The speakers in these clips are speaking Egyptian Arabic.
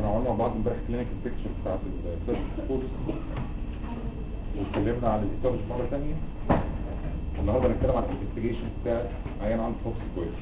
عملنا مع بعض امبارح كلينيكال بيكتشر بتاعت السيرفس فورس واتكلمنا عن الايتولوجي مره ثانيه النهارده هنتكلم عن الانفستيجيشن بتاع عيان عنده فوكس كويس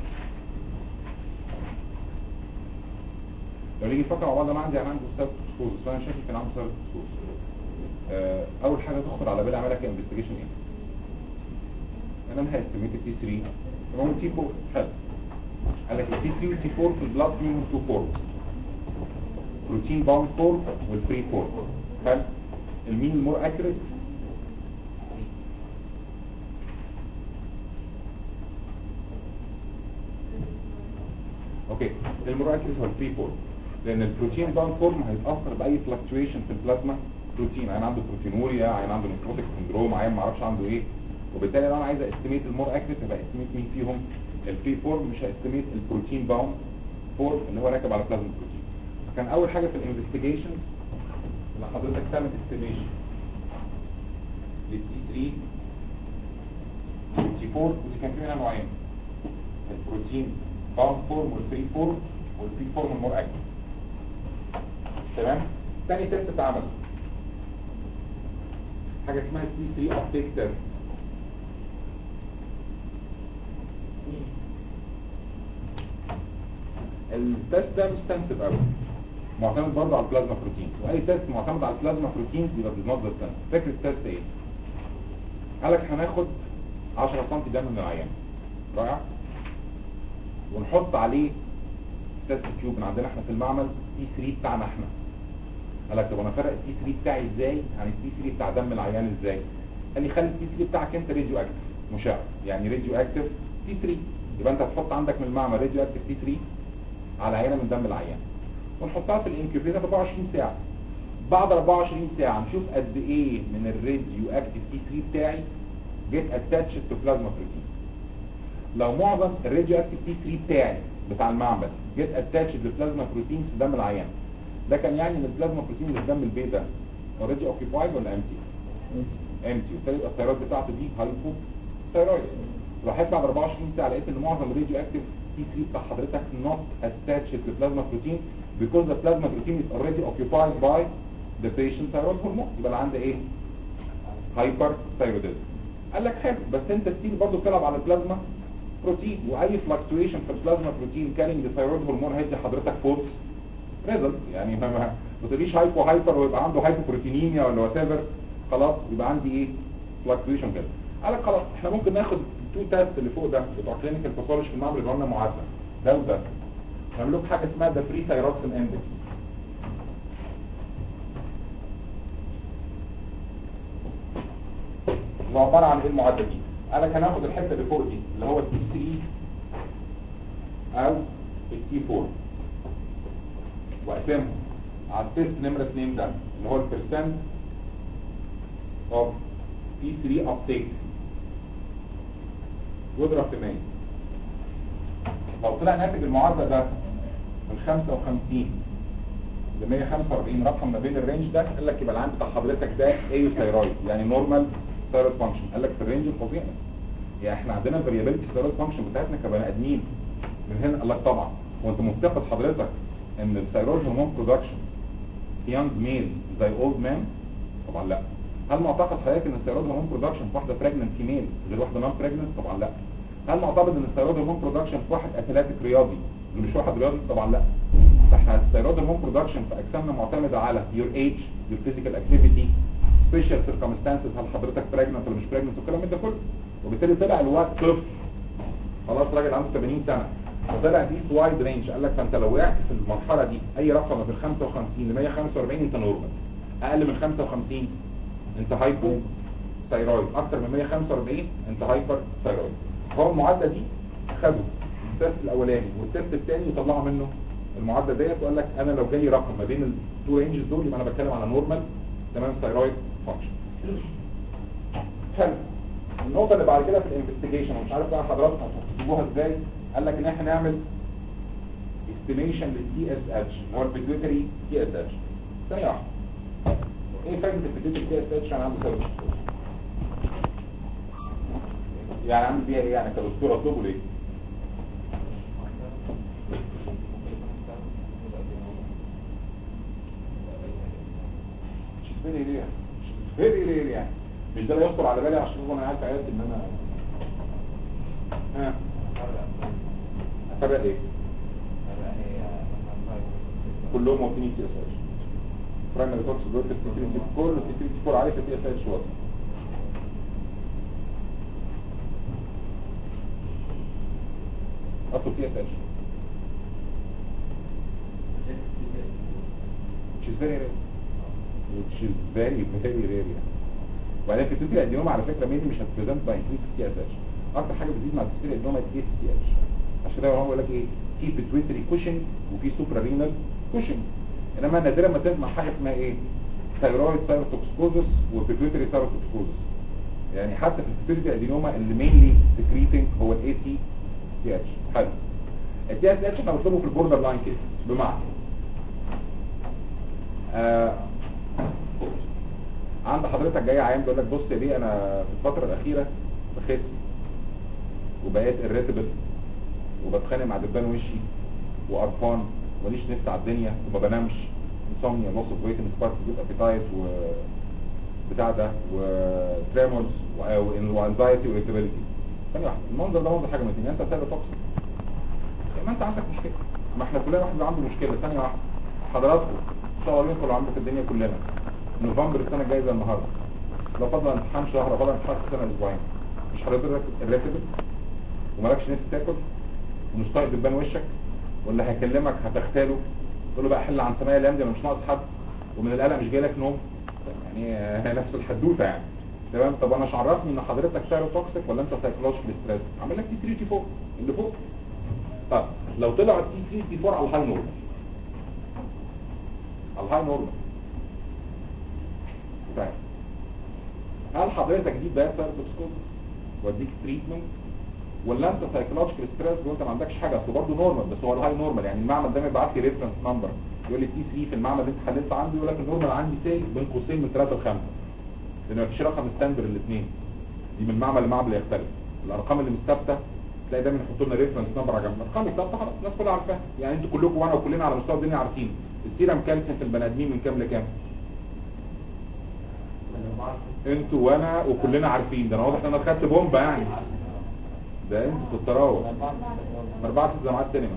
لو نيجي نفكر مع بعض انا عندي عيان عنده سيرفس فورس وانا شاكك كان عنده سيرفس فورس آه، اول حاجه تخطر على بالي اعملها كانفستيجيشن ايه؟ انا انا هستميت التي 3 تمام تي 4 حلو قال لك التي 3 والتي 4 في البلاد فيهم تو فورمز بروتين باوند فورم والفري فورم حلو المين المور اكيوريت اوكي المور اكيوريت هو الفري فورم لان البروتين باوند فورم هيتاثر باي فلكتويشن في البلازما بروتين عين عنده بروتينوريا عين عنده نيكروتيك سندروم عين ما اعرفش عنده ايه وبالتالي لو انا عايز استيميت المور اكيوريت يبقى استيميت مين فيهم الفري فورم مش هستيميت البروتين باوند فورم اللي هو راكب على بلازما بروتين فكان اول حاجه في الانفستيجيشنز اللي حضرتك تعمل استيميشن للتي 3 والتي 4 ودي كان في منها نوعين البروتين باوند فورم والفري فورم والفري فورم المور اكتف تمام تاني تيست اتعمل حاجه اسمها تي 3 ابتيك تيست التيست ده مش سنسيتيف قوي معتمد برضه على البلازما بروتين واي تيست معتمد على البلازما بروتين يبقى نوت ذا سنس فكره التيست ايه قال لك هناخد 10 سم دم من العيان رائع ونحط عليه تيست تيوب من عندنا احنا في المعمل تي 3 بتاعنا احنا قال لك طب انا فرق التي 3 بتاعي ازاي عن التي 3 بتاع دم العيان ازاي قال لي خلي التي 3 بتاعك انت راديو اكتف مشع يعني راديو اكتف تي 3 يبقى انت هتحط عندك من المعمل راديو اكتف تي 3 على عينه من دم العيان ونحطها في الانكيوبيتر 24 ساعه بعد 24 ساعه نشوف قد ايه من الراديو اكتف تي 3 بتاعي جيت اتاتشد تو بلازما بروتين لو معظم الراديو اكتف تي 3 بتاعي بتاع المعمل جيت اتاتشد لبلازما بروتين في دم العيان ده كان يعني ان البلازما بروتين اللي في دم البيض ده اوريدي اوكيبايد ولا امتي امتي وبالتالي يبقى الثيرويد بتاعته دي هايبو ثيرويد راحت بعد 24 ساعه لقيت ان معظم الراديو اكتف تي 3 بتاع حضرتك not attached to plasma protein because the plasma protein is already occupied by the patient thyroid hormone يبقى اللي عندي ايه هايبر ثايروديزم قال لك حلو بس انت ستيل برضه بتلعب على البلازما بروتين واي فلكتويشن في البلازما بروتين كارينج الثيرويد هرمون هيدي حضرتك فورس ريزلت يعني ما ما ما تقوليش هايبو هايبر ويبقى عنده هايبوبروتينيميا ولا وات ايفر خلاص يبقى عندي ايه فلكتويشن كده قال لك خلاص احنا ممكن ناخد تو تيست اللي فوق ده بتوع كلينيكال باثولوجي في المعمل اللي قلنا معادله ده وده نعمل لكم حاجه اسمها ده فري ثايروكسين اندكس اللي هو عباره عن ايه المعادله دي قال لك هناخد الحته اللي فوق دي اللي هو التي 3 او التي 4 واقسمهم على التيست نمره 2 ده اللي هو البرسنت اوف تي 3 ابتيك واضرب في 100 لو طلع ناتج المعادله ده من 55 ل 145 رقم ما بين الرينج ده قال لك يبقى العين بتاع حضرتك ده ايو ثايرويد يعني نورمال ثايرويد فانكشن قال لك في الرينج الفظيع يعني احنا عندنا الفاريابيلتي ثايرويد فانكشن بتاعتنا كبني ادمين من هنا قال لك طبعا وانت معتقد حضرتك ان الثايرويد هرمون برودكشن يانج ميل زي اولد مان طبعا لا هل معتقد حضرتك ان الثايرويد هرمون برودكشن في واحده بريجننت فيميل غير واحده نون بريجننت طبعا لا هل معتقد ان الثايرويد هرمون برودكشن في واحد اثليتيك رياضي غير مش واحد رياضي طبعا لا فاحنا الثايرويد هرمون برودكشن في اجسامنا معتمده على يور ايج يور فيزيكال اكتيفيتي سبيشال سيركمستانسز هل حضرتك بريجننت ولا مش بريجننت والكلام من ده كله وبالتالي طلع الوقت طفل خلاص راجل عنده 80 سنه فطلع دي وايد رينج قال لك فانت لو وقعت في المرحله دي اي رقم من 55 ل 145 انت نورمال اقل من 55 انت هايبو ثايرويد اكتر من 145 انت هايبر ثايرويد هو المعادله دي خدوا التست الاولاني والتست الثاني وطلعوا منه المعادله ديت وقال لك انا لو جالي رقم ما بين التو رينجز دول يبقى انا بتكلم على نورمال تمام ثايرويد فانكشن حلو النقطه اللي بعد كده في الانفستيجيشن مش عارف بقى حضراتكم هتكتبوها ازاي قال لك ان احنا نعمل استيميشن للتي اس اتش هو البيتويتري تي اس اتش ثانيه واحده ايه فايده البيتويتري تي اس اتش انا عندي ثيرابي يعني عامل بيها ايه يعني كدكتور اطلبه ليه فيري رير فيري رير يعني مش ده اللي يخطر على بالي عشان انا عارف عيادتي ان انا ها افرق ايه كلهم واخدين تي اس اتش برايمري توكس دول في التي 3 كل التي 3 4 عليه في التي اس اتش واطي اطلب تي اس اتش which is very rare which is very very rare يعني وبعدين في التوتي الادينوما على فكره ميني مش هتبريزنت باي انكريس تي اس اتش اكتر حاجه بتزيد مع التوتي الادينوما دي تي اتش عشان كده هو بيقول لك ايه في بيتويتري كوشن وفي سوبرا رينال كوشن انما نادرا ما تسمع حاجه اسمها ايه ثايرويد ثايروتوكسكوزس وبيتويتري ثايروتوكسكوزس يعني حتى في البيتويتري ادينوما اللي مينلي سكريتنج هو الاي سي تي اتش حلو التي اس اتش احنا بنطلبه في البوردر لاين كيس بمعنى آه عند حضرتك جاي عيان بيقول لك بص يا بيه انا في الفتره الاخيره بخس وبقيت irritable وبتخانق مع دبان وشي وقرفان ماليش نفس على الدنيا وما بنامش انسومنيا لوس اوف ويت سبارك جود ابيتايت و بتاع ده وتريمورز وانزايتي واريتابيلتي ثانيه واحده المنظر ده منظر حاجه من الاثنين انت سايبه توكسيك ما انت عندك مشكله ما احنا كلنا واحد عنده مشكله ثانيه واحده حضراتكم ان شاء الله ينقل عندك الدنيا كلنا نوفمبر السنه الجايه زي النهارده لو فضل امتحان شهر فضل امتحان في سنه اسبوعين مش حضرتك الراتب ومالكش نفس تاكل ومش طايق دبان وشك واللي هيكلمك هتختاله تقول له بقى حل عن سمايا الايام دي انا مش ناقص حد ومن القلق مش جاي لك نوم يعني آه، نفس الحدوته يعني تمام طب انا مش عرفني ان حضرتك سايروتوكسيك ولا انت سايكولوجيكال ستريس عامل لك تي 3 تي 4 اللي فوق طب لو طلع تي 3 تي 4 على الهاي نورمال على الهاي نورمال طيب هل حضرتك دي بقى سايروتوكسيكوزس واديك تريتمنت ولا انت سايكولوجيكال ستريس وانت ما عندكش حاجه اصل برضه نورمال بس هو الهاي نورمال يعني المعمل ده بيبعت لي ريفرنس نمبر يقول لي تي 3 في المعمل اللي انت حللت عنده يقول لك النورمال عندي سي بين قوسين من 3 ل 5 لان مفيش رقم ستاندر الاثنين دي من معمل لمعمل يختلف الارقام اللي مش ثابته تلاقي دايما يحطوا لنا ريفرنس نمبر على جنب الارقام الثابته خلاص الناس كلها عارفاها يعني انتوا كلكم وانا وكلنا على مستوى الدنيا عارفين السيرم كالسيوم في البني ادمين من كام لكام انتوا وانا وكلنا عارفين ده انا واضح ان انا خدت بومبا يعني ده انتوا في التراوح من اربعة ست جامعات سينما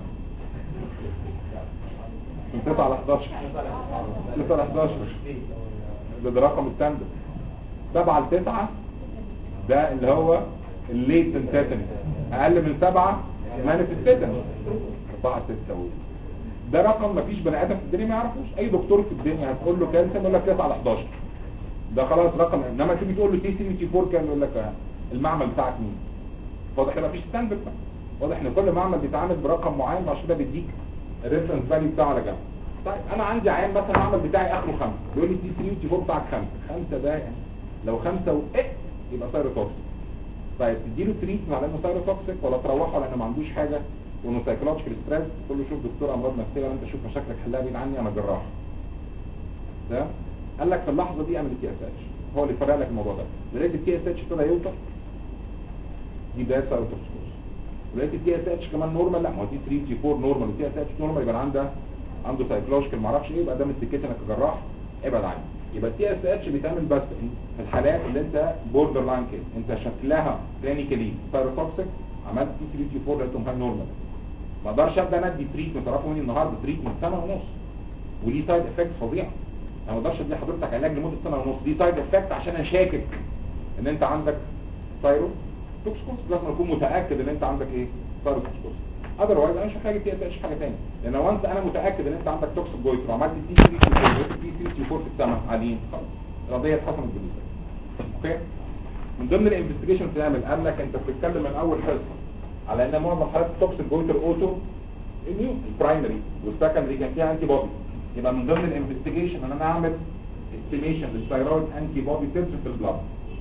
من 9 على 11 6 على 11 ده ده رقم ستاندرد 7 ل 9 ده اللي هو الليتن تاتني اقل من 7 مانيفستيتن 4 6 ده رقم مفيش بني ادم في الدنيا ما يعرفوش اي دكتور في الدنيا هتقول له كالسيوم يقول لك 9 على 11 ده خلاص رقم انما تيجي تقول له تي 3 تي 4 كام يقول لك آه، المعمل بتاعك مين واضح ان مفيش ستاندرد بقى واضح ان كل معمل بيتعامل برقم معين عشان كده بيديك الريفرنس فاليو بتاعه على جنب طيب انا عندي عيان مثلا المعمل بتاعي اخره 5 بيقول لي تي 3 تي 4 بتاعك 5 5 ده يعني لو 5 وايه يبقى سايروتوكسيك طيب تديله تريتمنت على انه سايروتوكسيك ولا تروحه لانه ما عندوش حاجه وانه سايكولوجيكال ستريس تقول له شوف دكتور امراض نفسيه ولا انت شوف مشاكلك حلها بين عني انا جراح ده قال لك في اللحظه دي اعمل التي اس اتش هو اللي فرق لك الموضوع ده لقيت التي اس اتش ابتدى يوطى دي بدايه سايروتوكسيكوز ولقيت التي اس اتش كمان نورمال لا ما هو تي 3 تي 4 نورمال والتي اس اتش نورمال يبقى عنده عنده سايكولوجيكال ما اعرفش ايه يبقى ده من سكتي انك جراح ابعد عنه يبقى التي اس اتش بيتعمل بس في الحالات اللي انت بوردر لاين كيس انت شكلها كلينيكالي سايروتوكسيك عملت تي 3 تي 4 لقيتهم هاي نورمال ما اقدرش ابدا ادي تريتمنت تعرفوا مني النهارده تريتمنت سنه ونص وليه سايد افكتس فظيعه انا ما اقدرش ادي حضرتك علاج لمده سنه ونص دي سايد افكت عشان اشاكك ان انت عندك سايرو توكسكوس لازم اكون متاكد ان انت عندك ايه سايرو توكسكوس اذروايز انا مش محتاج تي اس اتش حاجه ثانيه لان لو انت انا متاكد ان انت عندك توكسيك جويتر وعملت تي 3 تي 4 تي 3 تي 4 في السماء عاديين خلاص القضيه اتحسمت بالنسبه لك اوكي من ضمن الانفستيجيشن بتعمل قال لك انت بتتكلم من اول حصه على ان معظم حالات التوكسيك جويتر اوتو اميون البرايمري والسكندري كان فيها انتي بودي يبقى من ضمن الانفستيجيشن ان انا اعمل استيميشن للثايرويد انتي بودي تيرز في البلاد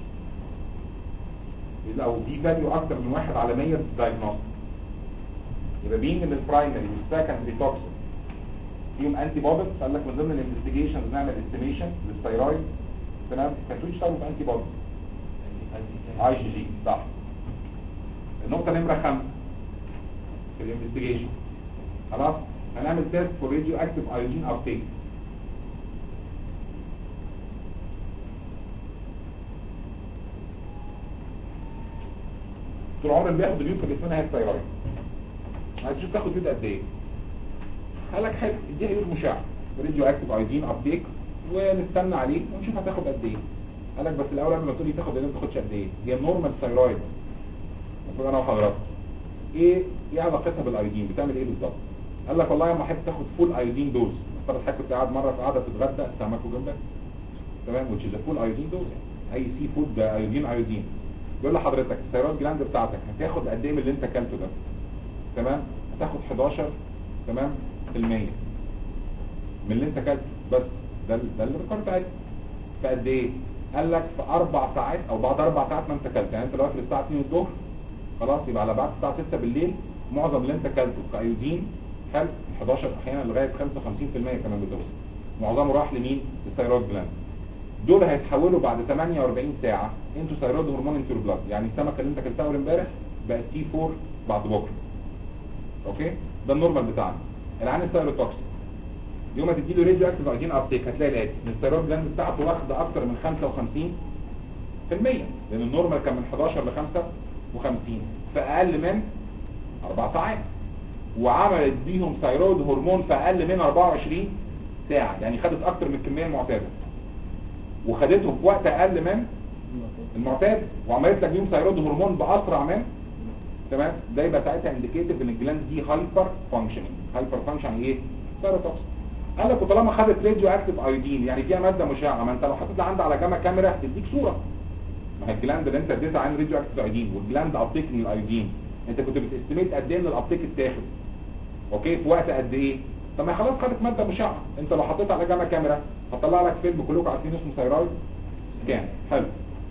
لو في فاليو اكتر من واحد على 100 في الدايجنوستيك يبقى بين ان البرايمري والسكندري توكسيك فيهم انتي بوديز قال لك من ضمن الانفستيجيشن نعمل استيميشن للثايرويد تمام كانتوا يشتغلوا في انتي بوديز اي جي جي صح النقطه نمره خمسة في الانفستيجيشن خلاص هنعمل تيست فور راديو اكتيف ايوجين ابتيك طول عمر اللي بياخد اليود في جسمنا هي الثيرويد عايز تشوف تاخد يود قد ايه قال لك حلو اديها يود مشع راديو اكتيف ايودين ابتيك ونستنى عليه ونشوف هتاخد قد ايه قال لك بس الاول قبل ما تقول لي تاخد ايه ما تاخدش قد ايه هي النورمال ثيرويد المفروض انا وحضرتك ايه ايه علاقتها بالايودين بتعمل ايه بالظبط قال لك والله لما حد تاخد فول ايودين دوز افترض حضرتك كنت قاعد مره في قاعده بتتغدى سمك وجنبك تمام which is a full ايودين دوز يعني اي سي فود ده ايودين ايودين بيقول لحضرتك الثيرويد جلاند بتاعتك هتاخد قد ايه من اللي انت اكلته ده تمام هتاخد 11 تمام في المية من اللي انت اكلته بس ده ال- ده الريكورد بتاعتك في قد ايه قال لك في اربع ساعات او بعد اربع ساعات ما انت اكلت يعني انت لو واكل الساعه 2 الظهر خلاص يبقى على بعد الساعه 6 بالليل معظم اللي انت اكلته كايودين حلو 11 احيانا لغايه 55% كمان بتوصل معظمه راح لمين للثيرويد جلاند دول هيتحولوا بعد 48 ساعه انتو ثيرويد هرمون انتو البلاد يعني السمكه اللي انت اكلتها اول امبارح بقت تي 4 بعد بكره اوكي ده النورمال بتاعنا العين الثيروتوكسيك يوم ما تدي له راديو اكتيف ايودين ابتيك هتلاقي الاتي ان الثيرويد جلاند بتاعته واخده اكتر من 55 في المية لان النورمال كان من 11 ل 55 في اقل من 4 ساعات وعملت بيهم ثيرويد هرمون في اقل من 24 ساعة يعني خدت اكتر من الكمية المعتادة وخدته في وقت اقل من المعتاد وعملت لك بيهم ثيرويد هرمون باسرع من تمام ده يبقى ساعتها انديكيتيف ان الجلاند دي هايبر فانكشننج هايبر فانكشن ايه ثيروتوكسين قال لك وطالما خدت راديو اكتيف ايودين يعني فيها ماده مشعه ما انت لو حطيتها عندها على جاما كاميرا هتديك صوره ما هي الجلاند اللي انت اديتها عن راديو اكتيف ايودين والجلاند ابتيك من الايودين انت كنت بتستميت قد ايه من الابتيك اتاخد اوكي في وقت قد ايه طب ما خلاص خدت ماده مشعه انت لو حطيتها على جاما كاميرا هتطلع لك فيلم كلكم عارفين اسمه ثيرويد سكان حلو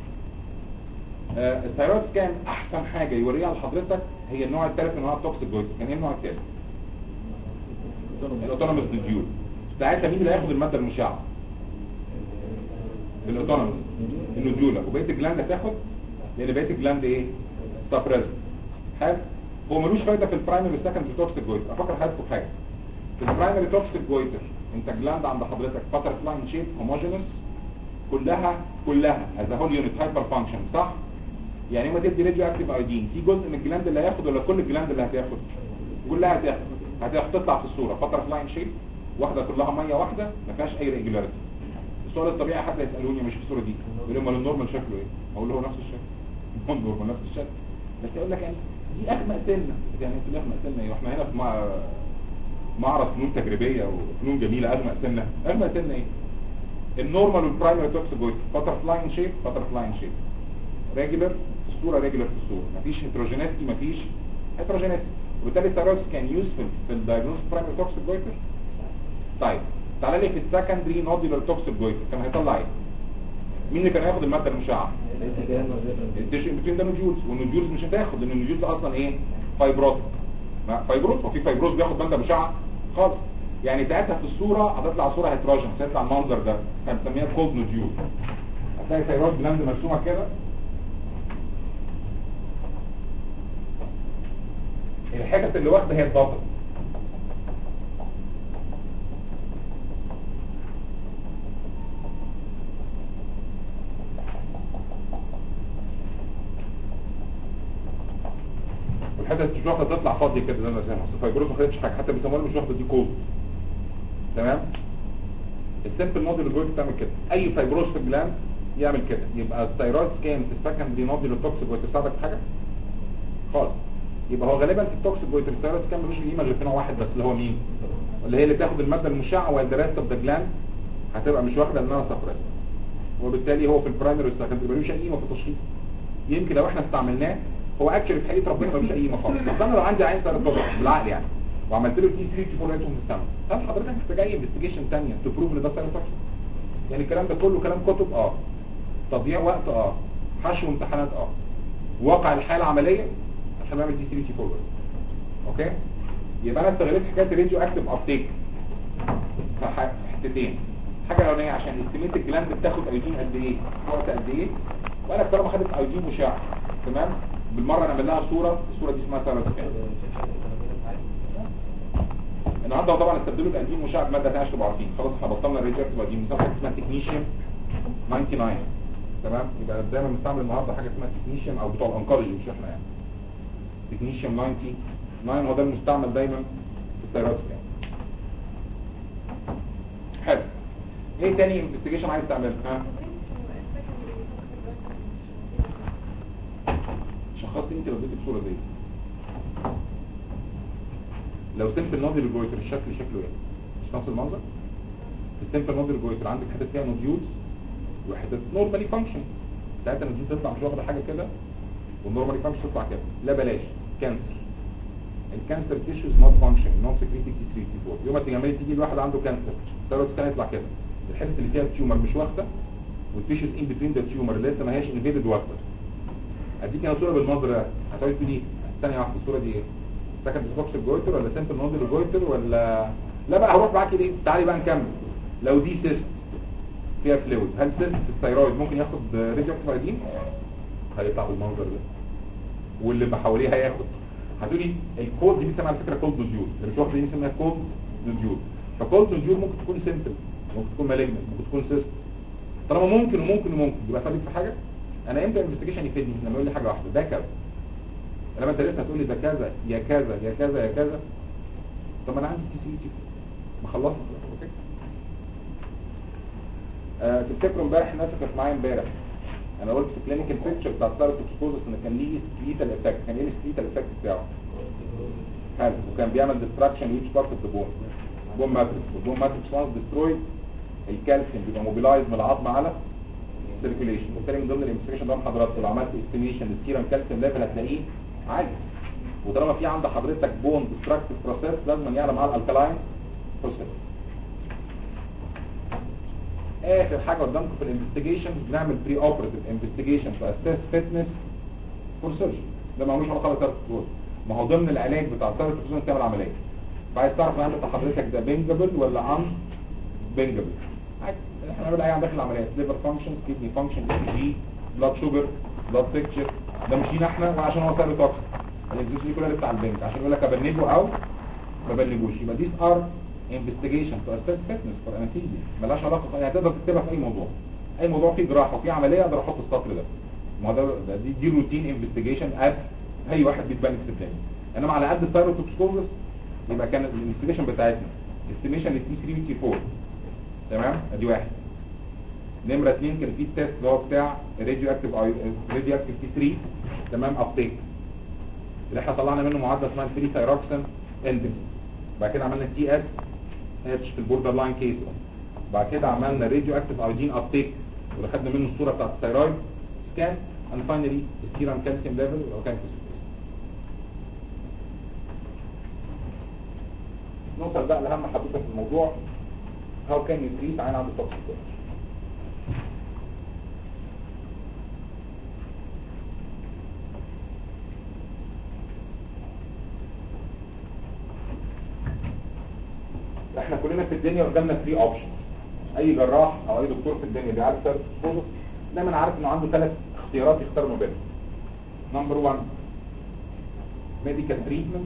آه، الثيرويد سكان احسن حاجه يوريها لحضرتك هي النوع الثالث من انواع التوكسيك جويتر كان ايه النوع الثالث الاوتونوموس نوديول ساعتها مين اللي هياخد الماده المشعه الاوتونوموس النوديولا وبقيه الجلاند هتاخد لان بقيه الجلاند ايه سابريزد حلو هو ملوش فايده في البرايمري والسكندري توكسيك جويتر افكر حضرتك في حاجه في البرايمري توكسيك جويتر انت جلاند عند حضرتك باتر فلاين شيب هوموجينوس كلها كلها از هول يونت هايبر فانكشن صح يعني ما تدي راديو اكتيف ايودين في جزء من الجلاند اللي هياخد ولا كل الجلاند اللي هتاخد كلها هتاخد هتاخد تطلع في الصوره باتر فلاين شيب واحده كلها ميه واحده ما فيهاش اي ريجولاريتي السؤال الطبيعي حتى يسالوني مش في الصوره دي يقول لهم امال النورمال شكله ايه اقول له هو نفس الشكل هو النورمال نفس الشكل بس يقول لك يعني دي اغمق سنه يعني انت اغمق سنه ايه واحنا هنا في مع... معرض فنون تجريبيه وفنون جميله اغمق سنه اغمق سنه ايه النورمال والبرايمري توكسيكويد باتر فلاين شيب باتر فلاين شيب ريجولر في الصوره ريجولر في الصوره مفيش هيتروجينيستي مفيش هيتروجينيستي وبالتالي الثيرويد كان يوسفل في الدايجنوز برايمري توكسيك طيب تعالى لي في السكندري نودولار توكسيك جويتر كان هيطلع ايه مين اللي كان هياخد الماده المشعه الديشن بتوين ده نوديولز والنوديولز مش هتاخد لان النوديولز اصلا ايه فايبروت ما فايبروت وفي فايبروز بياخد ماده مشعه خالص يعني ساعتها في الصوره هتطلع صوره هيتروجن هتطلع المنظر ده هنسميها كولد نوديول هتلاقي ثيرويد جلاند مرسومه كده الحتت اللي واخده هي الضغط والحتت مش واخده تطلع فاضيه كده زي ما زي ما اصل الفايبروز ما خدتش حاجه حتى بيسموها مش واخده دي كود تمام السمبل موديل الجويت بتعمل كده اي فايبروز في الجلاند يعمل كده يبقى الثيرويد سكان في السكندري نوديل التوكسيك جويت تساعدك في حاجه خالص يبقى هو غالبا في التوكسيك جويت الثيرويد سكان ملوش قيمه غير في نوع واحد بس اللي هو مين اللي هي اللي بتاخد الماده المشعه والذا ريست اوف ذا جلاند هتبقى مش واخده انها سبريس وبالتالي هو في البرايمري والسكندري ملوش اي قيمه في التشخيص يمكن لو احنا استعملناه هو اكشلي في حقيقه ربنا ملوش اي قيمه خالص بس انا لو عندي عين سيروتوكسيك بالعقل يعني وعملت له تي 3 تي 4 لقيتهم في السما هل حضرتك محتاج اي انفستيجيشن ثانيه تبروف ان ده سيروتوكسيك يعني الكلام ده كله كلام كتب اه تضييع وقت اه حشو امتحانات اه واقع الحاله العمليه عشان نعمل تي 3 تي 4 بس اوكي يبقى انا استغلت حكايه الراديو اكتيف ابتيك في ح- في حتتين حاجه الاولانيه عشان استيميت الجلاند بتاخد ايودين قد ايه في وقت قد ايه وانا طالما خدت ايودين مشع تمام بالمره نعمل لها صوره الصوره دي اسمها سيروتوكسيك النهارده طبعا استبدلوا الانزيم مشع بماده ثانيه عشان تبقوا عارفين خلاص احنا بطلنا الريجكت بقى دي مسمى حاجه اسمها تكنيشيوم 99 تمام يبقى دايما بنستعمل النهارده حاجه اسمها تكنيشيوم او بتوع الانكولوجي مش احنا يعني تكنيشيوم 90 9 هو ده المستعمل دايما في الثيرويد سكان حلو ايه تاني انفستيجيشن عايز تعمله ها شخصت انت لو اديتك صوره زي دي لو سمبل نودي للجويتر الشكل شكله ايه مش نفس المنظر السمبل نودي للجويتر عندك حتت فيها نوديولز وحتت نورمالي فانكشن ساعتها النوديول تطلع مش واخده حاجه كده والنورمالي فانكشن تطلع كده لا بلاش كانسر الكانسر تيشوز نوت فانكشن نوت سكريتنج تي 3 تي 4 يوم ما تيجي تيجي الواحد عنده كانسر ثيرويد سكان يطلع كده الحته اللي فيها التيومر مش واخده والتيشوز ان بتوين ذا تيومر اللي لسه ما هياش انفيدد واخده اديك انا صوره بالمنظر ده هتقعد تقولي ثانيه واحده الصوره دي ايه سكند بوكس جويتر ولا سمبل نودل جويتر ولا لا بقى هروح معاكي ليه تعالي بقى نكمل لو دي سيست فيها فلويد هل سيست في الثيرويد ممكن ياخد راديو اكتيف ايدين هيطلع بالمنظر ده واللي حواليه هياخد هتقولي الكولد دي بنسميها على فكره كولد نوديول اللي مش واخد دي بنسميها كولد نوديول فكولد نوديول ممكن تكون سيمبل ممكن تكون مالجنت ممكن تكون سيست طالما ممكن وممكن وممكن يبقى فادك في حاجه انا امتى الانفستيجيشن يفيدني لما يقول لي حاجه واحده ده كذا لما انت لسه هتقول لي ده كذا يا كذا يا كذا يا كذا طب انا عندي تي سي تي ما خلصنا خلاص اوكي آه تفتكروا امبارح الناس كانت معايا امبارح انا قلت في كلينيكال بيكتشر بتاع سايروتوكسكوزس ان كان ليه سكليتال افكت كان ايه السكليتال افكت بتاعه حلو وكان بيعمل ديستراكشن ليتش بارت اوف ذا بون بون ماتريكس والبون ماتريكس وانس ديسترويد الكالسيوم بيبقى موبيلايز من العظم على سيركيوليشن وبالتالي من ضمن الانفستيجيشن ده حضرتك لو عملت استيميشن للسيرم كالسيوم ليفل هتلاقيه عالي وطالما في عند حضرتك بون ديستراكتيف بروسيس لازم يعلى معاه الالكلاين بروسيس اخر حاجه قدامكم في الانفستيجيشنز بنعمل بري اوبريتيف انفستيجيشن تو اسس فيتنس فور سيرجري ده ملوش علاقه بالثيرابي ما هو ضمن العلاج بتاع الثيرابي تعمل عمليه فعايز تعرف العمل بتاع حضرتك ده بنجبل ولا ان بنجبل عادي احنا بنعمل اي عند داخل العمليات ليفر فانكشنز كيدني فانكشن اي جي بلاد شوجر بلاد بيكتشر ده مش لينا احنا وعشان هو سيرفي توكس الاكزيوس دي كلها بتاع البنك عشان يقول لك ابنجه او ما بلجوش يبقى ديز ار انفستيجيشن تو اسس فيتنس فور انستيزيا مالهاش علاقه يعني تقدر تكتبها في اي موضوع اي موضوع فيه جراحه وفيه عمليه اقدر احط السطر ده ما ده, ده دي, دي روتين انفستيجيشن اب اي واحد بيتبنك في الدنيا انما على قد الثايروتوكسكوزس يبقى كان الانفستيجيشن بتاعتنا استيميشن للتي 3 والتي 4 تمام ادي واحد نمرة اتنين كان في التيست اللي هو بتاع راديو اكتيف راديو اكتيف تي 3 تمام ابتيك اللي احنا طلعنا منه معادله اسمها الفري ثايروكسين اندكس بعد كده عملنا تي اس اتش في البوردر لاين كيسز بعد كده عملنا راديو اكتيف ايودين ابتيك واللي خدنا منه الصوره بتاعت الثايرويد سكان اند فاينلي السيرم كالسيوم ليفل لو كان نوصل بقى لاهم حدوته في الموضوع هاو كان يو تريت عين عنده توكسيك احنا كلنا في الدنيا قدامنا 3 اوبشن اي جراح او اي دكتور في الدنيا بيعالج سيرفس دايما عارف انه عنده ثلاث اختيارات يختار ما بينهم نمبر 1 ميديكال تريتمنت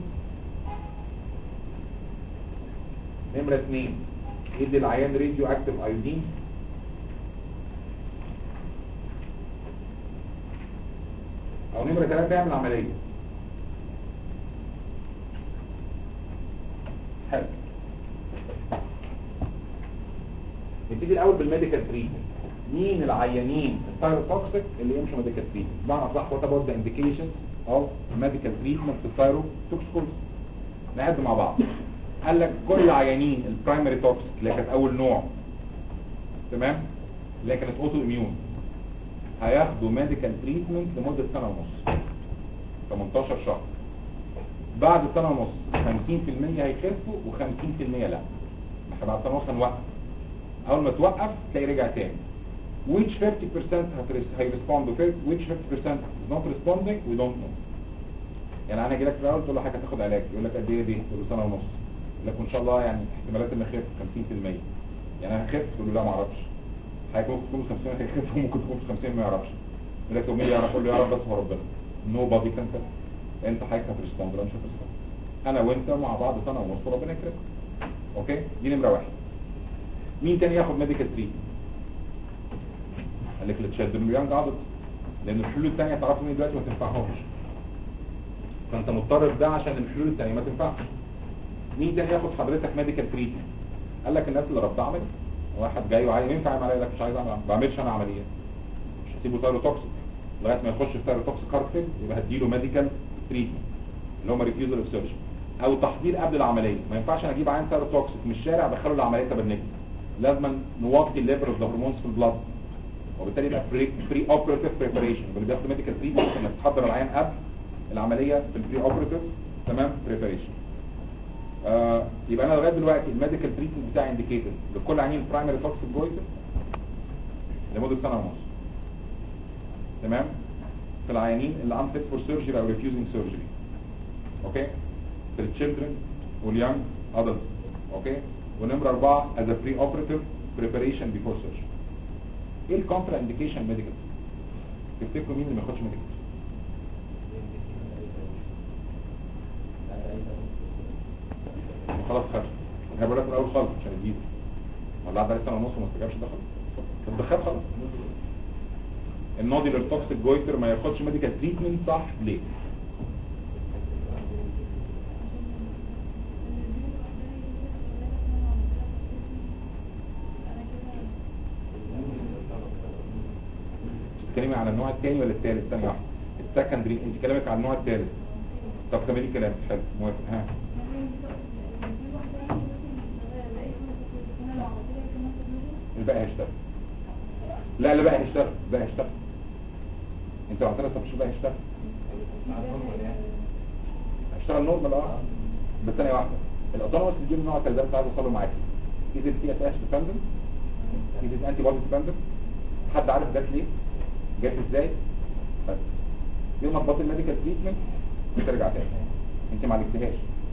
نمرة 2 يدي العيان راديو اكتيف ايودين او نمرة 3 يعمل عملية حلو نبتدي الاول بالميديكال تريتمنت مين العيانين الثايروتوكسيك اللي يمشوا ميديكال تريتمنت بمعنى صح وات اباوت ذا انديكيشنز اوف ميديكال تريتمنت في الثايروتوكسيكوز نعد مع بعض قال لك كل عيانين البرايمري توكسيك اللي كانت اول نوع تمام اللي كانت اوتو اميون هياخدوا ميديكال تريتمنت لمده سنه ونص 18 شهر بعد سنه ونص 50% هيخفوا و50% لا احنا بعد سنه ونص هنوقف اول ما توقف تلاقي رجع تاني which 50% هيرسبوند which 50% is not responding we don't know يعني انا اجي لك في الاول تقول له حضرتك هتاخد علاج يقول لك قد ايه دي تقول له سنه ونص يقول لك ان شاء الله يعني احتمالات ان اخف 50% يعني انا هخف تقول له لا ما اعرفش حضرتك ممكن تكون 50 هيخف وممكن تكون 50 ما يعرفش يقول لك طب مين يعرف يقول له يعرف بس هو ربنا نو بادي كان انت حضرتك هترسبوند ولا مش هترسبوند انا وانت مع بعض سنه ونص وربنا يكرمك اوكي دي نمره واحد مين تاني ياخد ميديكال تريتمنت قال لك لتشد المليان عضد لان الحلول الثانيه تعرفوا مين دلوقتي ما تنفعهمش فانت مضطر في ده عشان الحلول التانية ما تنفعش مين تاني ياخد حضرتك ميديكال تريتمنت قال لك الناس اللي ربط عمل واحد جاي وعايز ينفع يعمل عمليه لك مش عايز اعمل ما بعملش انا عمليه مش هسيبه سايروتوكسيك لغايه ما يخش في سايروتوكسيك هارت فيل يبقى هديله ميديكال تريتمنت اللي هم ريفيوزل اوف سيرجري او تحضير قبل العمليه ما ينفعش انا اجيب عين سايروتوكسيك من الشارع ادخله العمليه تبنك لازم نوطي الليفر اوف ذا هرمونز في البلاد وبالتالي يبقى بري بري اوبراتيف بريباريشن واللي بياخد ميديكال تريتمنت انك تحضر العيان قبل العمليه في البري اوبراتيف تمام بريباريشن آه يبقى انا لغايه دلوقتي الميديكال تريتمنت بتاعي انديكيتد لكل عيان برايمري توكسيك جويتر لمده سنه ونص تمام في العيانين اللي عم فيت فور سيرجري او ريفيوزنج سيرجري اوكي في التشيلدرن واليونج ادلتس اوكي ونمره اربعه as a pre-operative preparation before surgery ايه الكونترا انديكيشن ميديكال تفتكروا مين اللي ما ياخدش ميديكال خلاص خرج انا بقول لك من الاول خالص عشان يجيب ولا قعد عليه سنه ونص وما استجابش ده خلاص طب ده خد خلاص النوديلر توكسيك جويتر ما ياخدش ميديكال تريتمنت صح ليه بتتكلمي على النوع الثاني ولا الثالث ثانيه واحده السكندري انت كلامك على النوع الثالث طب كملي كلامك حلو موافق ها الباقي هيشتغل لا لا بقى هيشتغل بقى هيشتغل انت لو اعترضت مش بقى هيشتغل هيشتغل نورمال اه بس ثانيه واحده الاوتونوموس اللي نوع التلزيق عايز اوصله معاكي از تي اس اتش ديبندنت از انتي بودي ديبندنت حد عارف جات ليه جات ازاي بس يوم ما تبطل ميديكال تريتمنت بترجع تاني انت ما عالجتهاش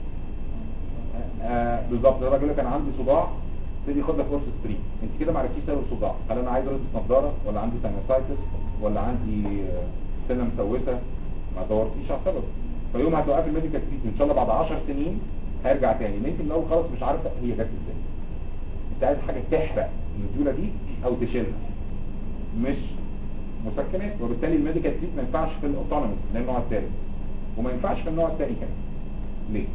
آه بالظبط ده بقول لك انا عندي صداع تبتدي خد لك كورس ستريم انت كده ما عرفتيش سبب الصداع هل انا عايز البس نظاره ولا عندي ساينوسايتس ولا عندي آه، سنه مسوسه ما دورتيش على السبب فيوم هتوقفي الميديكال تريتمنت ان شاء الله بعد 10 سنين هيرجع تاني لان انت من الاول خالص مش عارفه هي جت ازاي انت عايز حاجه تحرق النزوله دي او تشيلها مش مسكنات وبالتالي الميديكال تريتمنت ما ينفعش في الاوتونوموس اللي هي النوع الثالث وما ينفعش في النوع الثاني كمان ليه؟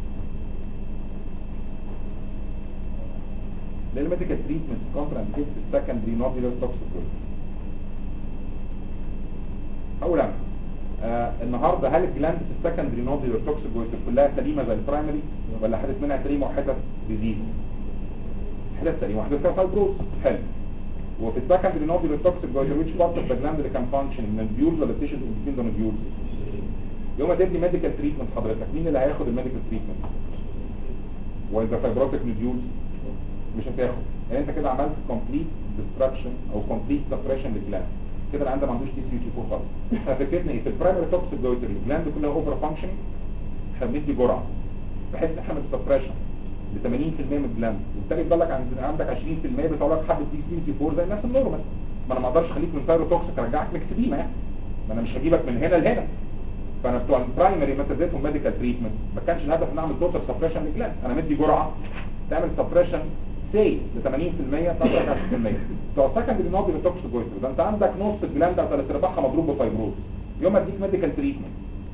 لان الميديكال تريتمنت كونترا انديكيت في السكندري نوديولار توكسيك اولا آه النهارده هل الجلاند في السكندري نوديولار توكسيك كلها سليمه زي البرايمري ولا حدث منها سليمه وحدث ديزيز حدث سليمه وحدث فيها فايبروز حلو وفي السكندري نوديولار توكسيك جويتر which part of the gland اللي كان فانكشن من البيولز ولا التيشوز in between the nodules يوم ما تدي ميديكال تريتمنت حضرتك مين اللي هياخد الميديكال تريتمنت واذا فايبروتيك نوديولز مش هتاخد يعني انت كده عملت كومبليت ديستراكشن او كومبليت سبريشن للجلاند كده العيان ده ما عندوش تي سي تي 4 خالص احنا فكرتنا ايه في البرايمري توكسيك جويتر الجلاند كلها اوفر فانكشن احنا بندي جرعه بحيث نحمل السبريشن ل 80% من الجلاند وبالتالي يفضل لك عند عندك 20% بيطلع لك حبه تي سي تي 4 زي الناس النورمال ما انا ما اقدرش اخليك من سايروتوكسيك ارجعك مكسبيما يعني ما انا مش هجيبك من هنا لهنا فانا بتوع البرايمري ما اديتهم ميديكال تريتمنت ما كانش الهدف ان اعمل توتال سبريشن للجلاند انا مدي جرعه تعمل سبريشن سي ل 80% تطلع 20% بتوع سكندري نوبل توكسيك جويتر ده انت عندك نص الجلاند او ثلاث ارباعها مضروب بفايبروز يوم ما اديك ميديكال تريتمنت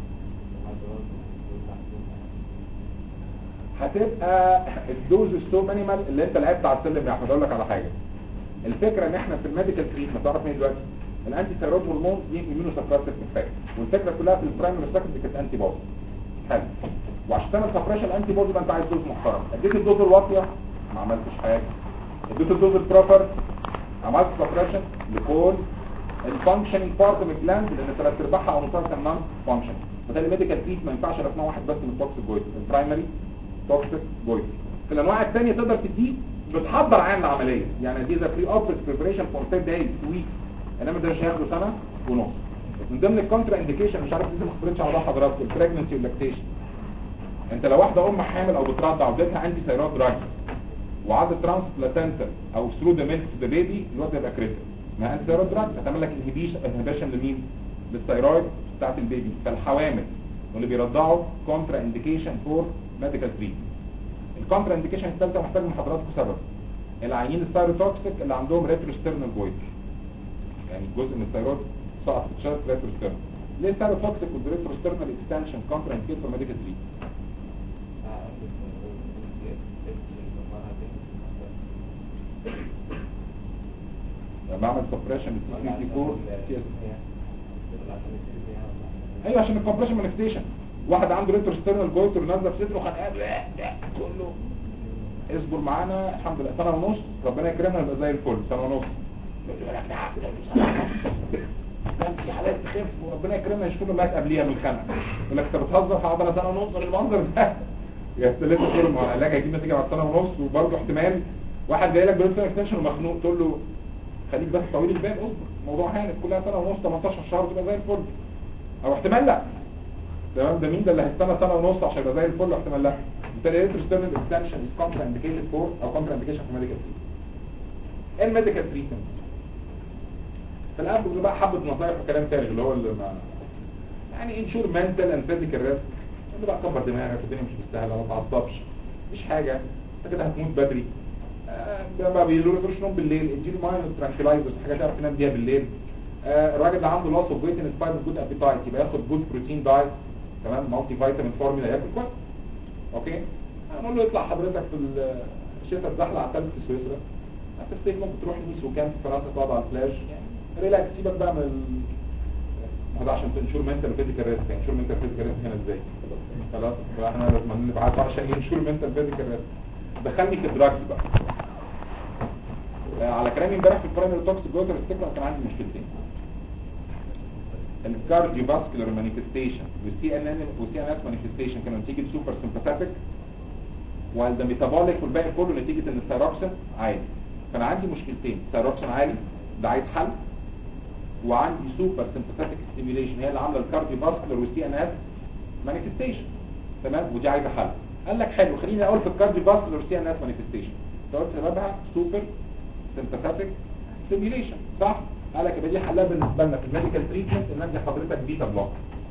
هتبقى الدوز السو مينيمال اللي انت لعبت على السلم يا احمد اقول لك على حاجه الفكره ان احنا في الميديكال تريتمنت تعرف مين دلوقتي الانتي ثيرويد هرمونز دي اميونو سبريسيف افكت والفكره كلها في البرايمري والسكندري كانت انتي بودي حلو وعشان تعمل سبريشن الانتي بودي يبقى انت عايز دوز محترم اديت الدوز الواطيه ما عملتش حاجه اديت الدوز البروبر عملت سبريشن لكل الفانكشننج بارت من الجلاند لان ثلاث ارباعها او نصها كان نون فانكشن فبالتالي الميديكال تريت ما ينفعش غير نوع واحد بس من التوكسيك جويتر البرايمري توكسيك جويتر في الانواع الثانيه تقدر تديه بتحضر عين العمليه يعني دي ذا بري اوبريت بريبريشن فور 10 دايز 2 ويكس انما ده مش هياخده سنه ونص من ضمن الكونترا انديكيشن مش عارف لسه ما خبرتش على ده حضرتك البريجنسي واللاكتيشن انت لو واحده ام حامل او بترضع واديتها انتي ثيرويد دراجز وعاده ترانس بلاسنتا او ثرو ذا ميلك ذا بيبي الواد هيبقى كريتيكال ما انتي ثيرويد دراجز هتعمل لك انهبيشن لمين للثيرويد بتاعت البيبي فالحوامل واللي بيرضعوا كونترا انديكيشن فور ميديكال تريتمنت الكونترا انديكيشن الثالثه محتاج من حضراتكم سبب العيانين الثيروتوكسيك اللي عندهم ريتروسترنال جويتر يعني جزء من الثيرويد سقط في الشرط ريتروسترنال ليه سايروتوكسيك والريتروسترنال اكستنشن كونترا انديكيت فور ميديكال تريت لما اعمل سبريشن للتي 3 تي 4 ايوه عشان الكومبريشن مانيفستيشن واحد عنده ريتروسترنال جويتر نازله في صدره خانقان تقول له اصبر معانا الحمد لله سنه ونص ربنا يكرمنا نبقى زي الفل سنه ونص يقول لك لا في حالات تخف وربنا يكرمنا يشوفوا له مات قبليها من الخنقه يقول لك انت بتهزر هقعد انا سنه ونص من المنظر ده يا سلام تقول ما العلاج هيجيب نتيجه بعد سنه ونص وبرضه احتمال واحد جاي لك بريتو اكستنشن ومخنوق تقول له خليك بس طويل البال اصبر الموضوع هانت كلها سنه ونص 18 شهر تبقى زي الفل او احتمال لا تمام ده مين ده اللي هيستنى سنه ونص عشان يبقى زي الفل واحتمال لا بالتالي ريتروسترنال اكستنشن از كونترا انديكيتد فور او كونترا انديكيشن فور ميديكال تريتمنت ايه الميديكال تريتمنت في الأول بقى حبة نصايح وكلام تاني اللي هو اللي ما يعني انشور منتال اند فيزيكال ريسك انت بقى كبر دماغك الدنيا مش مستاهله ما تعصبش مش حاجه انت كده هتموت بدري آه، ده بقى بيقولوا له نوم بالليل اديله ماينر ترانكلايزرز حاجه تعرف تنام بيها بالليل آه، الراجل اللي عنده لاس اوف ويت ان سبايد جود ابيتايت يبقى ياخد جود بروتين دايت تمام مالتي فيتامين فورمولا ياكل كويس اوكي هنقول له اطلع حضرتك في الشتاء تزحلق على التلج في سويسرا هتستيك ممكن تروح نيس وكان في فرنسا تقعد على البلاج يعني ريلاكس سيبك بقى من ال... ما ده عشان تنشور منتال وفيزيكال ريسك انشور منتال فيزيكال ريسك هنا ازاي خلاص فاحنا لازم نبعته عشان ينشور منتال فيزيكال ريسك دخلني في الدراجز بقى آه، على كلامي امبارح في البرايمري توكسيك جوتر ستيكما كان عندي مشكلتين الكارديو فاسكولار مانيفستيشن والسي ان ان والسي ان اس مانيفستيشن كانوا نتيجه سوبر سمباثيك while the metabolic والباقي كله نتيجه ان الثيروكسين عالي كان عندي مشكلتين ثيروكسين عالي ده عايز حل وعندي سوبر سمباثيك ستيميوليشن هي اللي عامله الكارديو فاسكولار والسي ان اس مانيفستيشن تمام ودي عايزه حل قال لك حلو خليني اقول في الكارديو فاسكولار والسي ان اس مانيفستيشن فقلت سببها سوبر سمباثيك ستيميوليشن صح قال لك يبقى دي حلها بالنسبه لنا في الميديكال تريتمنت ان ادي حضرتك بيتا بلوك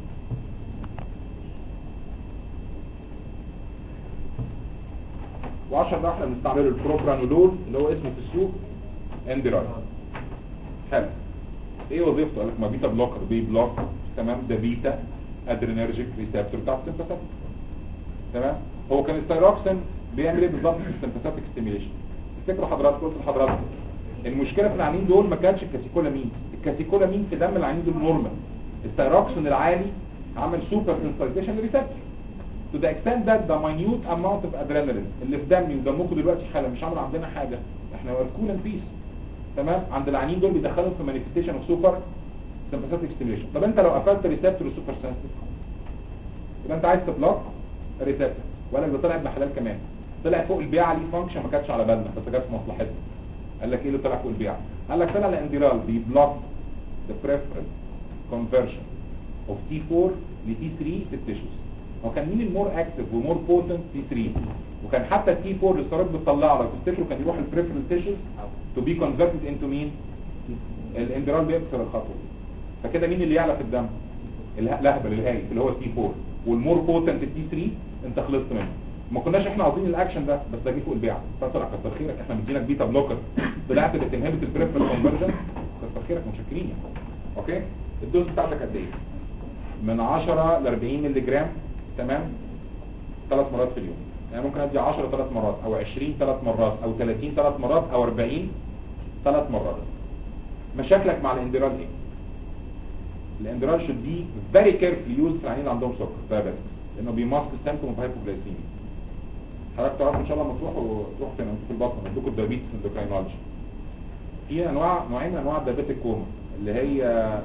واشهر ده احنا بنستعمله البروبرانولول اللي هو اسمه في السوق اندرايد حلو ايه وظيفته قال لك ما بيتا بلوكر بي بلوك تمام ده بيتا ادرينرجيك ريسبتور بتاع السمباثيك تمام هو كان الستيروكسين بيعمل ايه بالظبط في السمباثيك ستيميوليشن افتكروا حضراتكم قلت لحضراتكم المشكله في العنين دول ما كانتش الكاتيكولامين الكاتيكولامين في دم العنين دول نورمال الستيروكسين العالي عمل سوبر انسلايزيشن ريسبتور to the extent that the minute amount of adrenaline اللي في دمي ودمكم دلوقتي حالا مش عامل عندنا حاجه احنا كول اند بيس تمام عند العنين دول بيدخلهم في مانيفستيشن اوف سوبر سمباثيك ستيميوليشن طب انت لو قفلت ريسبتور سوبر سنسيتيف يبقى انت عايز تبلوك ريسبتور ولا اللي طلع ابن حلال كمان طلع فوق البيعه ليه فانكشن ما كانتش على بالنا بس جت في مصلحتنا قال لك ايه اللي طلع فوق البيعه قال لك طلع الانديرال بيبلوك the preference conversion of T4 ل T3 في التيشوز هو كان مين المور اكتف ومور بوتنت تي 3 وكان حتى التي 4 اللي السيارات بتطلعه لو تفتكروا كان يروح البريفرال تيشوز تو بي كونفرتد انتو مين الاندرال بيكسر الخطوه دي فكده مين اللي يعلى في الدم اله- الاهبل الهايف اللي هو التي 4 والمور بوتنت التي 3 انت خلصت منه ما كناش احنا عاوزين الاكشن ده بس ده جه فوق البيعه فطلع كتر خيرك احنا مدينك بيتا بلوكر طلعت بتنهبت البريفرال كونفرجن كتر خيرك متشكرين يعني اوكي الدوز بتاعتك قد ايه من 10 ل 40 مللي جرام تمام ثلاث مرات في اليوم يعني ممكن ادي 10 ثلاث مرات او 20 ثلاث مرات او 30 ثلاث مرات او 40 ثلاث مرات مشاكلك مع الاندرال ايه الاندرال should be very carefully used في العيانين اللي عندهم سكر diabetics لانه بيماسك السيمتوم اوف هايبوجلايسيميا حضرتك تعرفوا ان شاء الله لما تروحوا تروحوا فين انتوا في البطن عندكم الدايابيتس اندوكراينولوجي في انواع نوعين من انواع الدايابيتيك كوما اللي هي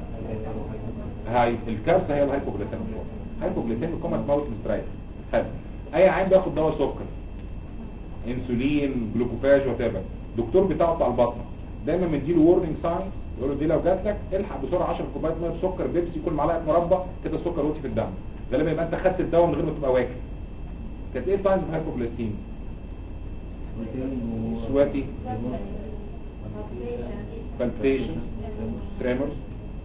هاي الكارثه هي الهايبوجلايسيميك كوما هايبوجلايسيميك كوما تموت مستريح حلو اي عيان بياخد دواء سكر انسولين جلوكوفاج وات ايفر الدكتور بتاعه بتاع البطن دايما مديله وورنينج ساينز يقول له دي لو جات لك الحق بسرعه 10 كوبايات ميه بسكر بيبسي كل معلقه مربى كده السكر وطي في الدم غالبا يبقى انت خدت الدواء من غير ما تبقى واكل كانت ايه ساينز الهايبوجلايسيميا سواتي palpitations tremors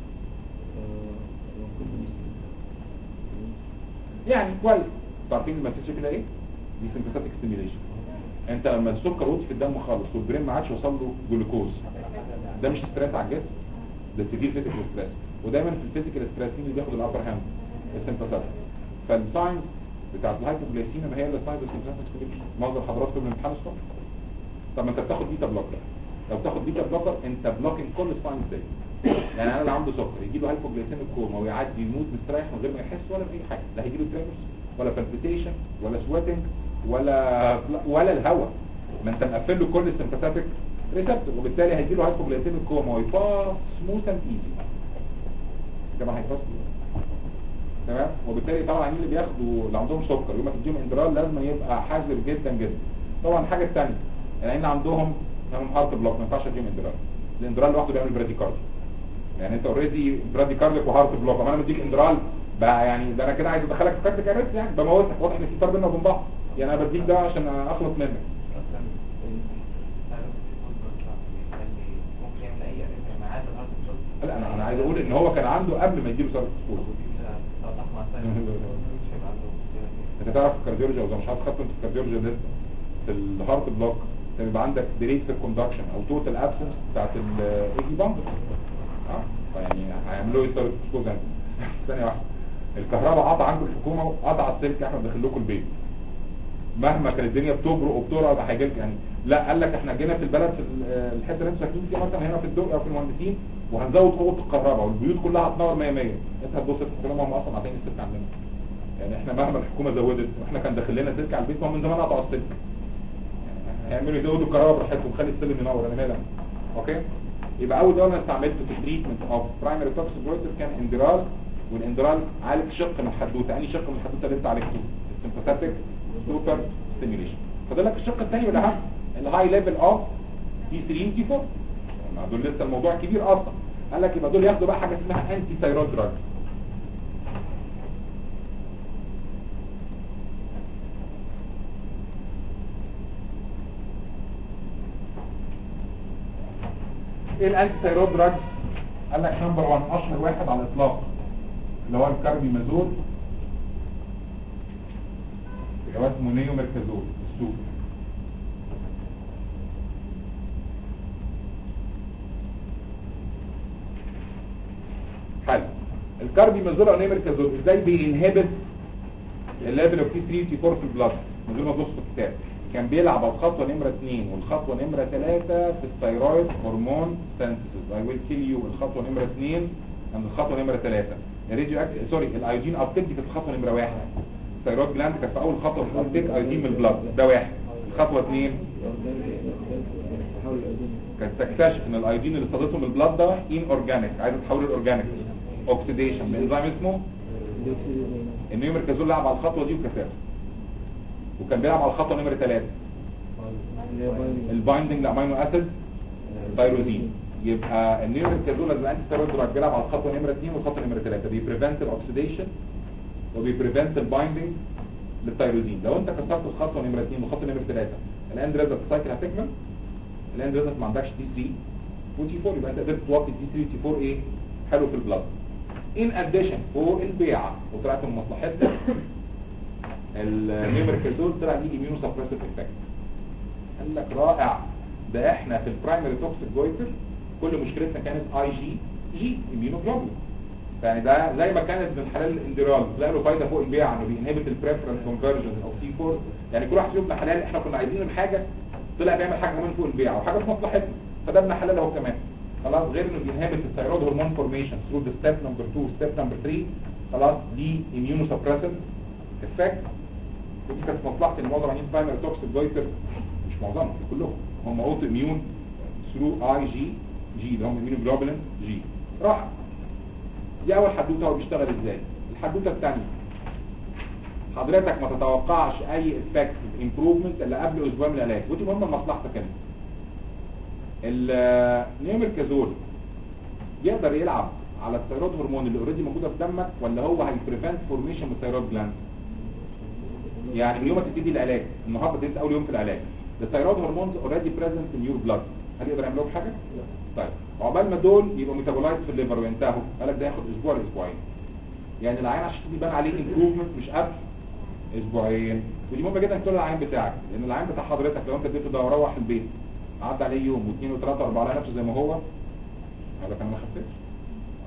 يعني كويس عارفين الماتيسيو كده ايه دي سمباثيك ستيميوليشن انت لما السكر وطي في الدم خالص والبرين ما عادش وصل له جلوكوز ده مش ستريس على الجسم ده سيفير فيزيكال ستريس ودايما في الفيزيكال ستريس مين اللي بياخد الابر هاند السمباثيك فالساينس بتاعت الهايبوجلايسيميا ما هي الا ساينس اوف سمباثيك ستيميوليشن منظر حضراتكم من الامتحان الصبح طب ما انت بتاخد بيتا بلوكر لو بتاخد بيتا بلوكر انت بلوكينج كل الساينس دي يعني انا اللي عنده سكر يجي له هايبوجلايسيميك كوما ويعدي يموت مستريح من غير ما يحس ولا باي حاجه لا هيجي له تريمورز ولا بالبيتيشن ولا سويتنج ولا ولا الهواء ما انت مقفل له كل السمباثيك ريسبتور وبالتالي هيجي له هايبوجلايسيميك كوما ويباس سموث اند ايزي كمان هيباس تمام وبالتالي طبعا اللي بياخدوا اللي عندهم سكر يوم ما تديهم اندرال لازم يبقى حذر جدا جدا طبعا الحاجه الثانيه العين عندهم هم هارت بلوك ما ينفعش اديهم اندرال الاندرال لوحده بيعمل براديكارديا يعني انت اوريدي براديكارديك وهارت بلوك اما انا مديك اندرال بقى يعني ده انا كده عايز ادخلك في كارت كارت يعني بموتك واضح ان في فرق بيننا وبين بعض يعني انا بديك ده عشان اخلص منك اصلا ممكن يعمل اي معاد الهارد بلوك لا انا انا عايز اقول ان هو كان عنده قبل ما يجيله سكر سكول انت تعرف في الكارديولوجي او زي مش عارف خدت انت في الكارديولوجي لسه في الهارت بلوك كان بيبقى عندك ديليت في الكوندكشن او توتال ابسنس بتاعت الاي دي بامب اه فيعني هيعملوا ايه سيرفيس سكوز ثانيه واحده الكهرباء قطع عنده الحكومه قطع السلك احنا داخل لكم البيت مهما كانت الدنيا بتبرق وبترعب هيجي لك يعني لا قال لك احنا جينا في البلد في ال- الحته اللي انتوا ساكنين فيها مثلا هنا في الدقي او في المهندسين وهنزود قوه الكهرباء والبيوت كلها هتنور 100 100 انت هتبص في الكلام هم اصلا عاطين السلك عندنا يعني احنا مهما الحكومه زودت واحنا كان داخل لنا سلك على البيت ما هم من زمان قطعوا السلك هيعملوا يزودوا الكهرباء براحتهم خلي السلم ينور انا مالي اوكي يبقى اول دواء انا استعملته في التريتمنت اوف برايمري توكسيك كان اندرال والاندرال عالج شق من الحدوته انهي شق من الحدوته اللي انت عالجته السمباثيك سوبر ستيميوليشن فاضل لك الشق الثاني والاهم الهاي ليفل اوف تي 3 تي 4 ما دول لسه الموضوع كبير اصلا قال لك يبقى دول ياخدوا بقى حاجه اسمها انتي ثايرويد دراجز ايه الانتي ثايرويد دراجز قال لك نمبر 1 اشهر واحد على الاطلاق اللي هو الكاربيمازول اللي هو اسمه نيوميركازول السوق حلو الكاربيمازول او نيوميركازول ازاي بينهبت الليفل اوف تي 3 تي 4 في البلاد من غير ما تبص في الكتاب كان بيلعب على الخطوه نمره 2 والخطوه نمره 3 في الثايرويد هرمون سينثيسيس اي ويل كيل يو الخطوه نمره 2 عند الخطوه نمره 3 الراديو اكت سوري الايودين ابتيك دي كانت الخطوه نمره 1 الثايرويد جلاند كانت في اول خطوه في الابتيك ايودين من البلاد ده واحد الخطوه 2 كانت تكتشف ان الايودين اللي صادته من البلاد ده ان اورجانيك عايزه تحوله لاورجانيك اوكسيديشن بانزيم اسمه النيوميركازول لعب على الخطوه دي وكسبها وكان بيلعب على الخطوه نمره 3 البايندنج لامينو اسيد تايروزين يبقى النيوميركازول از انتي ستيرويد دراج بيلعب على الخطوه نمره 2 والخطوه نمره 3 بيبريفنت الاوكسيديشن وبيبريفنت البايندنج للتايروزين لو انت كسرت الخطوه نمره 2 والخطوه نمره 3 الاند ريزلت سايكل هتكمل الاند ريزلت ما عندكش تي 3 وتي 4 يبقى انت قدرت توطي تي 3 تي 4 ايه حلو في البلاد ان اديشن فوق البيعه وطلعت من مصلحتنا النيمركازول طلع ليه اميونو سبريسيف افكت قال لك رائع ده احنا في البرايمري توكسيك جويتر كل مشكلتنا كانت اي جي جي اميونوجلوبولين يعني ده زي ما كانت من حلال الاندرال طلع له فايده فوق البيع انه بينهبت البريفرنس كونفرجن اوف تي 4 يعني كل واحد فيهم ابن حلال احنا كنا عايزين الحاجه طلع بيعمل حاجه كمان فوق البيع وحاجه في مصلحتنا فده ابن حلال اهو كمان خلاص غير انه بينهبت الثيرويد هرمون فورميشن ثرو ذا ستيب نمبر 2 ستيب نمبر 3 خلاص دي اميونو سبريسيف افكت ودي كانت مصلحه ان معظم عيانين برايمري توكسيك جويتر مش معظمهم كلهم هم اوتو اميون ثرو اي جي جي اللي هم اميونوجلوبولين جي راح دي اول حدوته هو بيشتغل ازاي الحدوته الثانيه حضرتك ما تتوقعش اي افكت امبروفمنت الا قبل اسبوع من العلاج ودي مهمه لمصلحتك انت النيوميركازول يقدر يلعب على الثيرويد هرمون اللي اوريدي موجوده في دمك ولا هو هيبريفنت فورميشن من الثيرويد جلاند يعني من يوم ما تبتدي العلاج النهارده ابتديت اول يوم في العلاج الثيرويد هرمونز اوريدي بريزنت ان يور بلاد هل يقدر يعمل لهم حاجه طيب عقبال ما دول يبقوا ميتابولايز في الليفر وينتهوا قال لك ده ياخد اسبوع لاسبوعين يعني العين عشان يبان عليه امبروفمنت مش قبل اسبوعين ودي مهمه جدا تقول العين بتاعك لان العين بتاع حضرتك لو انت اديته ده وروح البيت عدى عليه يوم واثنين وثلاثه واربعه على نفسه زي ما هو هذا كان ما خفتش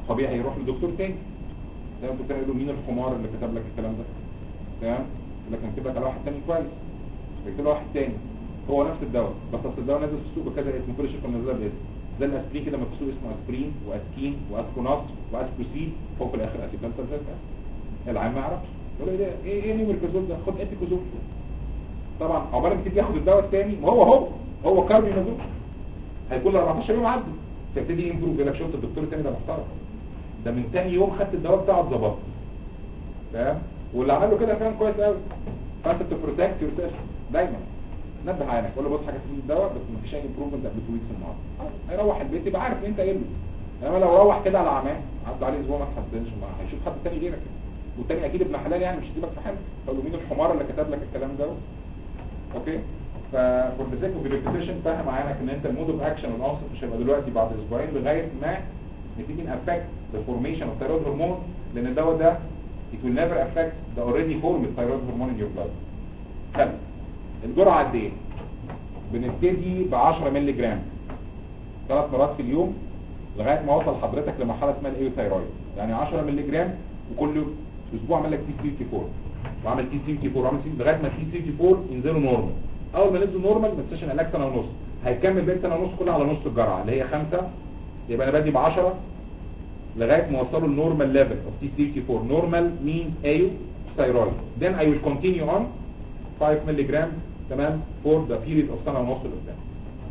طبيعي يروح لدكتور تاني زي ما انت بتقول له مين الحمار اللي كتب لك الكلام ده تمام لكن كتب لك على واحد تاني كويس يكتب له واحد تاني هو نفس الدواء بس اصل الدواء نازل في السوق بكذا اسم كل شركه منزلها باسم زي الاسبرين كده مكتوب اسمه اسبرين واسكين واسكوناس واسبروسيد فوق في الاخر اسيتال سلفيت اسيد العام ما يعرفش يقول له ايه ده ايه ايه نيمركازول ده خد ابيكوزول طبعا عقبال ما تيجي ياخد الدواء الثاني ما هو هو هو كاربينازول هيكون له 14 يوم عدوا تبتدي يمبروف يقول لك شفت الدكتور الثاني ده محترم ده من ثاني يوم خدت الدواء بتاعه اتظبط تمام واللي عمل له كده كان كويس قوي فانت تبروتكت يور سيلف دايما نبه عينك قول له بص حاجه في الدواء بس مفيش اي امبروفمنت قبل 2 ويكس النهارده هيروح البيت يبقى عارف ان انت قايل له انما لو روح كده على عماه عدى عليه اسبوع ما اتحسنش ما هيشوف حد تاني غيرك والتاني اكيد ابن حلال يعني مش هيسيبك في حالك تقول له مين الحمار اللي كتب لك الكلام ده اوكي ففور ذا سيك اوف ريبيتيشن فاهم عينك ان انت المود اوف اكشن والانصت مش هيبقى دلوقتي بعد اسبوعين لغايه ما نبتدي نافكت ذا فورميشن اوف ثايرويد هرمون لان الدواء ده it will never affect the already formed thyroid hormone in your blood حلو الجرعه قد ايه بنبتدي ب 10 مللي جرام ثلاث مرات في اليوم لغايه ما اوصل حضرتك لمرحله اسمها الايوثايرويد يعني 10 مللي جرام وكل اسبوع اعمل لك تي سي تي 4 وعمل تي سي تي 4 وعمل تي لغايه ما تي سي تي 4 ينزلوا نورمال اول ما نزلوا نورمال ما تنساش ان سنه ونص هيكمل بقيه سنه ونص كلها على نص الجرعه اللي هي 5 يبقى انا بادي ب 10 لغايه ما اوصله النورمال ليفل اوف تي سي تي 4 نورمال مينز ايو ثايرويد then I will continue on 5 مللي جرام تمام for the period of سنه ونص اللي قدام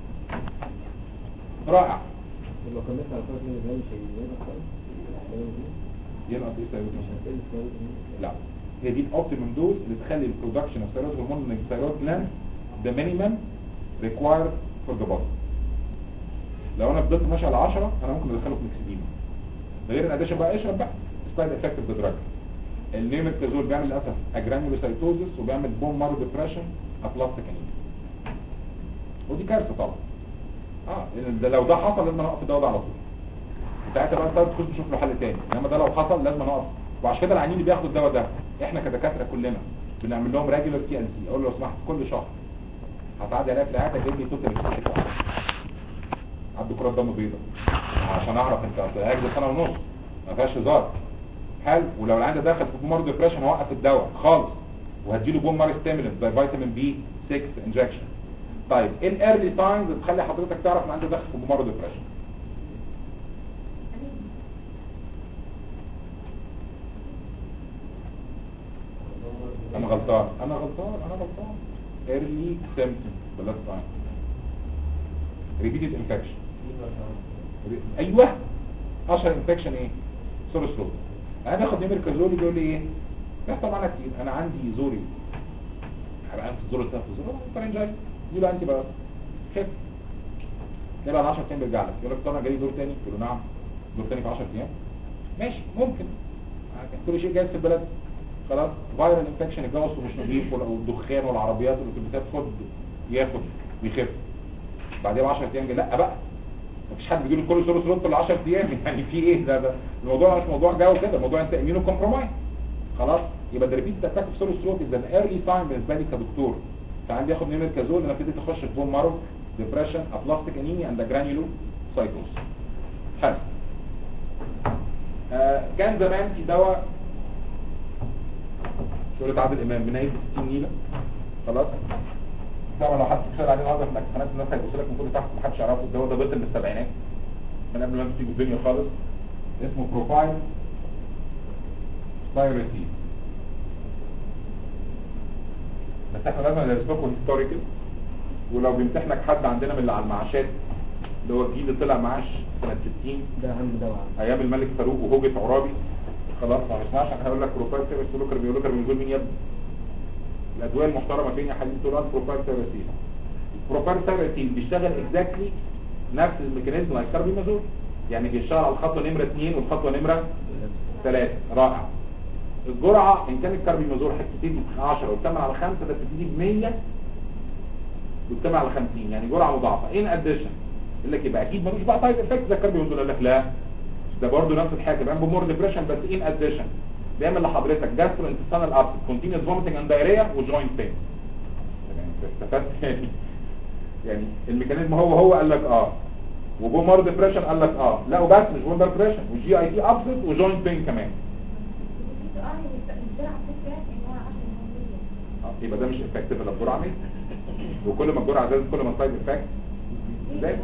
رائع لو كملت على فرق من الجرام مش هينقص طيب ينقص ايه ثايرويد مش هتقل ثايرويد لا هي دي الاوبتيمم دوز اللي تخلي البرودكشن اوف ثايرويد هرمون من الثايرويد جلاند ده مينيمم ريكوايرد فور ذا بودي لو انا فضلت ماشي على 10 انا ممكن ادخله في ميكسيديما ده غير ان اديشن بقى اشرب بقى سبايد افكت اوف ذا دراج النيمتازول بيعمل للاسف اجرانيولوسايتوزس وبيعمل بون مارو ديبريشن ابلاستيك انيميا ودي كارثه طبعا اه لان ده لو ده حصل لازم نوقف الدواء ده على طول ساعتها بقى انت تخش تشوف له حل تاني انما ده لو حصل لازم نقف وعشان كده العيانين اللي بياخدوا الدواء ده احنا كدكاتره كلنا بنعمل لهم ريجولار تي ان سي اقول له لو سمحت كل شهر هتعدي عليا في العياده جيب لي توتال اكسبشن عنده كرات دم بيضاء عشان اعرف انت هاجد سنه ونص ما فيهاش هزار حلو ولو العيان ده دخل في بومار ديبريشن هوقف الدواء خالص وهديله بومار ستيمولنت زي فيتامين بي 6 انجكشن طيب ايه الايرلي ساينز اللي تخلي حضرتك تعرف ان عنده دخل في بومار ديبريشن انا غلطان انا غلطان انا غلطان early symptoms بلاش sign repeated infection ايوه اشهر انفكشن ايه سور سلوب انا باخد نيمركازول يقول لي ايه بيحصل معانا كتير انا عندي زوري حرقان في الزور الثالث في الزور فرنجاي دي له انتي بقى خف تلاقي بعد 10 ايام بيرجع لك يقول لك طب انا جاي دور تاني تقول له نعم دور تاني في 10 ايام ماشي ممكن كل شيء جايز في البلد خلاص فايرال انفكشن الجوز مش نظيف ولا والدخان والعربيات والاتوبيسات خد ياخد ويخف بعدين ب 10 ايام جاي لا بقى مفيش حد بيجي له كل سورس روت كل 10 ايام يعني في ايه ده ده الموضوع مش موضوع جو كده الموضوع انت امينو كومبرومايز خلاص يبقى ده ريبيت اتاك في سورس روت ده ايرلي ساين بالنسبه لي كدكتور فعندي اخد نيمركازول انا ابتديت اخش في بون مارو ديبريشن ابلاستيك انيميا اند جرانيولو سايتوس حلو آه كان زمان في دواء شغلة عادل امام بنايب ب 60 نيله خلاص طبعا لو حد بيشتغل عليه النهارده في الاكسنات الناس هيبص لك من فوق لتحت محدش يعرفه الدواء ده بطل من السبعينات من قبل ما انتوا تيجوا الدنيا خالص اسمه بروفايل ثايرويد بس احنا لازم ندرس لكم هيستوريكال ولو بيمتحنك حد عندنا من اللي على المعاشات اللي هو الجيل اللي طلع معاش سنه 60 ده اهم دواء ايام الملك فاروق وهوجة عرابي خلاص ما نسمعش احنا هقول لك بروفايل ثيرابي سلوكر بيقول لك بنقول مين يا ابني الادويه المحترمه فين يا حبيبي تقول بروفايل ثيرابي بروفايل ثيرابي بيشتغل اكزاكتلي نفس الميكانيزم لايك كاربيمازول يعني بيشتغل على الخطوه نمره 2 والخطوه نمره 3 رائع الجرعه ان كان الكاربيمازول هتبتدي 10 وتكمل على 5 ده بتبتدي ب 100 وتكمل على 50 يعني جرعه مضاعفه ان اديشن يقول لك يبقى اكيد ملوش بقى سايد افكت زي الكاربيمازول يقول لك لا ده برضه نفس الحاجه بيعمل بمور ديبريشن بس ان اديشن بيعمل لحضرتك جاسترو انتستانال ابسط كونتينوس فوميتنج اند دايريا وجوينت بين يعني انت استفدت يعني يعني الميكانيزم هو هو قال لك اه وبون مارو ديبريشن قال لك اه لا وبس مش بون ديبريشن والجي اي تي ابسط وجوينت بين كمان آه، يبقى ده مش افكتيف الا بجرعه 100 وكل ما الجرعه زادت كل ما السايد افكت زاد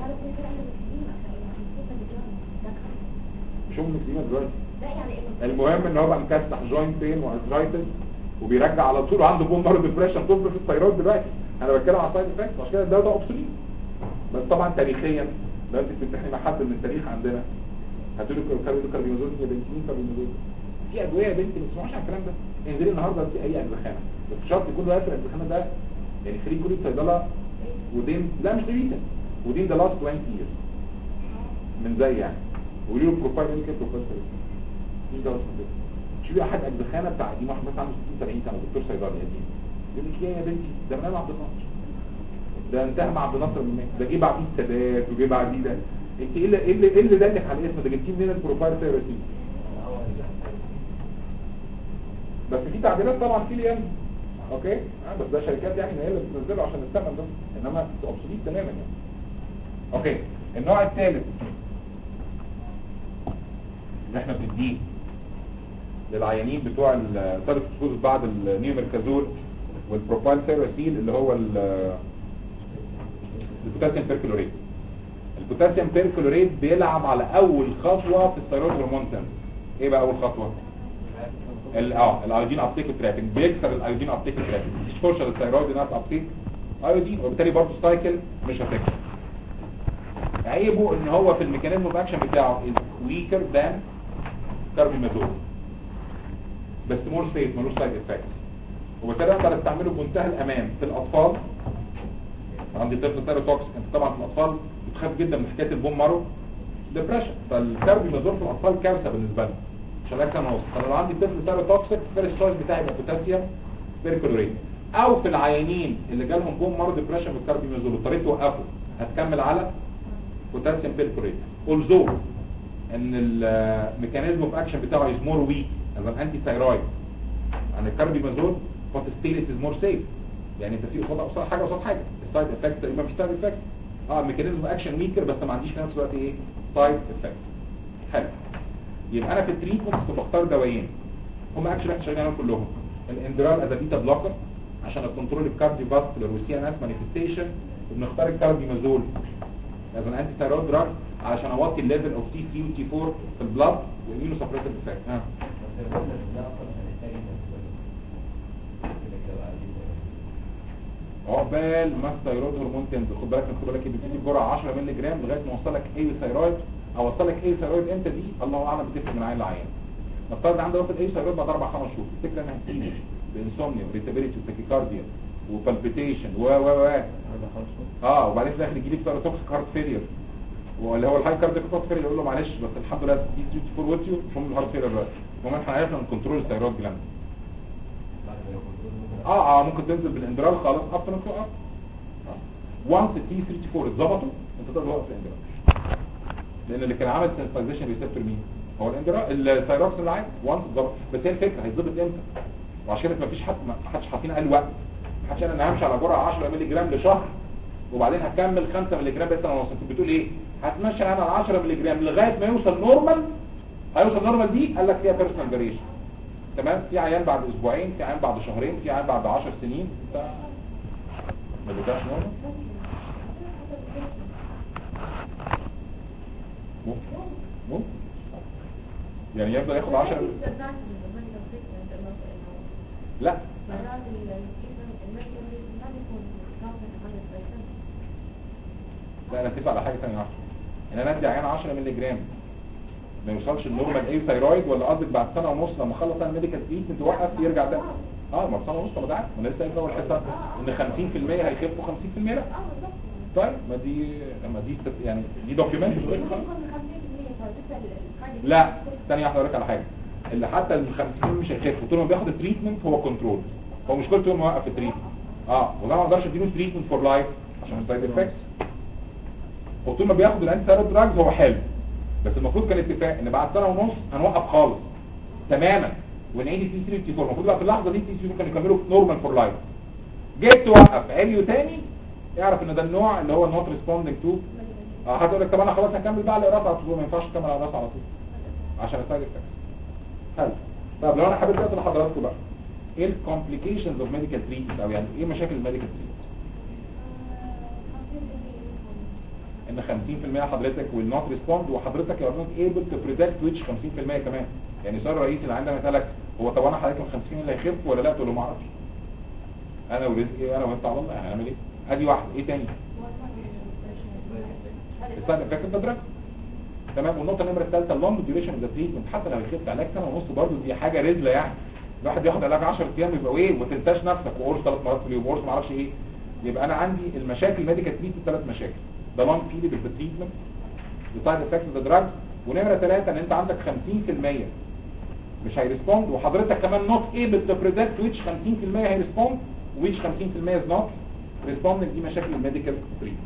مش هم مكسيين دلوقتي المهم ان هو بقى مكسح جوينت بين وارثرايتس وبيرجع على طول وعنده بون مارو ديبريشن طول في الثيرويد دلوقتي انا بتكلم على السايد افكتس عشان كده ده ده اوبسوليت بس طبعا تاريخيا لو انت بتمتحني مع حد من التاريخ عندنا هتقولي كاربيدو كاربينوزول يا بنتي مين كاربينوزول في ادويه يا بنتي ما تسمعوش عن الكلام ده انزلي النهارده في اي اجزخانه بس شرط يكون واقف الاجزخانه ده يعني خريج كليه صيدله ودين لا مش ريتا ودين ده لاست 20 years من زي يعني وقولي له بروفايل ميديكال بروفيسور مين ده اسمه كده شوفي احد اجزخانه بتاع قديم واحد مثلا عنده 60 70 سنه دكتور صيدلي قديم يقول لك ايه يا بنتي ده من عبد الناصر ده انتهى مع عبد الناصر من ده جه بعديه السادات وجه بعديه ده انت ايه اللي ايه اللي ايه اللي دلك على الاسم ده جبتيه منين البروفايل ثيرابي بس في تعديلات طبعا في اليوم اوكي آه بس ده شركات يعني هي اللي بتنزله عشان الثمن بس انما اوبسوليت تماما يعني اوكي النوع الثالث اللي احنا بنديه للعيانين بتوع الثالث فصول بعد النيوميركازول والبروفايل ثيراسيل اللي هو ال- البوتاسيوم بيركلوريت البوتاسيوم بيركلوريت بيلعب على اول خطوه في الثيرويد هرمون سنس ايه بقى اول خطوه ال- اه الايودين ابتيك ترابنج بيكسر الايودين ابتيك ترابنج مش فرشه للثيرويد انها ابتيك ايودين وبالتالي برضه السايكل مش هتكسر عيبه ان هو في الميكانيزم اوف اكشن بتاعه is weaker than كاربيمازول بس مور سيف ملوش سايد افكتس وبالتالي اقدر استعمله بمنتهى الامان في الاطفال عندي طفل سيروتوكس انت طبعا في الاطفال بتخاف جدا من حكايه البوم مارو ديبريشن فالكاربيمازول في الاطفال كارثه بالنسبه لهم عشان اكسر نص فانا لو عندي طفل سيروتوكسيك فيرست تشويس بتاعي يبقى بوتاسيوم بيركلوريت او في العيانين اللي جالهم بوم مارو ديبريشن بالكاربيمازول واضطريت توقفه هتكمل على بوتاسيوم بيركلوريت اولزو ان الميكانيزم اوف اكشن بتاعه از مور ويك از ان انتي ثايرويد عن الكاربيمازول بس ستيل از مور سيف يعني انت في قصاد قصاد حاجه قصاد حاجه السايد افكت ما فيش سايد افكت اه الميكانيزم اوف اكشن ويكر بس ما عنديش في نفس الوقت ايه سايد افكت حلو يبقى انا في التريتمنت كنت بختار دوايين هم اكشن احنا شغالين عليهم كلهم الاندرال از بيتا بلوكر عشان الكنترول الكارديو فاسكولار والسي ان اس مانيفستيشن وبنختار الكاربيمازول از ان انتي ثايرويد دراج عشان اوطي الليفل اوف تي 3 وتي 4 في البلاد وامينو سبريسيف افكت ها عقبال ما الثيرويد هرمون تنزل خد بالك خد بالك بتدي بجرعه 10 مللي جرام لغايه ما اوصل لك اي ثيرويد اوصل لك اي ثيرويد امتى دي الله اعلم بتفرق من عين لعين نفترض عندي وصل اي ثيرويد بعد اربع خمس شهور الفكره انها هتيجي بانسومنيا وريتابيليتي وتاكيكارديا وبالبيتيشن و و و اه وبعدين في الاخر يجي لك ثيروتوكسيك هارت فيلير واللي هو الهاي كاردياك هارت فيلير يقول له معلش بس الحمد لله دي 34 واتيو مش هم الهارت فيلير دلوقتي المهم احنا عرفنا نكنترول الثيرويد جلاند اه اه ممكن تنزل بالاندرال خالص اب تو اب وانس التي 34 اتظبطوا انت تقدر توقف الاندرال لان اللي كان عامل سنسيزيشن ريسبتور مين هو الاندرال الثيروكس اللي عادي وانس اتظبط بس هي الفكره هيتظبط امتى وعشان كده مفيش حد ما حدش حاطين قال وقت ما حدش قال انا همشي على جرعه 10 مللي جرام لشهر وبعدين هكمل 5 مللي جرام بس انا وصلت انت بتقول ايه هتمشي انا على 10 مللي جرام لغايه ما يوصل نورمال هيوصل نورمال دي قال لك فيها بيرسونال فاريشن تمام في عيان بعد اسبوعين في عيان بعد شهرين في عيان بعد 10 سنين ف... ما بيبقاش نورمال ممكن ممكن يعني يفضل ياخد 10 لا لا انا اتفق على حاجه ثانيه واحده ان انا ادي عيان 10 مللي جرام ما يوصلش النورمال اي ثايرويد ولا قصدك بعد سنه ونص لما اخلص انا الميديكال تريتمنت توقف يرجع ده اه ما سنه ونص طب ده عارف انا لسه قايل في اول حصه ان 50% هيخفوا 50% لا طيب ما دي ما دي است- يعني دي دوكيومنت لا ثانيه واحده اقول لك على حاجه اللي حتى ال 50% مش هيخف طول ما بياخد التريتمنت هو كنترول هو مشكلته طول ما وقف التريتمنت اه وده ما اقدرش اديله تريتمنت فور لايف عشان السايد افكتس هو طول ما بياخد الانتي ثايرويد دراجز هو حلو بس المفروض كان اتفاق ان بعد سنه ونص هنوقف خالص تماما ونعيد التي 3 تي 4 المفروض بقى في اللحظه دي التي 3 كانوا يكملوا نورمال فور لايف جيت توقف عليو تاني اعرف ان ده النوع اللي هو نوت ريسبوندنج تو اه هتقول لك طب انا خلاص هكمل بقى على القراص على طول ما ينفعش تكمل على القراص على طول عشان السايد افكتس حلو طب لو انا حبيت اقول لحضراتكم بقى ايه الكومبليكيشنز اوف ميديكال تريتمنت او يعني ايه مشاكل الميديكال تريتمنت ان 50% حضرتك will not respond وحضرتك you are not able to predict which 50% كمان يعني السؤال الرئيسي اللي عندنا يسالك هو طب انا حضرتك ال 50 اللي هيخف ولا لا تقول له ما اعرفش انا ورزقي انا وانت على الله يعني هنعمل ايه ادي واحده ايه تاني السايد افكت اوف ذا دراجز تمام والنقطه النمره الثالثه اللونج ديوريشن اوف ذا تريتمنت حتى لو يخف علاج سنه ونص برضه دي حاجه رزله يعني الواحد ياخد علاج 10 ايام يبقى ايه وما تنساش نفسك وقرص ثلاث مرات في اليوم وقرص ما اعرفش ايه يبقى انا عندي المشاكل ميديكال تريتمنت ثلاث مشاكل ده لونج بيريد اوف ذا تريتمنت السايد افكت اوف ذا دراجز ونمره ثلاثه ان انت عندك 50% مش هيرسبوند وحضرتك كمان نوت ايبل تو بريدكت ويتش 50% هيرسبوند ويتش 50% از نوت ريسبوندنج دي مشاكل الميديكال تريتمنت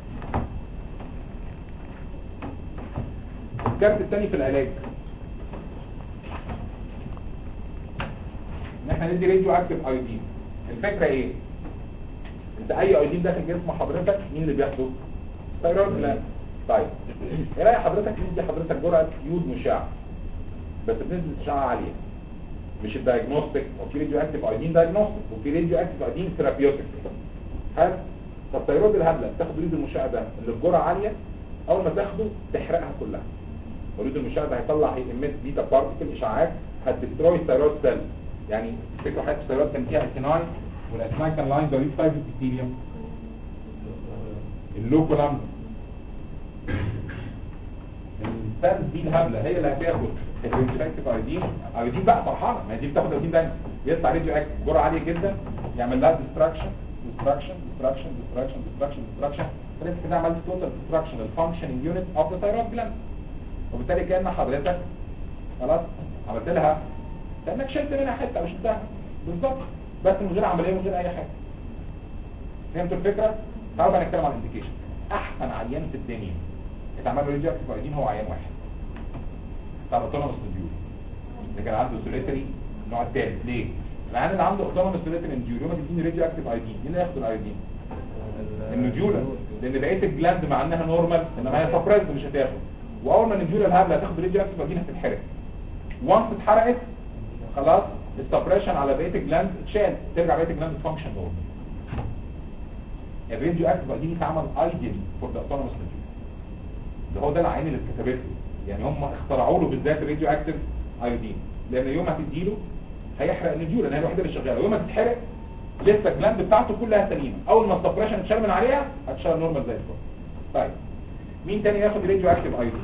الكارت الثاني في العلاج ان احنا ندي راديو اكتيف ايودين الفكره ايه انت اي ايودين داخل جسم حضرتك مين اللي بياخده ثايرويد لا طيب ايه راي حضرتك ندي حضرتك جرعه يود مشع بس بنسبه اشعاع عاليه مش الدايجنوستيك وفي راديو اكتيف ايودين دايجنوستيك وفي راديو اكتيف ايودين ثيرابيوتيك حلو طب ثايرويد الهبله بتاخد ريد المشع ده اللي بجرعه عاليه اول ما تاخده تحرقها كلها وريد المشع ده هيطلع هيمت بيتا بارتيكل اشعاعات هتستروي الثايرويد سيل يعني فكرة حياة الثايرويد كان فيها اسيناي والاسيناي كان لاين ضريب فايف ابيثيليوم اللوكولام السيلز دي الهبله هي اللي هتاخد الانفكتيف ايودين ايودين بقى فرحانه ما هي دي بتاخد ايودين دايما يطلع راديو اكتيف جرعه عاليه جدا يعمل لها ديستراكشن ديستراكشن ديستراكشن ديستراكشن ديستراكشن ديستراكشن فانت كده عملت توتال ديستراكشن للفانكشننج يونت اوف ذا ثايرويد جلاند وبالتالي كان حضرتك خلاص عملت لها كانك شلت منها حته مش انتهى بالظبط بس من غير عمليه من غير اي حاجه فهمتوا الفكره تعالوا بقى نتكلم عن الانديكيشن احسن عيان في الدنيا اتعمل له ريجكت فايدين هو عيان واحد بتاع الاوتونوموس نديول اللي كان عنده سوليتري النوع الثالث ليه؟ العيان اللي عنده اوتونوموس سوليتري نديول يوم ما تديني ريديو اكتيف ايدين مين اللي هياخد الايدين؟ النجوله لان بقيه الجلاند مع انها نورمال انما هي سبريسد مش هتاخد واول ما النجوله الهبله هتاخد ريديو اكتيف ايدين هتتحرق وانس اتحرقت خلاص السبريشن على بقيه الجلاند اتشال ترجع بقيه الجلاند تفانكشن نورمال الراديو اكتيف دي اتعمل ايديالي فور ذا اوتونوموس نيوتريشن ده هو ده العين اللي اتكتبت له يعني هم اخترعوا له بالذات الراديو اكتيف ايودين لان يوم ما تديله هيحرق النجول لان هي الوحيده اللي شغاله يوم ما تتحرق لسه الجلاند بتاعته كلها سليمه اول ما السبريشن اتشال من عليها هتشتغل نورمال زي الفل طيب مين تاني ياخد راديو اكتيف ايودين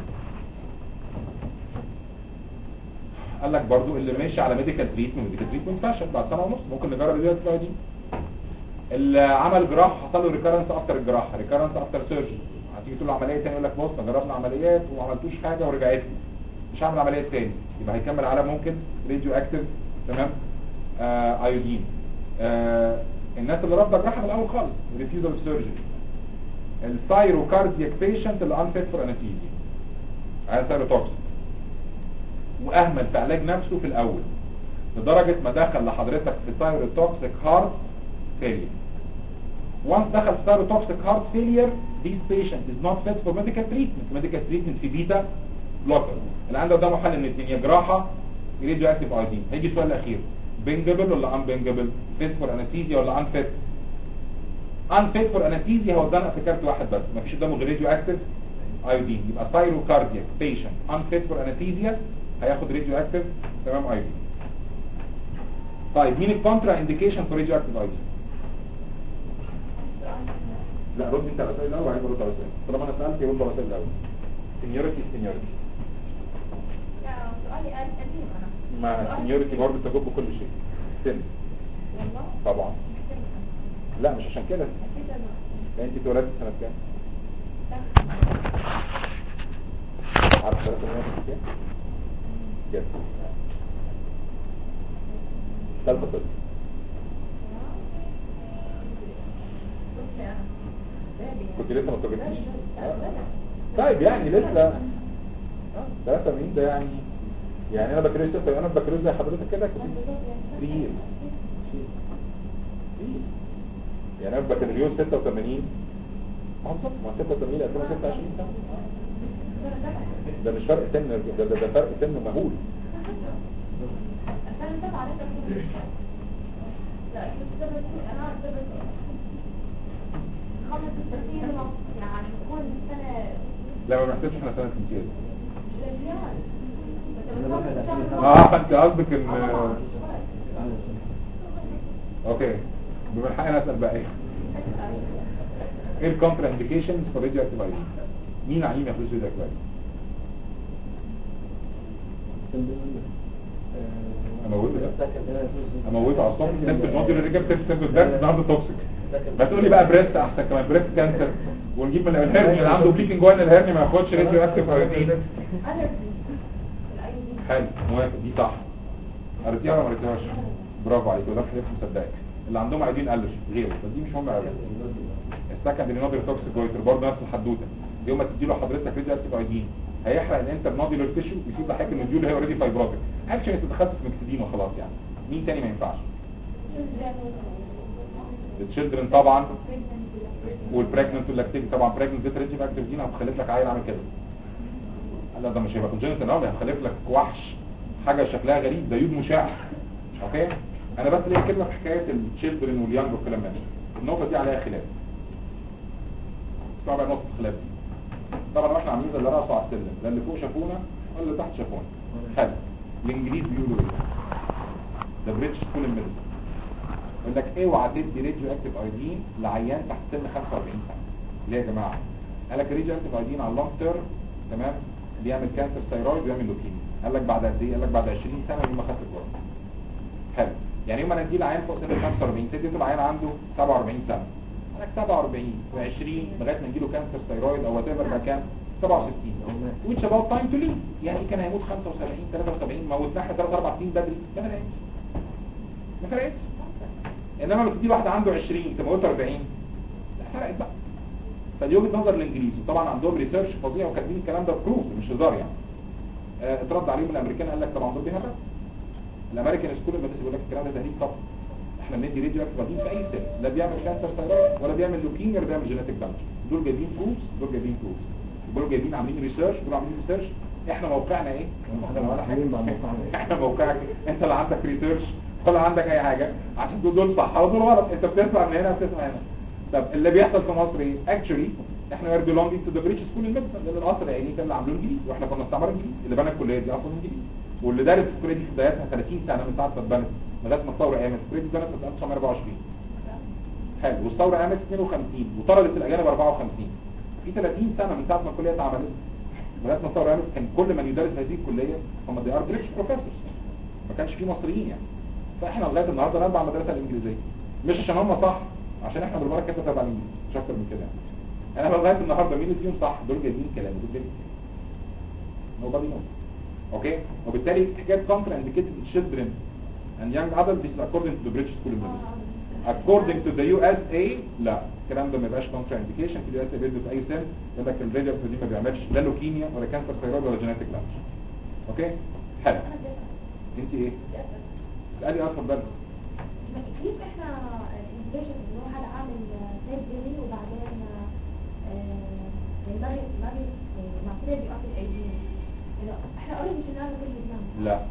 قال لك برضو اللي ماشي على ميديكال تريتمنت ميديكال تريتمنت فشل بعد سنه ونص ممكن نجرب راديو اكتيف ايودين اللي عمل جراح حصل له ريكارنس افتر الجراحه ريكارنس افتر سيرجري هتيجي تقول له عمليه تاني يقول لك بص أنا جربنا عمليات وما عملتوش حاجه ورجعت لي مش هعمل عمليات تاني يبقى هيكمل على ممكن راديو اكتيف تمام آه ايودين آه الناس اللي رافضه الجراحه من الاول خالص ريفيوزال اوف سيرجري الثايروكاردياك بيشنت اللي انفيت فور انستيزيا عايز ثايروتوكسين واهمل في علاج نفسه في الاول لدرجه ما دخل لحضرتك في ثايروتوكسيك هارت فيلير once دخل في thyrotoxic heart failure this patient is not fit for medical treatment medical treatment في بيتا بلوكر اللي عنده قدامه حل من الاثنين يا جراحه راديو اكتيف ايدين هيجي السؤال الاخير بنجبل ولا ان بنجبل fit for anesthesia ولا ان fit ان fit for anesthesia هو قدامنا في كارت واحد بس مفيش قدامه غير راديو اكتيف ايودين يبقى ثايروكاردياك patient ان fit for anesthesia هياخد راديو اكتيف تمام ايودين طيب مين الكونترا انديكيشن فور راديو اكتيف ايودين لا رد انت على الاسئله الاول وبعدين برد على الاسئله طالما انا سالت يرد على الاسئله الاول سينيورتي سينيورتي لا سؤالي قديم انا ما سينيورتي برضه تجب كل شيء سن والله طبعا لا مش عشان كده اكيد انا لا انت اتولدت سنه كام عارف سنه كام كام يس ثالثه طب كنت لسه ما اتولدتيش طيب يعني لسه ثلاثة مين ده يعني يعني انا بكالوريوس ستة انا بكالوريوس زي حضرتك كده كنت 3 years يعني انا بكالوريوس 86 ما هو بالظبط ما 86 ل 2026 سنه ده مش فرق سن ده ده, ده فرق سن مهول السنة اللي فاتت على شكل لا كنت درست انا عارف درست خلص الترتيب يعني كل سنة لا ما بنحسبش احنا سنه امتياز مش الامتياز بس بنخلص شهر اه انت قصدك ان اوكي بما الحقيقه انا اسال بقى ايه ايه الكونترا انديكيشنز فور راديو اكتيف اي مين عيم ياخد راديو اكتيف اي اموته ده اموته على الصبح سبت الماضي اللي رجعت سبت الدرس النهارده توكسيك ما تقول لي بقى بريست احسن كمان بريست كانسر ونجيب من الهرني اللي عنده بليكنج وان الهرني ما ياخدش راديو اكتيف اي حلو موافق دي صح قريتيها ولا ما قريتيهاش برافو عليك وده خلاف مصدقك اللي عندهم ايدين قلش غيره بس دي مش مهمه قوي السكند نودي توكسيك جويتر برضه نفس الحدوته يوم ما تدي له حضرتك ريدي اكتيف ايدين هيحرق الانتر نوديولار تيشو ويسيب لحضرتك النوديول اللي هي اوريدي فايبروتيك اكشن انت دخلت في مكسدين وخلاص يعني مين تاني ما ينفعش التشيلدرن طبعا والبريجننت واللاكتيك طبعا بريجننت ديت ريدي اكتيف دي هتخلف لك عيل عامل كده لا ده مش هيبقى كونجنتال نوم هتخلف لك وحش حاجه شكلها غريب ده يود مشع اوكي انا بس ليه كلمه في حكايه التشيلدرن واليانج والكلام ده النقطه دي عليها خلاف طبعا نقطه خلاف دي طبعا احنا عاملين زي اللي راسه على السلم لا اللي فوق شافونا ولا اللي تحت شافونا حلو الانجليز بيقولوا ايه ده بريتش سكول الميديسن يقول لك اوعى تدي راديو اكتيف ايدين لعيان تحت سن 45 سنه ليه يا جماعه قال لك راديو اكتيف ايدين على اللونج تيرم تمام بيعمل كانسر ثايرويد ويعمل لوكيميا قال لك بعد قد ايه قال لك بعد 20 سنه يوم ما خدت الجرعه حلو يعني يوم ما ندي العيان فوق سن 45 تدي العيان عنده 47 سنه قال لك 47 و20 لغايه ما يجيله كانسر ثايرويد او وات ايفر بقى كام 67 which about time to live يعني كان هيموت 75 73 موتنا احنا 3 4 سنين بدري ما فرقتش ما فرقتش انما لما تدي واحد عنده 20 تموته 40 لا فرقت بقى فدي وجهه نظر الانجليز وطبعا عندهم ريسيرش فظيع وكاتبين الكلام ده بروف مش هزار يعني آه، اترد عليهم الامريكان قال لك طبعا دول بيهرب الامريكان سكول المدرسه بيقول لك الكلام ده تهريج طبعا احنا بندي راديو اكتيف في اي سيل لا بيعمل كانسر ثايرويد ولا بيعمل لوكيميا ولا بيعمل جينيتك دامج دول جايبين بروفز دول جايبين بروفز دول جايبين عاملين ريسيرش دول عاملين ريسيرش احنا موقعنا ايه احنا ولا حاجه احنا موقعك انت لا عندك ريسيرش ولا عندك اي حاجه عشان دول دول صح ودول غلط انت بتسمع من هنا وبتسمع هنا طب اللي بيحصل في مصر ايه اكشولي احنا وير belonging to the British School in Medicine لان الاصل العيني كان اللي عاملوه انجليز واحنا كنا استعمار انجليز اللي بنى الكليه دي اصلا انجليز واللي دارس في الكليه دي في بدايتها 30 سنه من ساعه ما اتبنت لغايه ما الثوره قامت الكليه دي اتبنت سنه 1924 حلو والثوره قامت 52 وطردت الاجانب 54 في 30 سنه من ساعه ما الكليه اتعملت لغايه ما الثوره قامت كان كل من يدرس هذه الكليه هم دي ار بريتش بروفيسورز ما كانش في مصريين يعني فاحنا لغايه النهارده نتبع المدرسه الانجليزيه مش عشان هم صح عشان احنا بالمره كده تبع الانجليزي مش اكتر من كده يعني انا لغايه النهارده مين اللي فيهم صح دول جايبين كلام دول جايبين nobody knows اوكي وبالتالي حكايه contra indicated in children and young adults is according to the British School of Medicine according to the USA لا الكلام ده ما يبقاش contra indication في اليو اس بيدوا في اي سن يقول لك الراديو دي ما بيعملش لا لوكيميا ولا كانسر ثايرويد ولا جينيتك دامج اوكي حلو انت ايه اسالي اه اتفضلي كيف احنا الانفيشن اللي هو حد عامل سيد جميل وبعدين المريض مريض معصيه بيقف الايدين احنا اوريدي شلنا له كل الجنان لا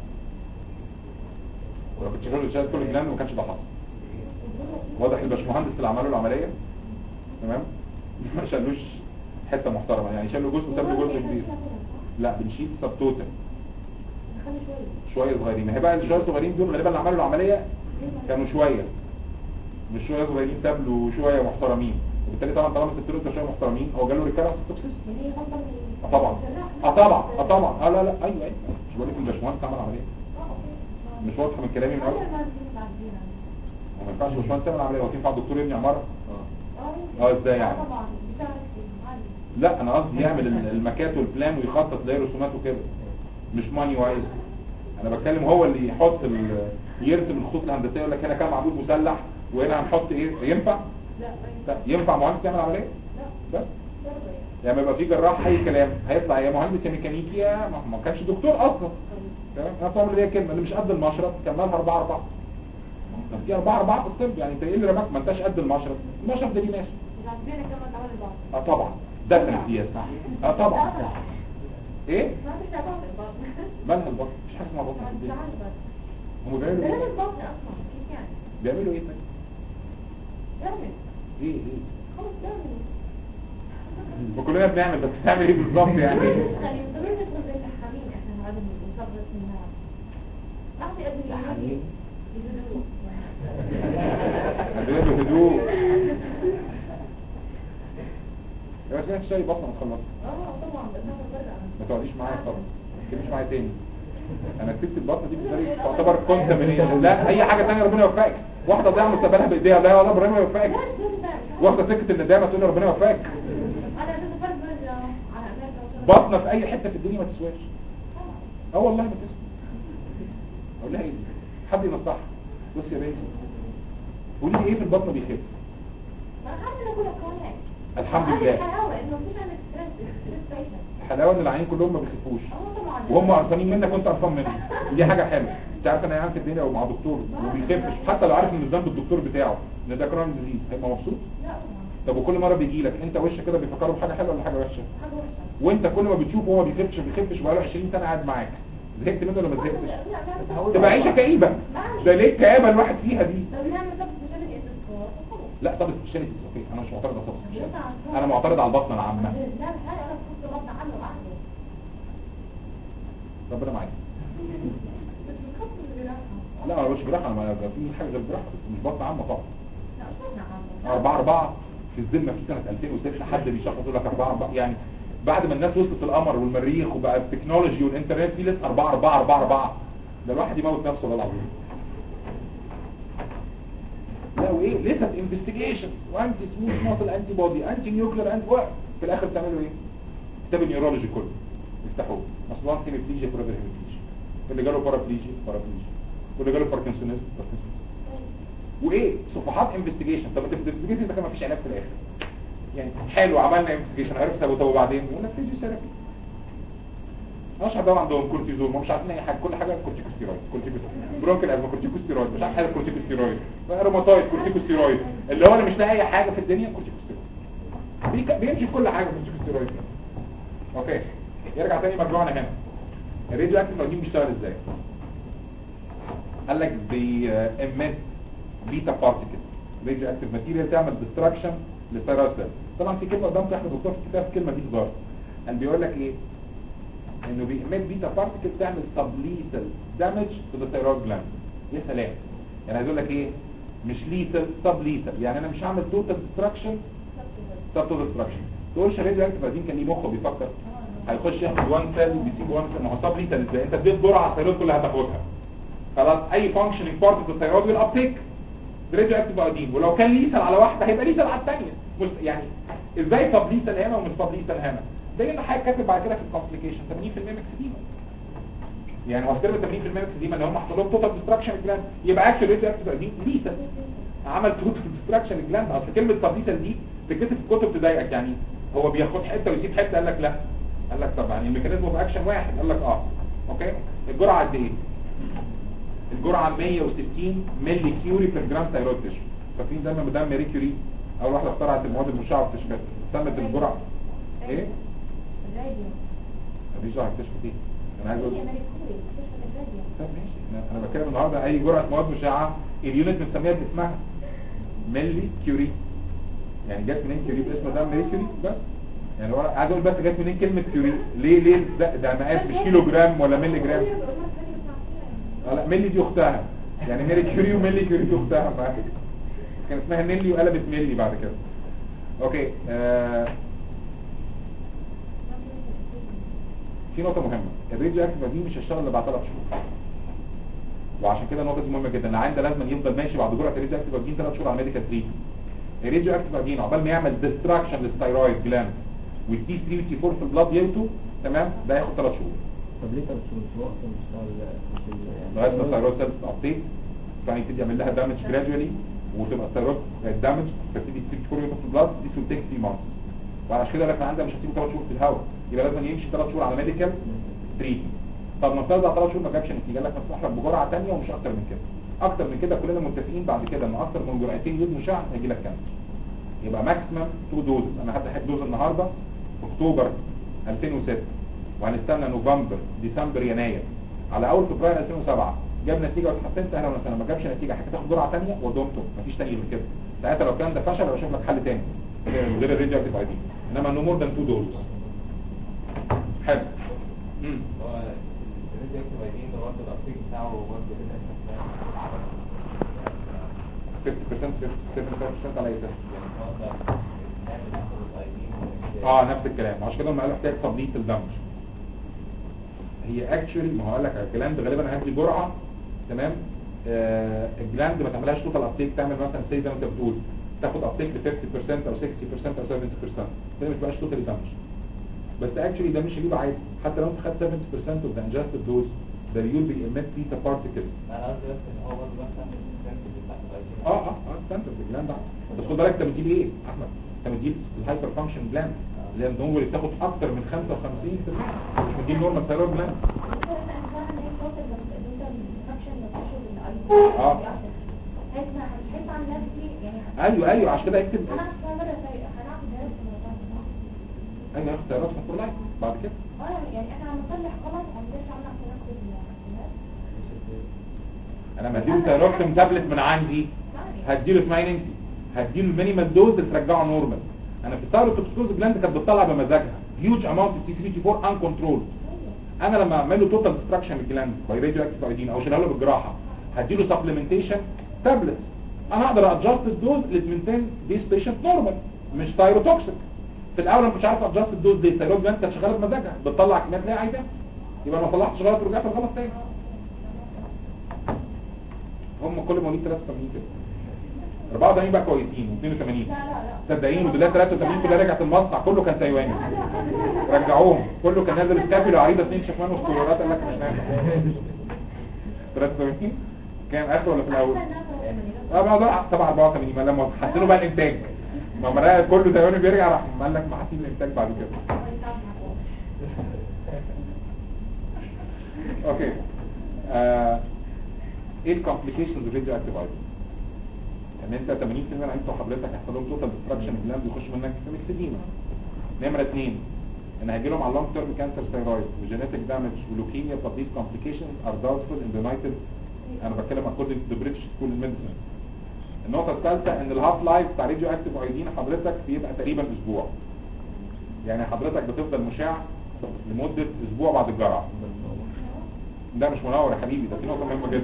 ولو كنت شغال شغال كل الجنان ما كانش ده حصل واضح الباشمهندس اللي عمله العمليه تمام ما شالوش حته محترمه يعني شالوا جزء وساب له جزء كبير لا بنشيل سب توتال خلي شويه شويه صغيرين ما هي بقى الشويه الصغيرين دول غالبا اللي عملوا العمليه كانوا شويه مش شويه صغيرين ساب له شويه محترمين وبالتالي طبعا طالما سبت له انت شويه محترمين هو جاله ريكارنس توكسيس يعني هي غلطه من اه طبعا اه طبعا اه طبعا اه لا لا ايوه ايوه مش بقول لك الباشمهندس عمل عمليه مش واضحه من كلامي من الاول هو ما ينفعش الباشمهندس يعمل عمليه هو ينفع الدكتور يبني عماره اه ازاي يعني طبعا بيشارك في المعلم لا انا قصدي يعمل ال- المكات والبلان ويخطط زي رسومات وكده مش ماني وايز انا بتكلم هو اللي يحط ال- يرسم الخطوط الهندسيه يقول لك هنا كام عمود مسلح وهنا هنحط ايه ينفع لا لا ينفع مهندس يعمل عمليه لا بس يعني يبقى في جراح اي كلام هيطلع يا مهندس يا ميكانيكي يا ما ما كانش دكتور اصلا تمام انا طبعا اللي هي كلمه اللي مش قد المشرط كان لها 4 4 في 4 4 في الطب يعني انت ايه اللي رماك ما انتش قد المشرط المشرط ده ليه ماشي عندنا كمان اول البعض اه طبعا ديفنتلي يس اه طبعا ايه ما فيش عبارة البعض مالها البطن مفيش حاجه اسمها بطن في الدنيا هم بيعملوا غير ايه البطن اصلا كيف يعني بيعملوا ايه طيب دايما ايه ايه خلص دايما وكلنا بنعمل بس بتعمل ايه بالظبط يعني يعني ضروري ندخل زي الحميم احنا هذا المصابة منها اعطي ابني الحميم؟ يهدوء عندنا بهدوء يا بس انت شاي بطن خلص اه طبعا بس انا برجع ما تقعديش معايا خالص ما تجيبيش معايا تاني انا كتبت البطن دي بالنسبه لي تعتبر كونتامينيشن لا اي حاجه ثانيه ربنا يوفقك واحده ضيع مستقبلها بايديها لا والله ربنا يوفقك ليش ليش ده؟ واحده سكت الندامه تقول لي ربنا يوفقك انا سافرت برا على امريكا بطنه في اي حته في الدنيا ما تسواش اه والله ما تسوى اقول لها ايه حد ينصحها بص يا بنتي قولي لي ايه في البطن بيخف ما انا عارفه اقول لك هيك الحمد هذه لله. الحلاوه انه مفيش عندك ستريس ستريس بيشنت الحلاوه ان العيان كلهم ما بيخفوش اه طبعا وهم قرفانين منك وانت قرفان منهم دي حاجه حلوه انت عارف انا قاعد في الدنيا ومع دكتور وما بيخفش حتى لو عارف ان الذنب الدكتور بتاعه ان ده كرونيك ديزيز هيبقى مبسوط لا طبعا طب وكل مره بيجي لك انت وشك كده بيفكروا بحاجه حلوه ولا حاجه وحشه حاجه وحشه وانت كل ما بتشوفه هو ما بيخفش ما بيخفش بقاله 20 سنه قاعد معاك زهقت منه ولا ما زهقتش تبقى عيشه كئيبه ده ليه الكآبه الواحد فيها دي لو بنعمل سبب مشابه الاسكار خلاص لا طب سبيشاليتي اوكي انا مش معترض على سب سبيشاليتي انا معترض على البطنه العامه لا بحالي انا كنت بطن عنه وعقله ربنا معاك بس بتخصص الجراحه لا انا مش جراحه انا في حاجه غير جراحه بس مش بطنه عامه طبعا لا مش بطن عنه أربعة أربعة في الذمة في سنة 2006 حد بيشخص يقول لك أربعة أربعة يعني بعد ما الناس وصلت القمر والمريخ وبقى التكنولوجي والإنترنت في لسه أربعة أربعة أربعة أربعة ده الواحد يموت نفسه والله العظيم لا وإيه لسه انفستيجيشن وأنتي سموث ماسل أنتي بودي أنتي نيوكلير أنتي في الآخر تعملوا إيه؟ كتاب النيورولوجي كله يفتحوه أصلا هيميبليجيا بريفر هيميبليجيا اللي جاله بارابليجيا بارابليجيا واللي جاله باركنسونيزم باركنسونيزم وايه صفحات انفستيجيشن طب انت بتنفستيجيت انت كان مفيش علاج في الاخر يعني حلو عملنا انفستيجيشن عرفت طب طب وبعدين يقول لك فيزيوثيرابي اشهر دواء عندهم كورتيزون ما مش عارفين اي حاجه كل حاجه كورتيكوستيرويد كورتيكوستيرويد برونكل ازمه كورتيكوستيرويد مش عارف حاجه كورتيكوستيرويد روماتويد كورتيكوستيرويد اللي هو انا مش لاقي اي حاجه في الدنيا كورتيكوستيرويد بيك- بيمشي في كل حاجه كورتيكوستيرويد اوكي يرجع تاني مرجوعنا هنا الراديو اكتيف دي بيشتغل ازاي قال لك بيمت بيتا بارتيكلز راديو اكتيف ماتيريال تعمل ديستراكشن للثيرويد سيل طبعا في كلمه قدام احمد دكتور في الكتاب الكلمه دي هزار قال بيقول لك ايه انه بيمت بيتا بارتيكلز تعمل سبليتال دامج تو ذا ثيرويد جلاند يا سلام يعني عايز اقول لك ايه مش ليتال سب ليتال يعني انا مش هعمل توتال ديستراكشن سب توتال ديستراكشن تقولش الراديو اكتيف بعدين كان ليه مخه بيفكر هيخش ياخد وان سيل بيسيب وان سيل ما هو سب ليتال ازاي انت اديت جرعه الثيرويد كلها هتاخدها خلاص اي فانكشنينج بارت اوف الثيرويد ويل ابتيك راديو اكتيف ايودين ولو كان ليسال على واحده هيبقى ليسال على الثانيه يعني ازاي سب ليسال هنا ومش سب ليسال هنا ده اللي هيتكتب بعد كده في الكومبليكيشن 80% مكسديما يعني هو كلمه 80% مكسديما اللي هم حصل لهم توتال ديستراكشن جلاند يبقى اكشن راديو اكتيف ايودين ليسال عمل توتال ديستراكشن جلاند اصل كلمه سب ليسال دي تتكتب في الكتب تضايقك يعني هو بياخد حته ويسيب حته قال لك لا قال لك طب يعني الميكانيزم اوف اكشن واحد قال لك اه اوكي الجرعه قد ايه الجرعة 160 ملي كيوري بير جرام ثايرويد تيشو فاكرين دايما مدام ماري كيوري اول واحدة اخترعت المواد المشعة في التشفيات سمت الجرعة ايه؟ الراديو مفيش دعوة تشفي ايه؟ انا عايز اقول هي ملكوري تشفى الراديو طب ماشي أنا- انا بتكلم النهارده اي جرعة مواد مشعة اليونت بنسميها باسمها ملي كيوري يعني جت منين كيوري باسم مدام ماري كيوري بس يعني هو عايز اقول بس جت منين كلمة كيوري ليه ليه ده, ده مقاس مش كيلو جرام ولا ملي جرام آه لا ميلي دي اختها يعني ميري كيوري وميلي كيوري دي اختها ف... كان اسمها نيلي وقلبت ميلي بعد كده اوكي آه في نقطة مهمة الريديو اكتيف دي مش هيشتغل الا بعد ثلاث شهور وعشان كده النقطة دي مهمة جدا العيان ده لازم يفضل ماشي بعد جرعة الريديو اكتيف دي ثلاث شهور على ميديكال تريتمنت الريديو اكتيف دي عقبال ما يعمل ديستراكشن للثايرويد جلاند والتي 3 والتي 4 في البلاد يوتو تمام ده هياخد ثلاث شهور طب ليه ثلاث شهور مش وقت مش مش ال- لغايه ما الثيرويد سيلز تابديت فانت تبتدي يعمل لها دامج جرادولي وتبقى الثيرويد دامج فتبتدي تسيب كل يوم في البلاد دي سول تيك 3 مانثس وعشان كده لك عندها مش هتسيبه 3 شهور في الهواء يبقى لازم يمشي 3 شهور على ميديكال تريتمنت طب نفترض على 3 شهور ما جابش نتيجه قال لك مسموح لك بجرعه ثانيه ومش اكتر من كده اكتر من كده كلنا متفقين بعد كده ان اكتر من جرعتين يود مشع هيجي لك كانسر يبقى ماكسيمم 2 دوز انا هدي حد دوز النهارده في اكتوبر 2006 وهنستنى نوفمبر ديسمبر يناير على اول فبراير 2007 جاب نتيجه واتحسنت اهلا وسهلا ما جابش نتيجه هتاخد جرعه ثانيه ودومته مفيش تاني من كده ساعتها لو الكلام ده فشل ابقى اشوف لك حل تاني غير الراديو اكتيف اي دي انما نو مور ذان 2 دوز حلو امم هو الريد اكتيف اي دي ده برضه الابتيك بتاعه برضه للاسف 50% 75% على ايه ده؟ يعني هو ده بنعمل ناخد الاي دي اه نفس الكلام عشان كده هم قالوا احتاج تبليط الدمج هي اكشولي ما هو قال لك الجلاند غالبا هدي جرعه تمام آه الجلاند ما تعملهاش توتال ابتيك تعمل مثلا سي زي ما انت بتقول تاخد ابتيك ل 50% او 60% او 70% كده ما تبقاش توتالي دمج بس اكشولي ده مش هيجيب عادي حتى لو انت خدت 70% اوف ذا انجستد دوز ده اليود بيمت بيتا بارتكلز انا قصدي بس ان هو برضه مثلا السنسيتيف بتاعت الاي دي اه اه اه ستاندرد الجلاند ده بس خد بالك انت بتجيب ايه احمد انت بتجيب الهايبر فانكشن جلاند اللي هي هو اللي بتاخد اكتر من 55% مش بتجيب نورمال ثايرويد جلاند آه. ايوه ايوه عشان كده اكتب ايوه ياخد ثايرويد فور لايف بعد كده يعني احنا هنصلح غلط هنرجع ناخد ناخد انا لما اديله ثايروكسين تابلت من عندي هديله اسمعين انت هديله المينيمال دوز اللي ترجعه نورمال انا في الثايروكسين جلاند كانت بتطلع بمزاجها هيوج اماونت تي 3 تي 4 ان كنترول انا لما اعمل له توتال ديستراكشن للجلاند باي راديو اكتيف ايدين او اشيلها له بالجراحه هديله سبلمنتيشن تابلتس انا اقدر ادجست الدوز لتمنتين ديس بيشنت نورمال مش ثايروتوكسيك في الاول انا مش عارف ادجست الدوز دي الثايرويد جلاند كانت شغاله بمزاجها بتطلع كميات اللي هي عايزاها يبقى ما طلعتش غلط ورجعت الغلط تاني هم كل مواليد 83 كده 84 بقى كويسين و82 لا لا لا صدقين ودول 83 كلها رجعت المصنع كله كان تايواني رجعوهم كله كان نازل سكابي وعريضه اثنين شكمان واسطورات قال لك مش نافع 83 كام اخر ولا في الاول؟ اه ما ده طبعا 84 ما لما حسنوا بقى الانتاج ما مرة كله تايواني بيرجع راح قال لك محاسين الانتاج بعد كده اوكي آه، ايه الكومبليكيشنز راديو اكتيف ايضا ان انت 80% من عينته حضرتك هيحصل لهم توتال ديستراكشن جلاند يخش منك في ميكسيديما نمره اثنين ان هيجي لهم على لونج تيرم كانسر ثايرويد وجينيتك دامج ولوكيميا but these complications are doubtful in the United انا بتكلم according to the British School of Medicine النقطة الثالثة ان الهاف لايف بتاع راديو اكتيف ايدين حضرتك بيبقى تقريبا اسبوع يعني حضرتك بتفضل مشع لمدة اسبوع بعد الجرعة ده مش منور يا حبيبي ده في نقطة مهمة جدا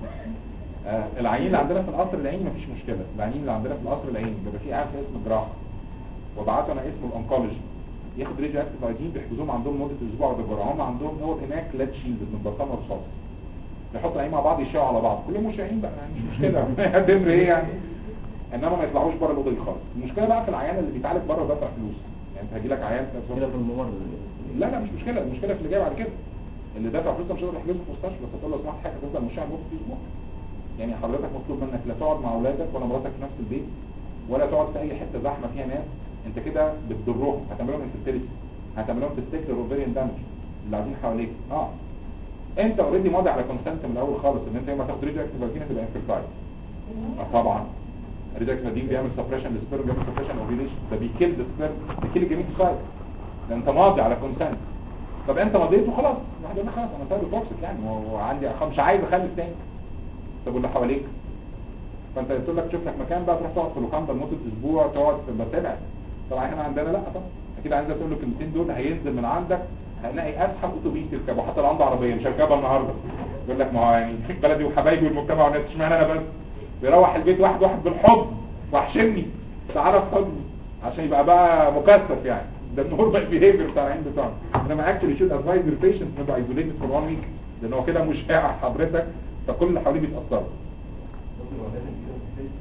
آه العيين اللي عندنا في القصر العيني مفيش مشكلة العيين اللي عندنا في القصر العيني بيبقى فيه قاعد في اسم جراحة وبعته انا اسمه الانكولوجي ياخد راديو اكتيف ايدين بيحجزوهم عندهم مدة اسبوع بعد الجرعة هم عندهم هو هناك لاد شيلد من برطمان رصاص يحط العين مع بعض يشاوا على بعض كلهم مشاهين بقى يعني مش مشكلة هتمر ايه يعني انما ما يطلعوش بره الاوضه دي خالص المشكله بقى في العيان اللي بيتعالج بره ودافع فلوس يعني انت هيجي لك عيان كده في الممرض لا لا مش مشكله المشكله في اللي جاي بعد كده اللي دافع فلوس مش هيقدر يحجزه في المستشفى بس تقول له سمحت حاجه تفضل مشاع ممكن في اسبوع يعني حضرتك مطلوب منك لا تقعد مع اولادك ولا مراتك في نفس البيت ولا تقعد في اي حته زحمه فيها ناس انت كده بتضرهم هتعمل لهم انفيرتيليتي هتعمل لهم تستيكلر اوفيريان دامج اللي قاعدين حواليك اه انت اوريدي ماضي على كونسنت من الاول خالص ان انت يوم ما تاخد ريديو اكتيف تبقى انفيرتايل اه طبعا الريدكس دي بيعمل سبريشن للسبيرم بيعمل سبريشن اوفيليشن ده بيكيل السبيرم بيكيل الجميع سايد ده انت ماضي على كونسنت طب انت مضيت وخلاص واحد يقول لك خلاص انا سايب توكسيك يعني وعندي مش عايز اخلف تاني طب واللي حواليك فانت تقول لك شوف لك مكان بقى تروح تقعد في لوكاندا لمده اسبوع تقعد في المتابع طبعا احنا عندنا لا طبعا اكيد عايز تقول له الكلمتين دول هينزل من عندك هنلاقي اسحب اتوبيس يركبه حتى لو عنده عربيه مش هركبها النهارده يقول لك ما هو يعني بلدي وحبايبي والمجتمع والناس اشمعنى انا بس بيروح البيت واحد واحد بالحضن وحشني تعرف حضني عشان يبقى بقى مكثف يعني ده النورمال بيهيفير بتاع العين بتاعنا انما اكشلي شود ادفايز يور بيشنت نبقى ايزوليتد فور 1 ويك لان هو كده مشاع حضرتك فكل اللي حواليه بيتاثروا ممكن هو لازم يجيله في البيت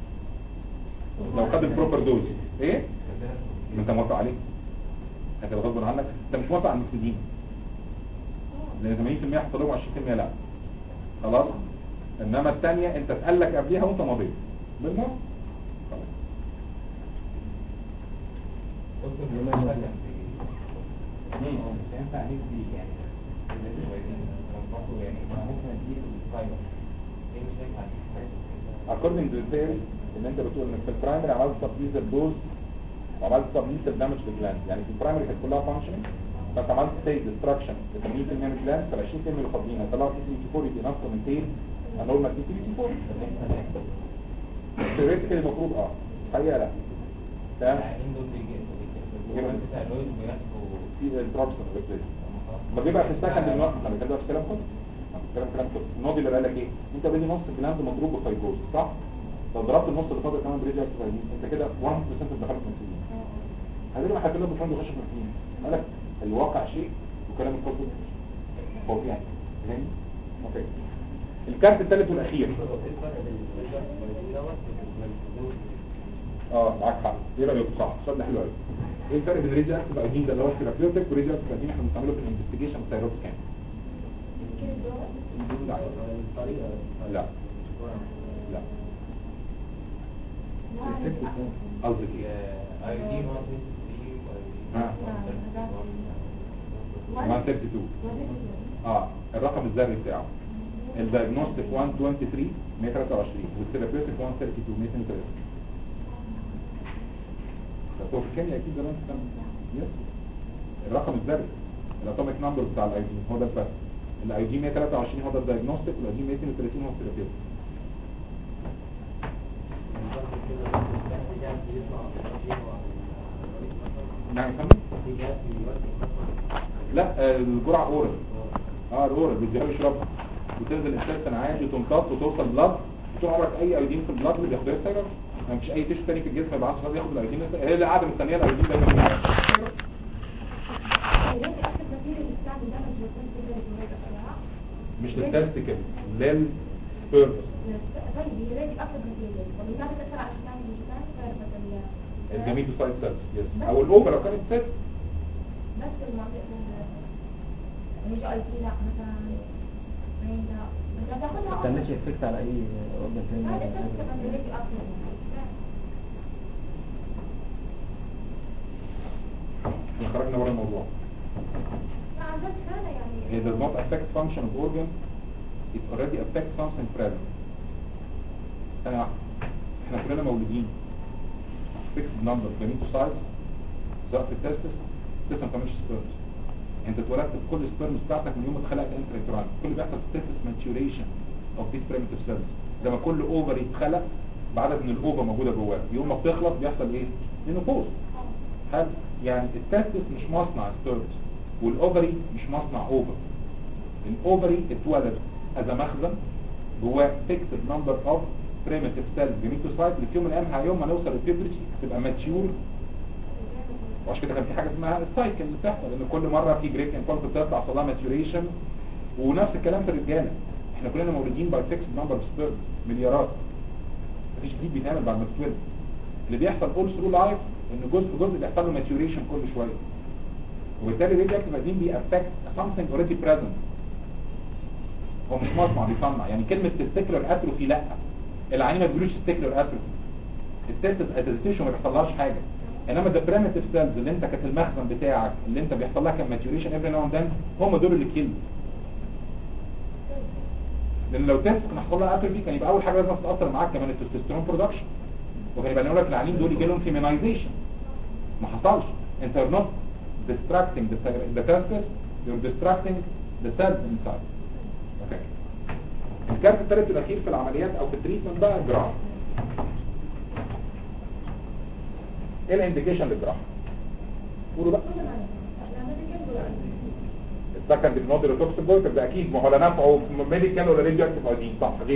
فعلا. لو خد البروبر دوز ايه ما انت موافق عليه انت غصب عنك انت مش موافق على المكسدين لان 80% يحصل لهم 20% لا خلاص انما الثانيه انت اتقال قبليها وانت مضيت بالمره خلاص دكتور بيقول لك مثلا في- هو مش هينفع ندي يعني الناس الكويسين نظبطه يعني ما ممكن اديه الفايبر ليه مش هينفع اديه الفايبر according to the theory ان انت بتقول انك في البرايمري عملت سبليزر دوز وعملت سبليزر دامج للجلاند يعني في البرايمري كانت كلها فانكشننج فانت عملت سي ديستراكشن ل 80% من الجلاند فال 20% اللي فاضلين هيطلعوا تي سي تي 4 يدي نفس مينتين انورمال تي سي تي 4 ثيوريتيكالي المفروض اه الحقيقه لا تمام العيانين دول بيجي- بيجي- انت سألوه بياخدوا في الدروبس ما بيبقى في السكند النقط انا بتكلم في كلام خالص كلام كلام خالص النوبي اللي قال لك ايه انت بيجي نص الجلاند مضروب بفايبروز صح لو ضربت النص اللي فاضل كمان بريديوس انت كده 1% دخلت في السنين هذول ما حكينا بفرند يخش في السنين قال لك الواقع شيء وكلام الكتب هو يعني فاهمني اوكي الكارت الثالث والاخير اه معاك حق ايه رايك صح السؤال ده حلو قوي ايه الفرق بين ريجي اكتيف ايدين ده اللي هو الثيرابيوتيك وريجي اكتيف ايدين احنا بنستعمله في الانفستيجيشن ثايرويد سكان لا لا لا قصدك ايه ايودين 1 ها 132 اه الرقم الذري بتاعه الدايجنوستيك 123 123 والثيرابيوتيك 132 132 ده هو في الكيمياء اكيد زمان تسمى يس الرقم الذري الاتوميك نمبر بتاع الايودين هو ده الفرق الايودين 123 هو ده الدايجنوستيك والايودين 230 هو الثيرابيوتيك نعم يا فندم لا آه، الجرعه اورال اه الاورال بيديها له يشربها وتنزل الانسان عادي وتمتص وتوصل بلاد طول عمرك اي ايودين في البلاد اللي بياخدوها السيرم ما فيش اي تيشو تاني في الجسم ما يبعتش حد ياخد الايودين هي اللي قاعده مستنيه الايودين دايما معاها. مش للتستيكل للسبيرمز الجميتوسايت سيلز يس او الاوفر لو كانت ست بس المنطقة مش قلتي لا مثلا عين لا انت ما هتاخدها تعملش افكت على اي اوردر تاني هذا ولا بس حاجة. تبقى ريدي اكتر احنا خرجنا بره الموضوع لا بس هذا يعني it does not affect function of organ it already affects something present ثانية واحدة احنا كلنا مولودين fixed number of gametocytes سواء في التستس لسه ما بتعملش سبيرمز انت اتولدت بكل السبيرمز بتاعتك من يوم ما اتخلقت انتريتران كل اللي بيحصل في التستس maturation of these primitive cells زي ما كل اوفر يتخلق بعدد من الاوفر موجوده جواه يوم ما بتخلص بيحصل ايه؟ مينوبوز حلو يعني التستس مش مصنع سبيرمز والاوفري مش مصنع اوفر الاوفري اتولد از مخزن جواه فيكسد نمبر اوف بريمتيف سيلز جيميتوسايت اللي في يوم من الايام يوم ما نوصل للبيبرتي تبقى ماتيور وعشان كده كان في حاجه اسمها السايكل اللي بتحصل ان كل مره في جريك انفانت بتطلع حصل لها ماتيوريشن ونفس الكلام في الرجاله احنا كلنا مولودين باي فيكسد نمبر اوف سبيرمز مليارات مفيش جديد بيتعمل بعد ما تتولد اللي بيحصل اول ثرو لايف ان جزء جزء بيحصل له ماتيوريشن كل شويه وبالتالي ريدي اكتيف ادين بي افكت something already present هو مش مصنع بيصنع يعني كلمة testicular atrophy لا العينين ما بيقولوش testicular atrophy التستس اتزيتيشن ما بيحصلهاش حاجة انما ده primitive cells اللي انت كانت المخزن بتاعك اللي انت بيحصل لها كان maturation every now and then هم دول اللي كيل لان لو تست كان حصل لها اتروفي كان يبقى اول حاجه لازم تتاثر معاك كمان التستوستيرون برودكشن وكان يبقى نقول لك العيانين دول يجي لهم فيمينايزيشن ما حصلش انت are not distracting the, the testis you're distracting the cells inside اوكي الكارت الثالث الاخير في العمليات او في التريتمنت بقى الجراحه ايه الانديكيشن للجراحه قولوا بقى السكند نودر توكسيك بويتر ده اكيد ما هو لا نفعه ميديكال ولا راديو اكتيف ايدين صح غير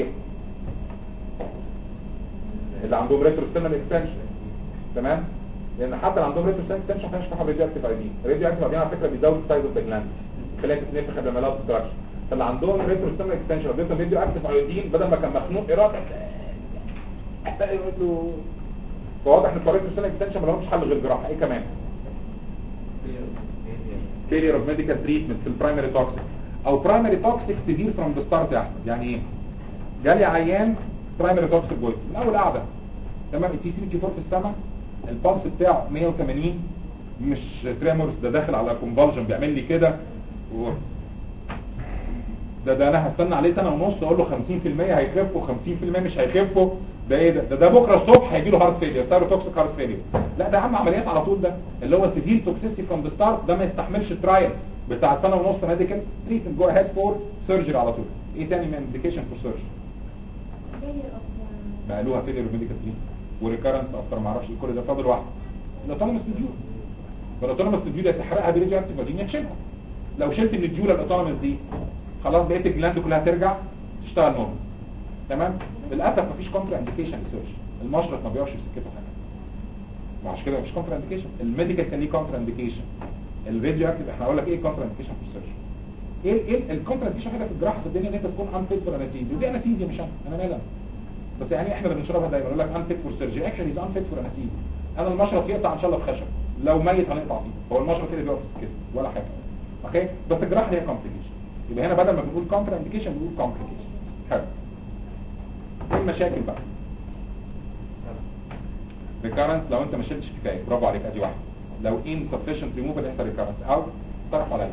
اللي عندهم ريتروستينال اكستنشن تمام لان حتى اللي عندهم ريتروستينال اكستنشن ما كانش فيها راديو اكتيف ايدين راديو اكتيف ايدين على فكره بيزود سايز اوف ذا جلاند خلاك تتنفخ قبل ما لا ديستراكشن فاللي عندهم ريتروستينال اكستنشن اديتهم راديو اكتيف ايدين بدل ما كان مخنوق اراده هتلاقي يقول له فواضح ان الريتروستينال اكستنشن ما لهمش حل غير جراحه ايه كمان failure of medical treatment في البرايمري توكسيك او برايمري توكسيك سيفير فروم ذا ستارت يا احمد يعني ايه جالي عيان برايمري توكسيك بويت من اول قعده تمام التي سي بي 4 في السماء البلس بتاعه 180 مش تريمورز ده داخل على كونفالجن بيعمل لي كده و... ده ده انا هستنى عليه سنه ونص اقول له 50% هيخفوا 50% مش هيخفوا ده ايه ده ده, ده بكره الصبح هيجي له هارت فيلير سيروتوكسيك هارت فيلير لا ده يا عم عمليات على طول ده اللي هو سيفير توكسيستي فروم ذا ستارت ده ما يستحملش ترايل بتاع سنه ونص ميديكال تريتمنت جو اهيد فور سيرجري على طول ايه تاني من انديكيشن فور سيرجري failure of the- بقالوها فيلير ميديكال تريتمنت وريكارنس افتر ما اعرفش كل ده فاضل واحد الاوتونوموس نديول فالاوتونوموس نديول يا تحرقها بريديو اكتيف فاجين يا تشيلها لو شلت النديول الاوتونوموس دي خلاص بقيت الجلاند كلها ترجع تشتغل نورمال تمام للاسف مفيش كونترا انديكيشن ريسيرش المشرط ما بيقفش في سكته حاجه ما عشان كده مفيش كونترا انديكيشن الميديكال كان ليه كونترا انديكيشن الراديو اكتيف احنا هقول لك ايه كونترا انديكيشن في السيرش ايه ايه الكونترا انديكيشن حاجه في الجراحه في الدنيا ان انت تكون ان فيت فور انستيزيا ودي انستيزيا مش انا انا مالي أنا. بس يعني احنا اللي بنشربها دايما يقول لك ان فيت فور سيرجري اكشلي از ان فيت فور انستيزيا انا المشرط يقطع ان شاء الله بخشب لو ميت هنقطع فيه هو المشرط كده بيقف في كده ولا حاجه اوكي بس الجراحه هي كومبليكيشن يبقى هنا بدل ما بنقول كونترا انديكيشن بنقول كومبليكيشن حلو ايه المشاكل بقى ريكارنس لو انت ما شلتش كفايه برافو عليك ادي واحده لو insufficient removal انت ريكارنس او طرف عليا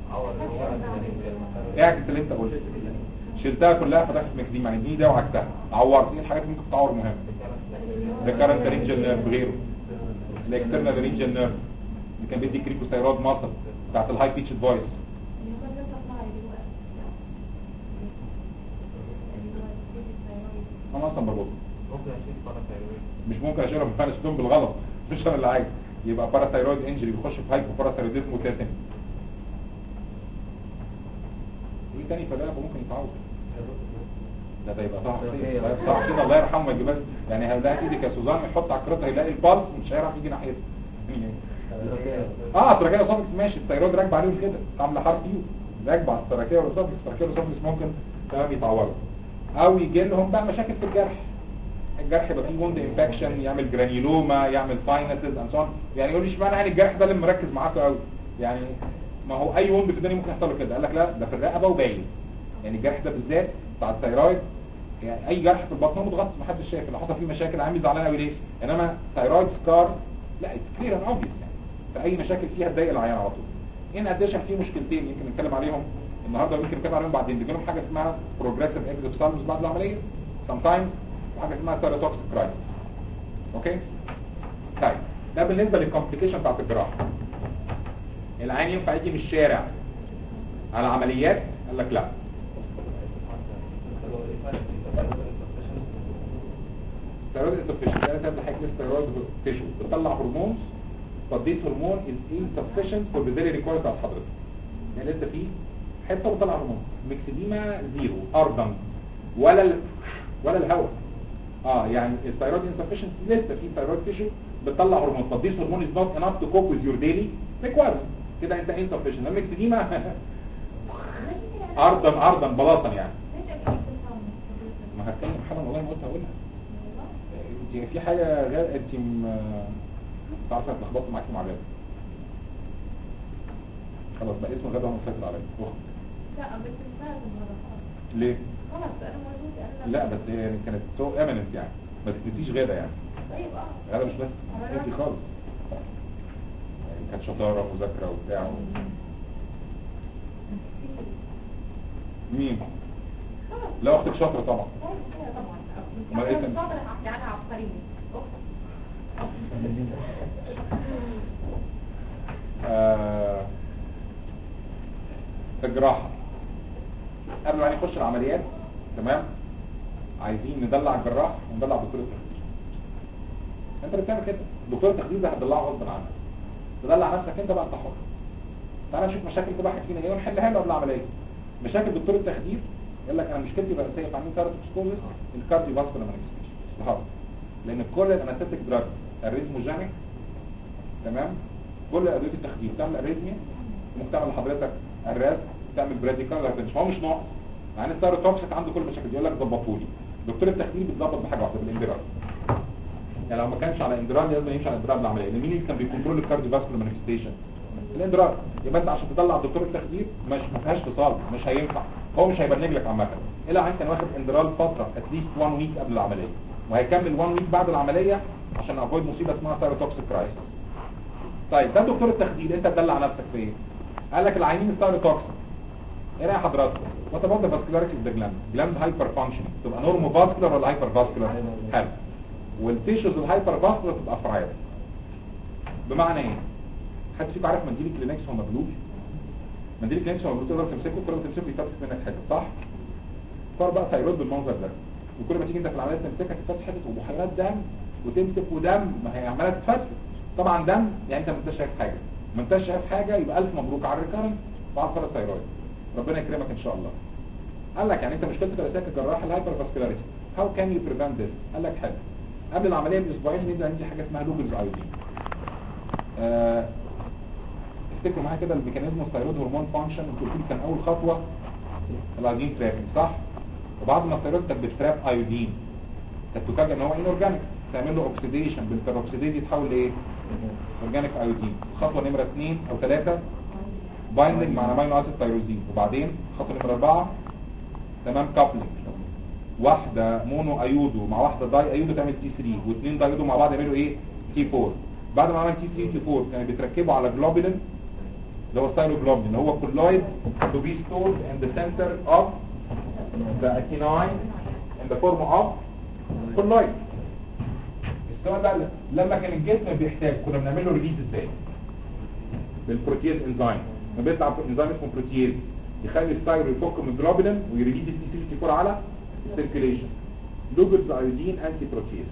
اعكس اللي انت قلته شلتها كلها فتحت مكديم يعني دي ده وعكسها عورت ايه الحاجات اللي ممكن تعور مهمه ريكارنت رينجل نيرف غيره الاكسترنال رينجل نيرف اللي كان بيدي كريكوستيرود ماسل بتاعت الهاي بيتش فويس اللي هو ده supply دلوقتي. اللي هو الثايرويد. انا اصلا بربطه ممكن اشيل باراثايرويد مش ممكن اشيلها بفانستون بالغلط مش انا اللي عايز يبقى باراثايرويد انجري بيخش في هايبو باراثايرويدزم وتاتن ايه تاني فده ممكن يتعوض ده ده يبقى طه حسين ده طه حسين الله يرحمه ما يجيبهاش يعني هيلاقي ايدك يا سوزان يحط على الكرات هيلاقي البلس مش هيعرف يجي ناحيته اه التراكيه والاسوفكس ماشي الثيرويد راكبه عليهم كده عامله حرف يو راكبه على التراكيه والاسوفكس التراكيه والاسوفكس ممكن تمام يتعوروا او يجي لهم بقى مشاكل في الجرح الجرح يبقى فيه ووند انفكشن يعمل جرانيولوما يعمل ساينسز اند سون يعني يقول لي اشمعنى يعني الجرح ده اللي مركز معاكم قوي يعني ما هو اي ووند في الدنيا ممكن يحصل له كده قال لك لا ده في الرقبه وباين يعني الجرح ده بالذات بتاع الثيرويد يعني اي جرح في البطن هو متغطى محدش شايف لو حصل فيه مشاكل عامل زعلان قوي ليه انما ثيرويد سكار لا اتس كلير اند اوبفيس يعني فاي مشاكل فيها تضايق العيان على طول ان اديشن في مشكلتين يمكن نتكلم عليهم النهارده ويمكن نتكلم عليهم بعدين بيجي لهم حاجه اسمها بروجريسيف اكزوبسالمز بعد العمليه sometimes وحاجه اسمها ثيروتوكسيك كرايسيس اوكي طيب ده بالنسبه للكومبليكيشن بتاعت الجراحه العين ينفع يجي من الشارع على عمليات قال لك لا ثيرويد insufficient ده سبب حاجه اسمها ثيرويد تيشو بتطلع هرمونز but this hormone is insufficient for the daily requirements بتاعت حضرتك يعني لسه في حته بتطلع هرمون ميكسيديما زيرو ارضا ولا ال... ولا الهواء اه يعني الثيرويد insufficient لسه في ثيرويد تيشو بتطلع هرمون but this hormone is not enough to cope with your daily requirements كده انت insufficient الميكسيديما ماشي كده. ارضا ارضا بلاطا يعني ماشي أكيد بتفهم. ما هتكلم حالا والله ما قلت هقولها انت في حاجه غير انت م... مش عارفه اتلخبطت معاكي مع غير خلاص بقى اسم غدا مسيطر عليا أخت. لا بس استاذن هذا خلاص ليه خلاص انا موجود انا لا بس هي كانت سو اميننت يعني ما تتنسيش غدا يعني طيب اه غدا مش بس انت خالص يعني كانت شطاره ومذاكره وبتاع و... مين خلاص لا اختك شاطره طبعا طيب كده طبعا أمال إيه أنا كان؟ صادق يعني انا عبقريه آه، الجراحة قبل ما نخش العمليات تمام عايزين ندلع الجراح وندلع دكتور التخدير انت اللي بتعمل كده دكتور التخدير ده هتدلعه غصب عنك تدلع نفسك انت بقى انت حر تعالى نشوف مشاكل كل واحد فينا ايه ونحلها له قبل العمليه مشاكل دكتور التخدير يقول لك انا مشكلتي الرئيسيه في عمليه سيروتوكسكوزس الكارديو فاسكولار مانيفستيشن الهارت لان كل الانستيك دراجز الريزموجينيك تمام كل ادويه التخدير تعمل اريزميا ممكن تعمل لحضرتك الراس تعمل براديكال هو مش ناقص يعني الثيروتوكسيك عنده كل المشاكل دي يقول لك ظبطوا لي دكتور التخدير بيتظبط بحاجه واحده بالاندرال يعني لو ما كانش على اندرال لازم يمشي على اندرال العمليه لان مين اللي كان بيكنترول الكارديو فاسكولار مانيفستيشن الاندرال يبقى انت عشان تطلع دكتور التخدير مش ما فيهاش فصال مش هينفع هو مش هيبنج لك عامه الا عن كان واخد اندرال فتره اتليست 1 ويك قبل العمليه وهيكمل 1 ويك بعد العمليه عشان افويد مصيبه اسمها ثيروتوكسيك كرايسيس طيب ده دكتور التخدير انت تدلع نفسك في ايه قال لك العينين ستايروتوكسيك ايه راي حضراتكم وات اباوت ذا فاسكولاريتي اوف ذا جلاند جلاند هايبر فانكشن تبقى نورمو فاسكولار ولا هايبر فاسكولار حلو والتيشوز الهايبر فاسكولار تبقى فراير بمعنى ايه حد فيكم عارف منديل الكلينكس هو مبلول منديل الكلينكس هو مبلول تقدر تمسكه تقدر تمسكه يفتح منك حته صح صار بقى ثايرويد بالمنظر ده وكل ما تيجي انت في العمليه تمسكها تفتح حته وبحيرات دم وتمسك ودم ما هي عماله تتفتح طبعا دم يعني انت ما انتش شايف حاجه ما انتش شايف حاجه يبقى الف مبروك على الريكارنت بعد فرق الثايرويد ربنا يكرمك ان شاء الله قال لك يعني انت مشكلتك الاساسيه كجراح الهايبر فاسكولاريتي هاو كان يو بريفنت ذس قال لك حلو قبل العمليه باسبوعين نبدا ندي حاجه اسمها لوجلز ايودين آه، افتكروا معايا كده الميكانيزم الثايرويد هرمون فانكشن انتوا قلتوا لي كان اول خطوه الايودين ترابنج صح وبعد ما الثايرويد كانت بتراب ايودين كانت تفاجئ ان هو ان اورجانيك تعمل له اوكسيديشن بالبيروكسيديز يتحول لايه اورجانيك ايودين خطوه نمره 2 او 3 بايندنج مع امينو اسيد تايروزين وبعدين خطوه نمره 4 تمام كابلنج واحده مونو ايودو مع واحده داي ايودو تعمل تي 3 واثنين داي ايودو مع بعض يعملوا ايه تي 4 بعد ما عمل تي 3 تي 4 كانوا بيتركبوا على جلوبولين اللي هو ستايلوجلوبولين اللي هو كولويد to be stored in the center of the adenine in the form of colloid السؤال بقى لما كان الجسم بيحتاج كنا بنعمل له ريليز ازاي بالبروتيز انزيم ما بيطلع انزيم اسمه بروتيز يخلي الستايرو يفك من الجلوبولين ويريليز التي 3 تي 4 على السيركيليشن لوجلز ايودين انتي بروتيز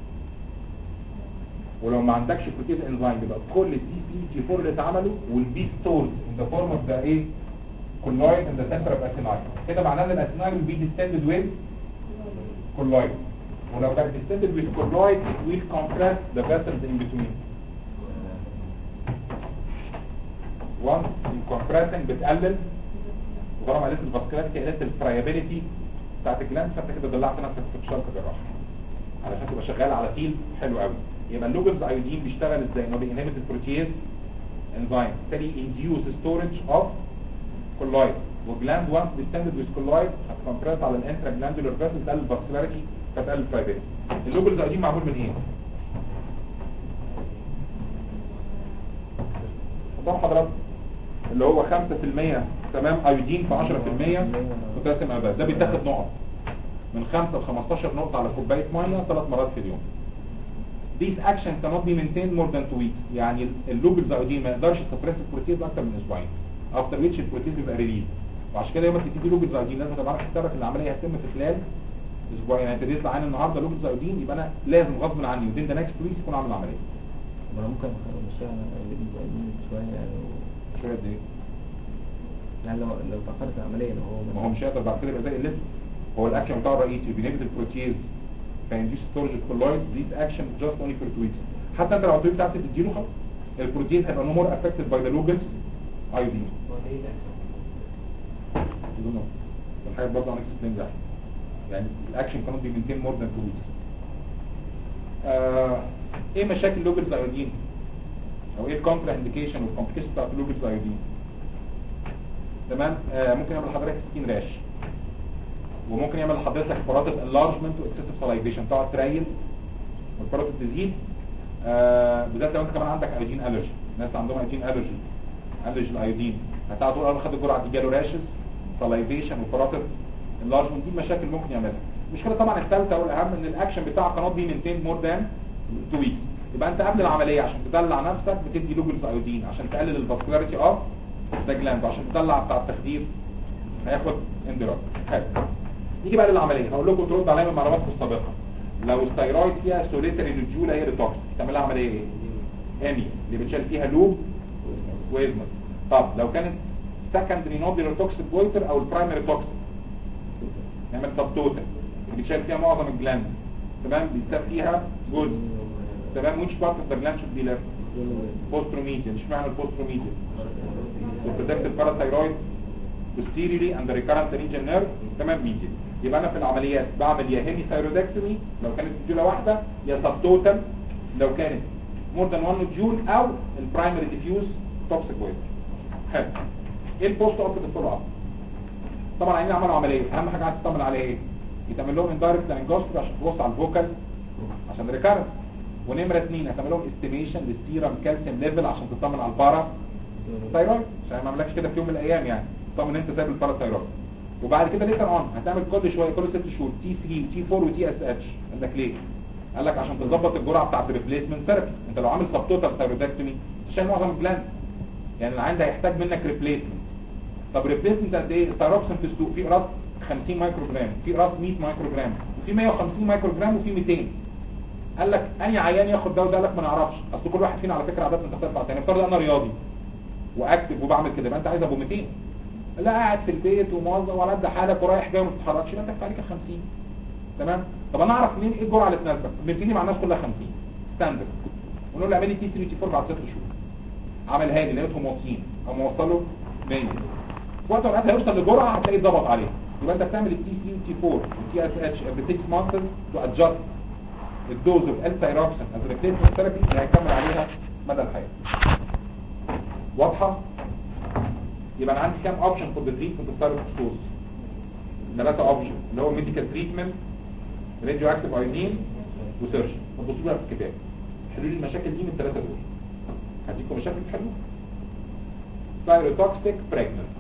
ولو ما عندكش بروتيز انزيم يبقى كل التي 3 تي 4 اللي اتعملوا will be stored in the form of the ايه colloid in the center of adenine كده معناه ان الاسيناين will be distended with colloid ولو كانت distended with colloid it will compress the vessels in between once الكompressing بتقلل وطالما قلت الفاسكولاريتي قلت الفرايابيليتي بتاعت الجلاند فانت كده دلعت نفسك في الشرط جراح علشان تبقى شغال على فيل حلو قوي يبقى اللوجلز ايودين بيشتغل ازاي انه بينهبت البروتيز انزيم بالتالي induce storage of colloid وجلاند once distended with colloid هتكمبرس على الانترا جلاندولار فيسل تقلل الفاسكولاريتي فتقلل الفرايابيليتي اللوجلز ايودين معمول من ايه؟ طبعا حضرتك اللي هو 5% تمام ايودين في 10% بوتاسيوم ايودايد ده بيتاخد نقط من 5 ل 15 نقطة على كوباية مية ثلاث مرات في اليوم This action cannot be maintained more than two weeks يعني اللوبلز ايودين ما يقدرش يسبريس البروتيز اكتر من اسبوعين after which البروتيز بيبقى ريليز وعشان كده يوم ما تدي لوبلز ايودين لازم تبقى عارف حسابك ان العملية هتتم في خلال اسبوعين يعني ابتديت عين النهارده لوبلز ايودين يبقى انا لازم غصب عني within the next two weeks يكون عامل العملية انا ممكن اخرج الشارع شويه يعني شوية قد ايه؟ يعني لو لو تاخرت العمليه لو هو ما هو مش هيقدر بعد كده يبقى زي الليفت هو الاكشن بتاعه الرئيسي بينبت البروتيز فينديوس ستورج الكولويد ذيس اكشن جاست اونلي فور تو ويكس حتى انت لو الطبيب بتاعك تديله خلاص البروتيز هيبقى نو مور افكتد باي ذا لوجلز ايودين الحاجات برضه هنكسبلين ده يعني الاكشن كانت بي مينتين مور ذان تو ويكس ايه مشاكل لوجلز ايودين او ايه الكونترا انديكيشن والكومبليكيشن بتاعت لوجلز ايودين تمام آه ممكن يعمل لحضرتك سكين راش وممكن يعمل لحضرتك فراتب انلارجمنت واكسسيف سلايفيشن تقعد تريل والفراتب تزيد آه بالذات لو انت كمان عندك ايودين الرجي ناس عندهم ايودين الرجي الرجي الايودين هتقعد تقول انا خد الجرعه دي جاله راشز سلايفيشن وفراتب انلارجمنت دي مشاكل ممكن يعملها المشكله طبعا الثالثه والاهم ان الاكشن بتاع قناه بي مينتين مور ذان 2 ويكس يبقى انت قبل العمليه عشان تدلع نفسك بتدي لوجلز ايودين عشان تقلل الفاسكولاريتي اوف ده جلاند عشان تطلع بتاع التخدير هياخد اندراج حلو نيجي بقى للعمليه هقول لكم ترد عليا من معلوماتكم السابقه لو الستايرويد فيها سوليتري نوديولا هي ريتوكس تعمل لها عمليه ايه امي اللي بتشال فيها لوب ويزمس طب لو كانت سكندري نوديولار توكسيك بويتر او البرايمري توكسيك نعمل سب توتال اللي بتشال فيها معظم الجلاند تمام بيتساب فيها جزء تمام which part of the gland should be left postromedian مش معنى البوستروميديان to protect the parathyroid posteriorly and the recurrent region nerve تمام median يبقى انا في العمليات بعمل يا هيمي ثايرودكتومي لو كانت نوديولا واحده يا سب توتال لو كانت مور ذان 1 نوديول او البرايمري ديفيوز توكسيك بوينت حلو ايه البوست اوبريتيف فولو اب طبعا عايزين نعمل عمليه اهم حاجه عايز تطمن عليها ايه يتعمل لهم اندايركت لانجوستري عشان تبص على الفوكال عشان ريكارنت ونمره اثنين هتعمل لهم استيميشن للسيرم كالسيوم ليفل عشان تطمن على البارا ثايرويد عشان ما اعملكش كده في يوم من الايام يعني طبعا انت سايب الباراثايرويد وبعد كده ليتر اون هتعمل كل شويه كل ست شهور تي 3 وتي 4 وتي اس اتش قال لك ليه قال لك عشان تظبط الجرعه بتاعت الريبليسمنت ثيرابي انت لو عامل سبتوتال ثايرويدكتومي تشيل معظم الجلاند يعني العين ده هيحتاج منك ريبليسمنت طب ريبليسمنت قد ايه الثايروكسين في السوق في راس 50 مايكرو جرام في راس 100 مايكرو جرام وفي 150 مايكرو جرام وفي 200 قال لك اي عيان ياخد ده وده قال لك ما نعرفش اصل كل واحد فينا على فكره عادات مختلفه يعني افترض انا رياضي واكتب وبعمل كده يبقى انت عايز ابو 200 لا قاعد في البيت وموظف وعلى قد حالك ورايح جاي وما بتتحركش يبقى انت كفايه عليك ال 50 تمام طب انا اعرف منين ايه الجرعه اللي تناسبك بنبتدي مع الناس كلها 50 ستاندرد ونقول له اعملي تي 3 تي 4 بعد 6 شهور عملها لي لقيتهم واطيين او موصله 100 في وقت من الأوقات هيوصل لجرعه هتلاقي اتظبط عليها يبقى انت بتعمل التي 3 وتي 4 والتي اس اتش every 6 months to adjust الدوز اوف الثايروكسين از ريبليسمنت ثيرابي اللي هيكمل عليها مدى الحياه واضحه يبقى انا عندي كام اوبشن فور ذا تريتمنت اوف ثايروكسكوز ثلاثه اوبشن اللي هو ميديكال تريتمنت راديو اكتيف ايودين وسيرش تبصوا لها في الكتاب حلوا لي المشاكل دي من الثلاثه دول هديكم مشاكل تحلوها ثايروتوكسيك بريجننت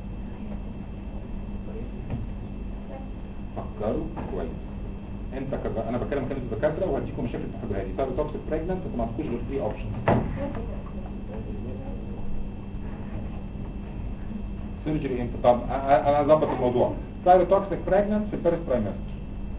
فكروا كويس انت كده انا بتكلم كانت الدكاتره وهديكم مشاكل تحلوها لي ثايروتوكسيك بريجننت انتوا ما عندكوش غير 3 اوبشنز سيرجري امتى طب أ- أ- انا اظبط الموضوع ثايروتوكسيك بريجننت في الفيرست ترايمستر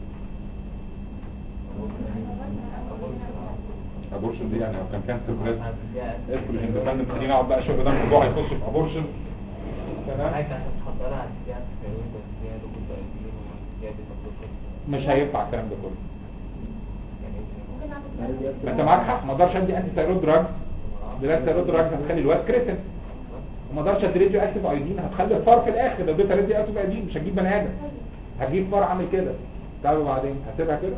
ابورشن دي يعني لو كان كانسر بريست استروجين ديبندنت خلينا اقعد بقى شغل ده الموضوع هيخش في ابورشن تمام عايز عشان تحضرها على السياق السيرويد والسياق والبوتايدين والسياق البوتايدين مش هينفع الكلام ده كله يعني ممكن اعمل ما انت معاك حق ما اقدرش ادي انتي ثايرويد دراجز دلوقتي ثايرويد دراجز هتخلي الواد كريتن وما اقدرش ادي راديو اكتيف ايودين هتخلي الفار في الاخر لو اديت راديو اكتيف ايودين مش هتجيب بني ادم هتجيب فار عامل كده طب وبعدين هسيبها كده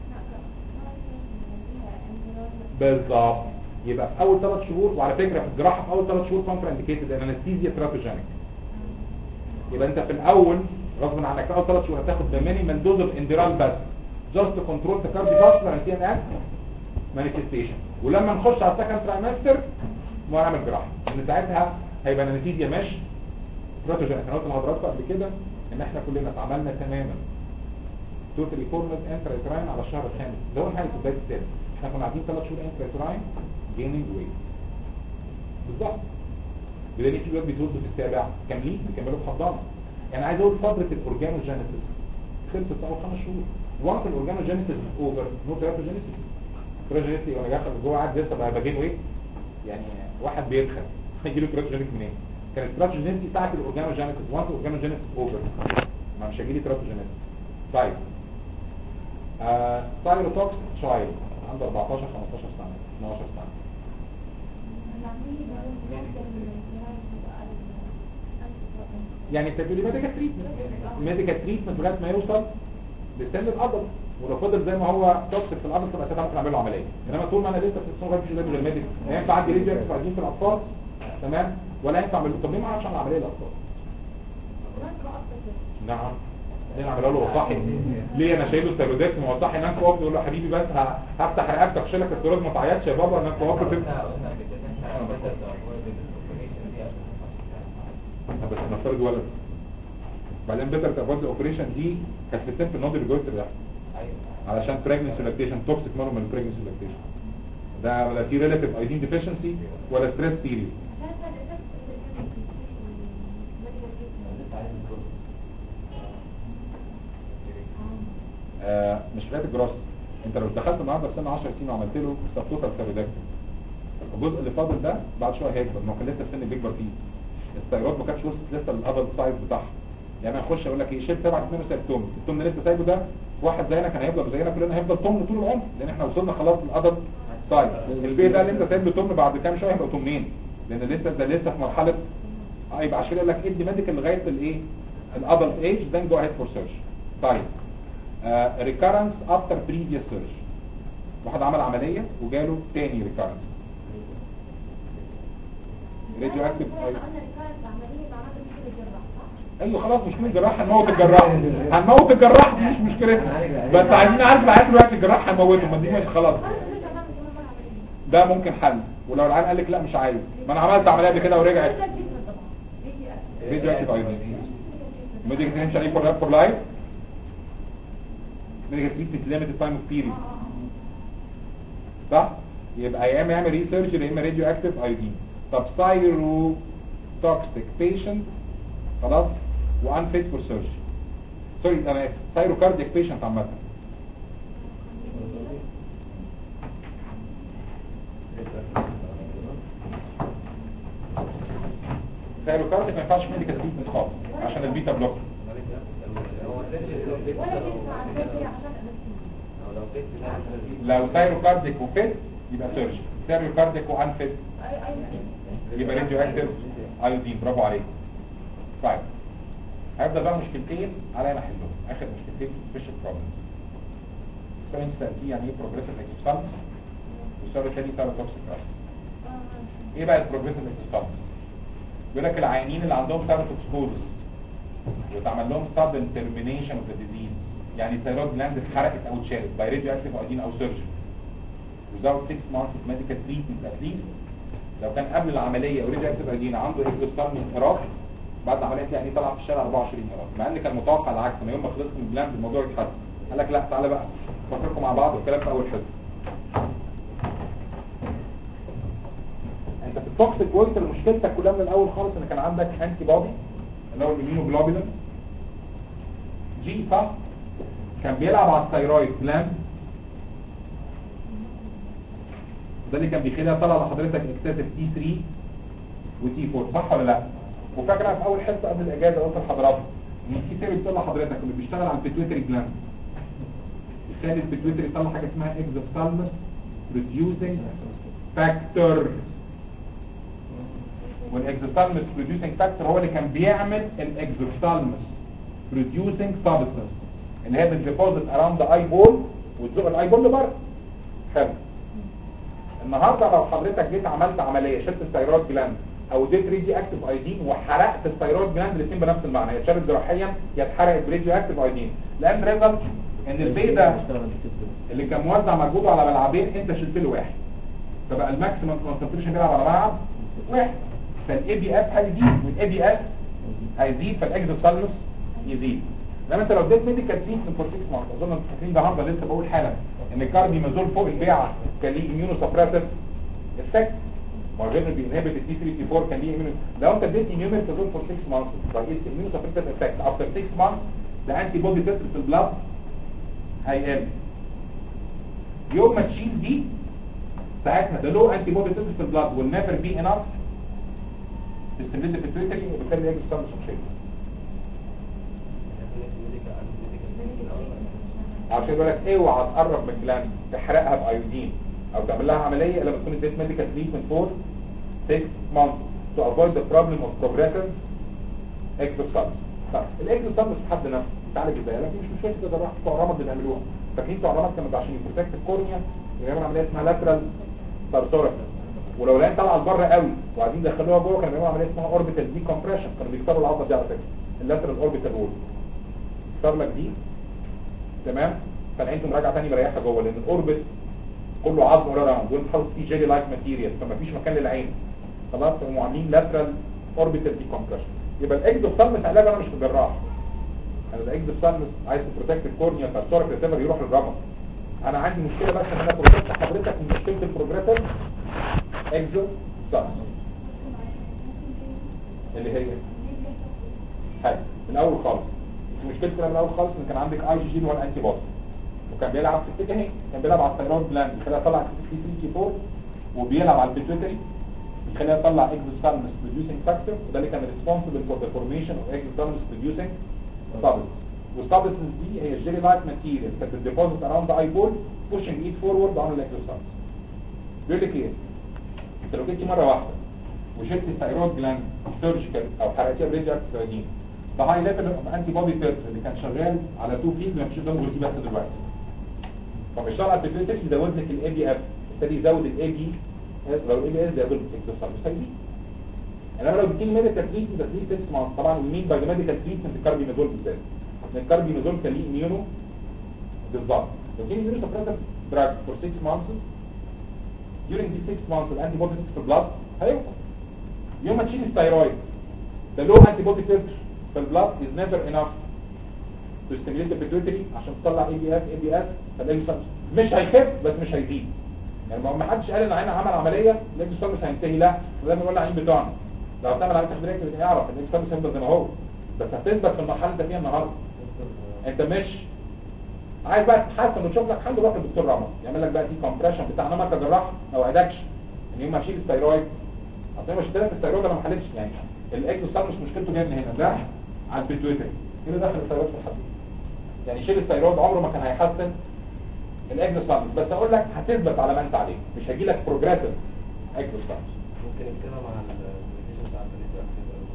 بالظبط يبقى في اول ثلاث شهور وعلى فكره في الجراحه في اول ثلاث شهور كونتر انديكيتد انستيزيا تراتوجينيك يبقى انت في الاول غصب عنك في اول ثلاث شهور هتاخد ذا مينيمال دوز اوف انديرال بس جاست كنترول ذا كارديو فاسكولار سي ان اس مانيفستيشن ولما نخش على السكند ترايمستر ونعمل جراحه ان ساعتها هيبقى النتيجه مش تراتوجينيك انا قلت لحضراتكم قبل كده ان احنا كلنا اتعاملنا تماما توتالي فورمد انترا على الشهر الخامس اللي هو نهايه بدايه السادس احنا كنا قاعدين ثلاث شهور انترا جيننج ويت بالظبط بدليل في ولاد بيتولدوا في السابع كاملين بيكملوا في حضانه يعني عايز اقول فتره الاورجانوجينيسيس خلصت في اول خمس شهور وقت الاورجانوجينيسيس اوفر نو تراتوجينيسيس تراتوجينيسيس وانا داخل جوه قاعد لسه بقى بجين ويت يعني واحد بيدخل هيجي له تراتوجينيك منين كان التراتوجينيسيس ساعه الاورجانوجينيسيس وانس الاورجانوجينيسيس اوفر ما مش هيجي لي تراتوجينيسيس طيب آه ثايروتوكس تشايلد عنده 14 15 سنه 12 سنه يعني بتدي ميديكال تريتمنت ميديكال تريتمنت لغايه ما يوصل لسن الادلت ولو فضل زي ما هو توكسيك في الادلت تبقى ساعتها ممكن اعمل له عمليه انما طول ما انا لسه في السن ما فيش غير الميديكال لا ينفع عندي ريديو اكسبايدين في الاطفال تمام ولا ينفع اعمل طب ليه ما اعرفش اعمل عمليه للاطفال نعم ليه نعملها له هو صاحي ليه انا شايله الثيرويدات ما هو صاحي نام فوق يقول له يا حبيبي بس ه- هفتح رقبتك اشيلك الثيرويد ما تعيطش يا بابا نام فوق قلنا قلنا كده ان احنا بدأت avoid الاوبريشن دي قبل بس نفترض ولد بعدين بيتر تافويد الاوبريشن دي كانت في السن في النودي ريجولتر ده ايوه علشان بريجنسي لاكتيشن توكسيك نورمال بريجنسي لاكتيشن ده ولا في ريلاتيف ايدين ديفيشنسي ولا ستريس بيريود لسه عايز الجزء آه مش فات الجراس انت لو دخلت النهارده في سن 10 سنين وعملت له سبتوتال ثيرويدكتومي الجزء اللي فاضل ده بعد شويه هيكبر ما هو كان لسه في سن بيكبر فيه الثيرويد ما كانتش وصلت لسه للادلت سايز بتاعها يعني انا اخش اقول لك ايه شيل 7 2 سيبتوم التوم اللي لسه سايبه ده واحد زينا كان هيفضل زينا كلنا هيفضل توم طول العمر لان احنا وصلنا خلاص للادلت سايز البي ده اللي انت سايب له توم بعد كام شويه هيبقى تومين لان لسه ده لسه في مرحله اه يبقى عشان يقول لك ادي ميديكال لغايه الايه الادلت ايج then go ahead for surgery طيب آه recurrence after previous surgery واحد عمل عمليه وجاله تاني recurrence راديو اكتيف ايوه خلاص مش من الجراح هنموت الجراح هنموت الجراح دي مش مشكلتنا بس عايزين نعرف العيال دلوقتي الجراح هنموته ما دي مش خلاص ده ممكن حل ولو العيال قال لك لا مش عايز ما انا عملت عمليه قبل كده ورجعت راديو اكتيف ايودين ميديكال تريتمنت عليه فور فور لايف ميديكال تريتمنت ليميتد تايم اوف بيريد صح يبقى يا اما يعمل ريسيرش يا اما راديو اكتيف ايودين طب سايرو توكسيك بيشنت خلاص وان فيت فور سيرجري سوري انا اسف سايرو كاردياك بيشنت عامه سايرو كاردياك ما ينفعش ميديكال تريتمنت خالص عشان البيتا بلوكر ولا تسمع عن فكرة عشان أنستيزيا. لو سايرو كاردياك وفيت يبقى سيرجري سايرو كاردياك وان فيت أي أي يبقى راديو اكتيف ايودين برافو عليك طيب هبدا بقى مشكلتين علينا نحلهم اخر مشكلتين سبيشال بروبلمز السؤال انت سالتيه يعني ايه بروجريسيف اكسبسالس والسؤال الثاني سيروتوكسيك راس ايه بقى البروجريسيف اكسبسالس بيقول لك العيانين اللي عندهم سيروتوكسكوزس واتعمل لهم sudden termination of the disease يعني ثيرويد جلاند اتحرقت او اتشالت باي راديو اكتيف ايودين او سيرجري without 6 months of medical treatment at least لو كان قبل العملية اوريدي اكتب اجينا عنده اكزوبسالمين اراك بعد العملية تلاقي طلع في الشارع 24 اراك مع ان كان متوقع العكس ان يوم ما خلصت من البلان الموضوع يتحسن قال لك لا تعالى بقى نفكركم مع بعض والكلام في اول حصه انت في التوكسيك ويتر مشكلتك كلها من الاول خالص ان كان عندك انتي بودي اللي هو الاميونوجلوبولين جي صح كان بيلعب على الثيرويد جلاند ده اللي كان بيخليها طلع لحضرتك اكسسيف تي 3 وتي 4 صح ولا لا وفاكره في اول حصه قبل الاجازه قلت لحضراتكم ان في سيري بتقول لحضرتك اللي بيشتغل على البيتويتري جلاند يخلي البيتويتري يطلع حاجه اسمها اكزوبسالمس ريديوسنج فاكتور والاكزوبسالمس ريديوسنج فاكتور هو اللي كان بيعمل الاكزوبسالمس ريديوسنج سبستانس اللي هي بتديبوزيت اراوند ذا اي بول وتزق الاي بول لبره حلو النهارده لو حضرتك جيت عملت عمليه شلت الثيرويد جلاند او اديت ريدي اكتيف ايدين وحرقت الثيرويد جلاند الاثنين بنفس المعنى هي اتشالت جراحيا يا اتحرقت بريديو اكتيف ايدين لان ريزلت ان البيضه اللي كان موزع مجهوده على ملعبين انت شلت له واحد فبقى الماكسيمم كونسنتريشن بيلعب على ملعب واحد فالاي بي اس هيزيد والاي بي اس هيزيد فالاكزوثالموس يزيد لما انت لو اديت ميديكال تريتمنت فور 6 مانث اظن انتوا فاكرين ده النهارده لسه بقول حالا ان الكارديمازول فوق البيعه كان ليه اميونو سبريسيف افكت ما غير انه بينهبت التي 3 تي 4 كان ليه اميونو لو انت اديت اميونوميتازول فور 6 مانث طيب الاميونو سبريسيف افكت افتر 6 مانث ده انتي بودي تتر في البلاد هيقل يوم ما تشيل دي ساعتها ده لو انتي بودي تتر في البلاد will never be enough تستمد في التويتري وبالتالي يجي الصمت مش عشان يقول لك اوعى تقرب من الجلاند تحرقها بايودين او تعمل لها عمليه الا لما تكون اديت ميديكال تريتمنت فور 6 مانثs to avoid the problem of progressive exosomes طيب الاكزوسومس في حد نفسه تعالج ازاي لكن مش مشكله كده راح بتوع رمض بنعملوها فاكرين بتوع رمض كانوا عشان يبروتكت الكورنيا بيعملوا عمليه اسمها لاترال تارسورفس ولو لقيت طالعه لبره قوي وبعدين دخلوها جوه كانوا بيعملوا عمليه اسمها اوربيتال دي كومبريشن كانوا بيكسروا العضله دي على فكره اللاترال اوربيتال وول كسر لك دي تمام فالعين مراجعه ثاني مريحها جوه لان الاوربت كله عظم ولا رمل دول حاطط فيه جيلي لايك ماتيريال فما فيش مكان للعين خلاص هم عاملين لاترال اوربيتال دي كومبريشن يبقى الاكزوثالمس علاج انا مش جراح انا الاكزوثالمس عايز تبروتكت الكورنيا فالسورك ريتيفر يروح للرمل انا عندي مشكله بس ان انا بروتكت حضرتك من مشكله البروجريسيف اكزوثالمس اللي هي حاجه من الاول خالص مشكلتنا من الاول خالص ان كان عندك اي جي جي هو الانتي بودي وكان بيلعب في السكه اهي كان بيلعب على الثيرويد جلاند يخليها تطلع تي 3 تي 4 وبيلعب على البيتويتري يخليها تطلع اكزوثالمس بروديوسنج فاكتور وده اللي كان ريسبونسبل فور ذا فورميشن اوف اكزوثالمس بروديوسنج سبستنس والسبستنس دي هي الجيلي لايك ماتيريال كانت بتديبوزيت اراوند ذا اي بول بوشنج ايت فورورد اون الاكزوثالمس بيقول لك ايه انت لو جيتي مره واحده وشلت الثيرويد جلاند سيرجيكال او حرقتيها بريديو اكتيف ده هاي ليفل اوف انتي بودي تيرت اللي كان شغال على تو فيلد مفيش قدامه غير دي بس دلوقتي فبيشتغل على البيتويتري يزود لك الاي بي اف ابتدي يزود الاي بي لو الاي بي اس زود الاكزوسالمس هيزيد انما لو بتيجي ميديكال تريتمنت ده 6 مانث طبعا ومين باي ميديكال تريتمنت الكاربينازول بالذات لان الكاربينازول كان ليه اميونو بالظبط لو تيجي اميونو سبريسيف دراج فور 6 مانثs during these 6 months الانتي بودي في البلاد هيوقف يوم ما تشيل الثيرويد the low antibody titer في البلاد is never enough to stimulate the pituitary عشان تطلع اي بي اف اي بي اس فالاكزوسالمس مش هيخف بس مش هيزيد يعني ما ما حدش قال ان عين عمل عمليه الاكزوسالمس هينتهي لا زي ما قلنا عين بتوعنا لو هتعمل عمليه تخديريه كده يعرف ان الاكزوسالمس هيفضل زي ما هو بس هتثبت في المرحله اللي انت فيها النهارده انت مش عايز بقى تتحسن وتشوف لك حل روح للدكتور رمض يعمل لك بقى دي كومبريشن بتاع انا كجراح ما وعدكش ان يوم ما اشيل الثيرويد اصل أنا مشكله في الثيرويد انا ما حلتش يعني الاكزوسالمس مشكلته جايه من هنا ده على البيتويتري كده داخل الثيرويد في الحديد يعني يشيل الثيرويد عمره ما كان هيحسن الاكزوسالمس بس اقول لك هتثبت على ما انت عليه مش هيجي لك بروجريسيف اكزوسالمس ممكن نتكلم عن الميديكيشن بتاع البريد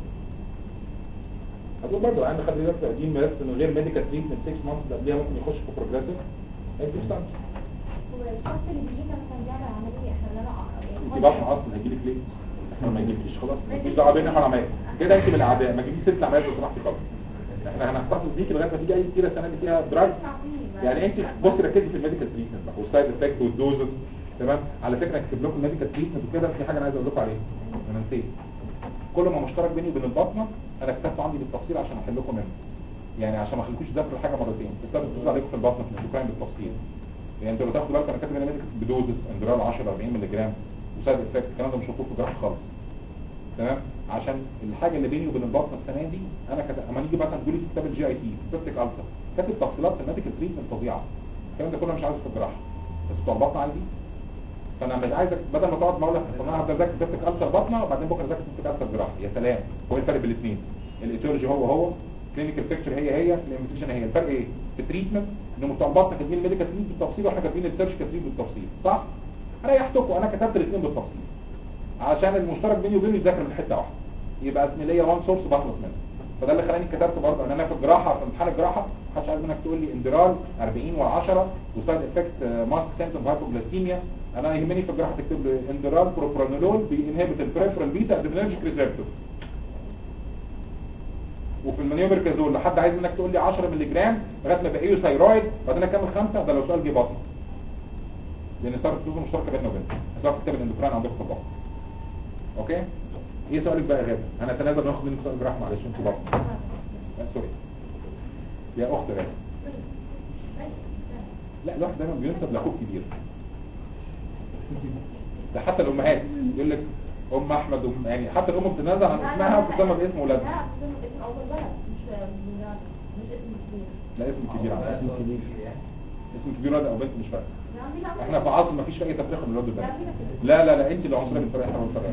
هتقول برضه عندي خلي بالك تقديم بس من غير ميديكال تريتمنت 6 مانثs قبلها ممكن يخش في بروجريسيف اكزوسالمس والشخص اللي بيجينا مثلا بيعمل عملية احنا لا انت بقى اصلا هيجيلك ليه احنا ما يجيلكيش خلاص مفيش دعوه بينا احنا عمال كده انت من الاعداء ما تجيبيش ست عمليات لو سمحتي خالص احنا هنحتفظ بيكي لغايه ما تيجي اي سيره السنه اللي فيها دراج يعني انت بصي ركزي في الميديكال تريتمنت بقى والسايد افكت والدوزز تمام على فكره اكتب لكم الميديكال تريتمنت وكده في حاجه انا عايز اقول لكم عليها انا نسيت كل ما مشترك بيني وبين البطنه انا كتبته عندي بالتفصيل عشان احل لكم منه يعني عشان ما اخليكوش تذاكروا الحاجه مرتين بس انا بتوزع عليكم في البطنه في الاندوكراين بالتفصيل يعني انتوا لو تاخدوا بالكم انا كاتب هنا ميديكال بدوزز اندرال 10 40 مللي جرام وسايد افكت الكلام ده مش مكتوب في الجراحه خالص تمام عشان الحاجه اللي بيني وبين البطنه السنه دي انا كت... اما نيجي مثلا تقولي في كتاب الجي اي تي بيبتيك السر كاتب تفصيلات في الميديكال تريتمنت فظيعه الكلام ده كله مش عايزه في الجراحه بس بتوع البطنه عايزين فانا مش عايزك بدل ما تقعد اقول لك اصل انا هبدا اذاكر بيبتيك السر بطنه وبعدين بكره اذاكر بيبتيك السر جراحه يا سلام هو إيه الفرق بين الاثنين الايتيولوجي هو هو كلينيكال بيكتشر هي هي الانفستيجن هي الفرق ايه في التريتمنت ان بتوع البطنه كاتبين الميديكال تريتمنت بالتفصيل واحنا كاتبين السيرش كاتبين بالتفصيل صح ريحتكم انا كتبت الاثنين بالتفصيل عشان المشترك بيني وبينه يذاكر من حته واحده يبقى اسمي ليا وان سورس بخلص منه فده اللي خلاني كتبت برضه ان انا في الجراحه في امتحان الجراحه محدش عايز منك تقول لي اندرال 40 و10 وسايد افكت ماسك سيمتوم هايبوجلاسيميا انا يهمني في الجراحه تكتب لي اندرال بروبرانولول بينهبت البريفرال بيتا ادرينرجيك ريسبتور وفي المانيوبر كازول لو حد عايز منك تقول لي 10 مللي جرام لغايه ما بقيه ثايرويد بعدين اكمل خمسه ده لو سؤال جه بطن لان صارت فلوس مشتركه بيننا وبينك هتعرف كتاب الاندوكراين عندكم في البطن اوكي ايه سؤالك بقى يا غاده انا اتنازل ناخد منك سؤال جراحه معلش انتوا بطن لا سوري يا اخت غاده لا الواحد دايما بينسب لاخوه كبير ده حتى الامهات يقول لك ام احمد ام يعني حتى الام بتتنازل عن اسمها وبتسمى باسم ولادها لا بتسمى اسم اول ولد مش مش مش اسم كبير لا اسم كبير على اسم كبير اسم كبير ولد او بنت مش فارق لا عندنا احنا في عصر ما فيش اي تفرقه من الولد لا والبنت عندنا كده. لا لا لا انت اللي عنصريه بتفرق احنا ما بنفرقش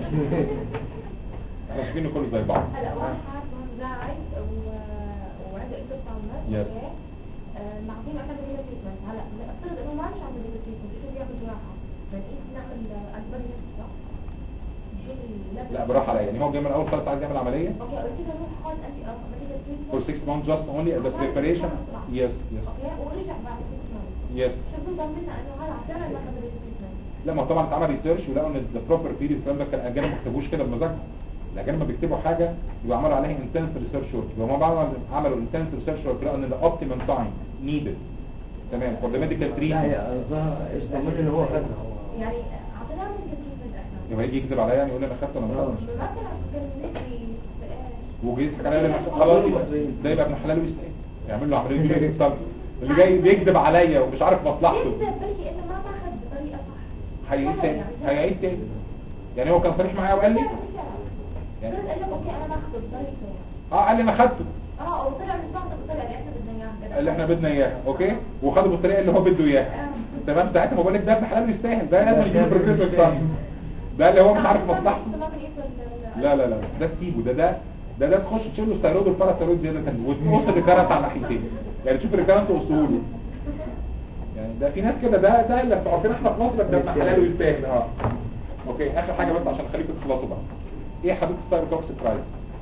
احنا شايفين كله زي بعض هلا واحد لاعب وعنده انت طعمات Yes. معطينا احنا بدينا تريتمنت هلا نفترض انه ما مش عم بدينا تريتمنت شو بيعمل جراحه بنقيس نعمل اكبر صح؟ نشوف الليفل. لا براحه عليا يعني هو جاي من الاول خالص عايز يعمل عمليه اوكي قلت له روح خد انت بدينا for تريتمنت 6 months just only as a preparation yes yes اوكي ورجع بعد 6 months yes شو بنضمننا انه هلا فعلا ما بدينا تريتمنت لا ما هو طبعا اتعمل ريسيرش ولقوا ان ذا بروبر بيريد الكلام ده كان الاجانب ما كتبوش كده بمزاجهم الاجانب ما بيكتبوا حاجه يبقى عملوا عليها انتنس ريسيرش ورك يبقى هم بعد عملوا انتنس ريسيرش ورك لقوا ان ذا اوبتيمم تايم نيدد تمام فور ذا ميديكال لا تريتمنت هي قصدها ايش ضمن ان هو خدها يعني اعطيناه بدينا تريتمنت احنا يبقى يجي يكذب عليا يعني يقول لي انا خدت ولا ما خدتش مثلا كان نسبي وجيت يضحك عليا لما خلاص ده يبقى ابن حلال ويستاهل يعمل له عمليه جديده في الصدر. اللي جاي بيكذب عليا ومش عارف مصلحته يبدأ بلكي انه ما ماخذ بطريقة صح هيعيد تاني هيعيد تاني يعني هو كان صريح معايا وقال لي يعني قال لك اوكي انا باخذه بطريقة اه قال لي انا خدته اه وطلع مش باخذه بالطريقة اللي احنا بدنا اياها كده اللي احنا بدنا اياها اوكي وخده بالطريقه اللي هو بده اياها تمام ساعتها ما بقول لك ده ابن حلال يستاهل ده لازم يجيب بروجريسيف ساينس ده اللي هو مش عارف مصلحته لا لا لا ده تسيبه ده ده ده ده تخش تشيل له الثيرويد والباراثيرويد زياده تاني وتقص الريكارنت على ناحيتين يعني تشوف الريكارنت وصوله يعني ده في ناس كده ده ده اللي عارفين احنا في مصر ده ابن حلال ويستاهل اه اوكي اخر حاجه بس عشان اخليكم تخلصوا بقى ايه حدود السايروتوكسيك برايس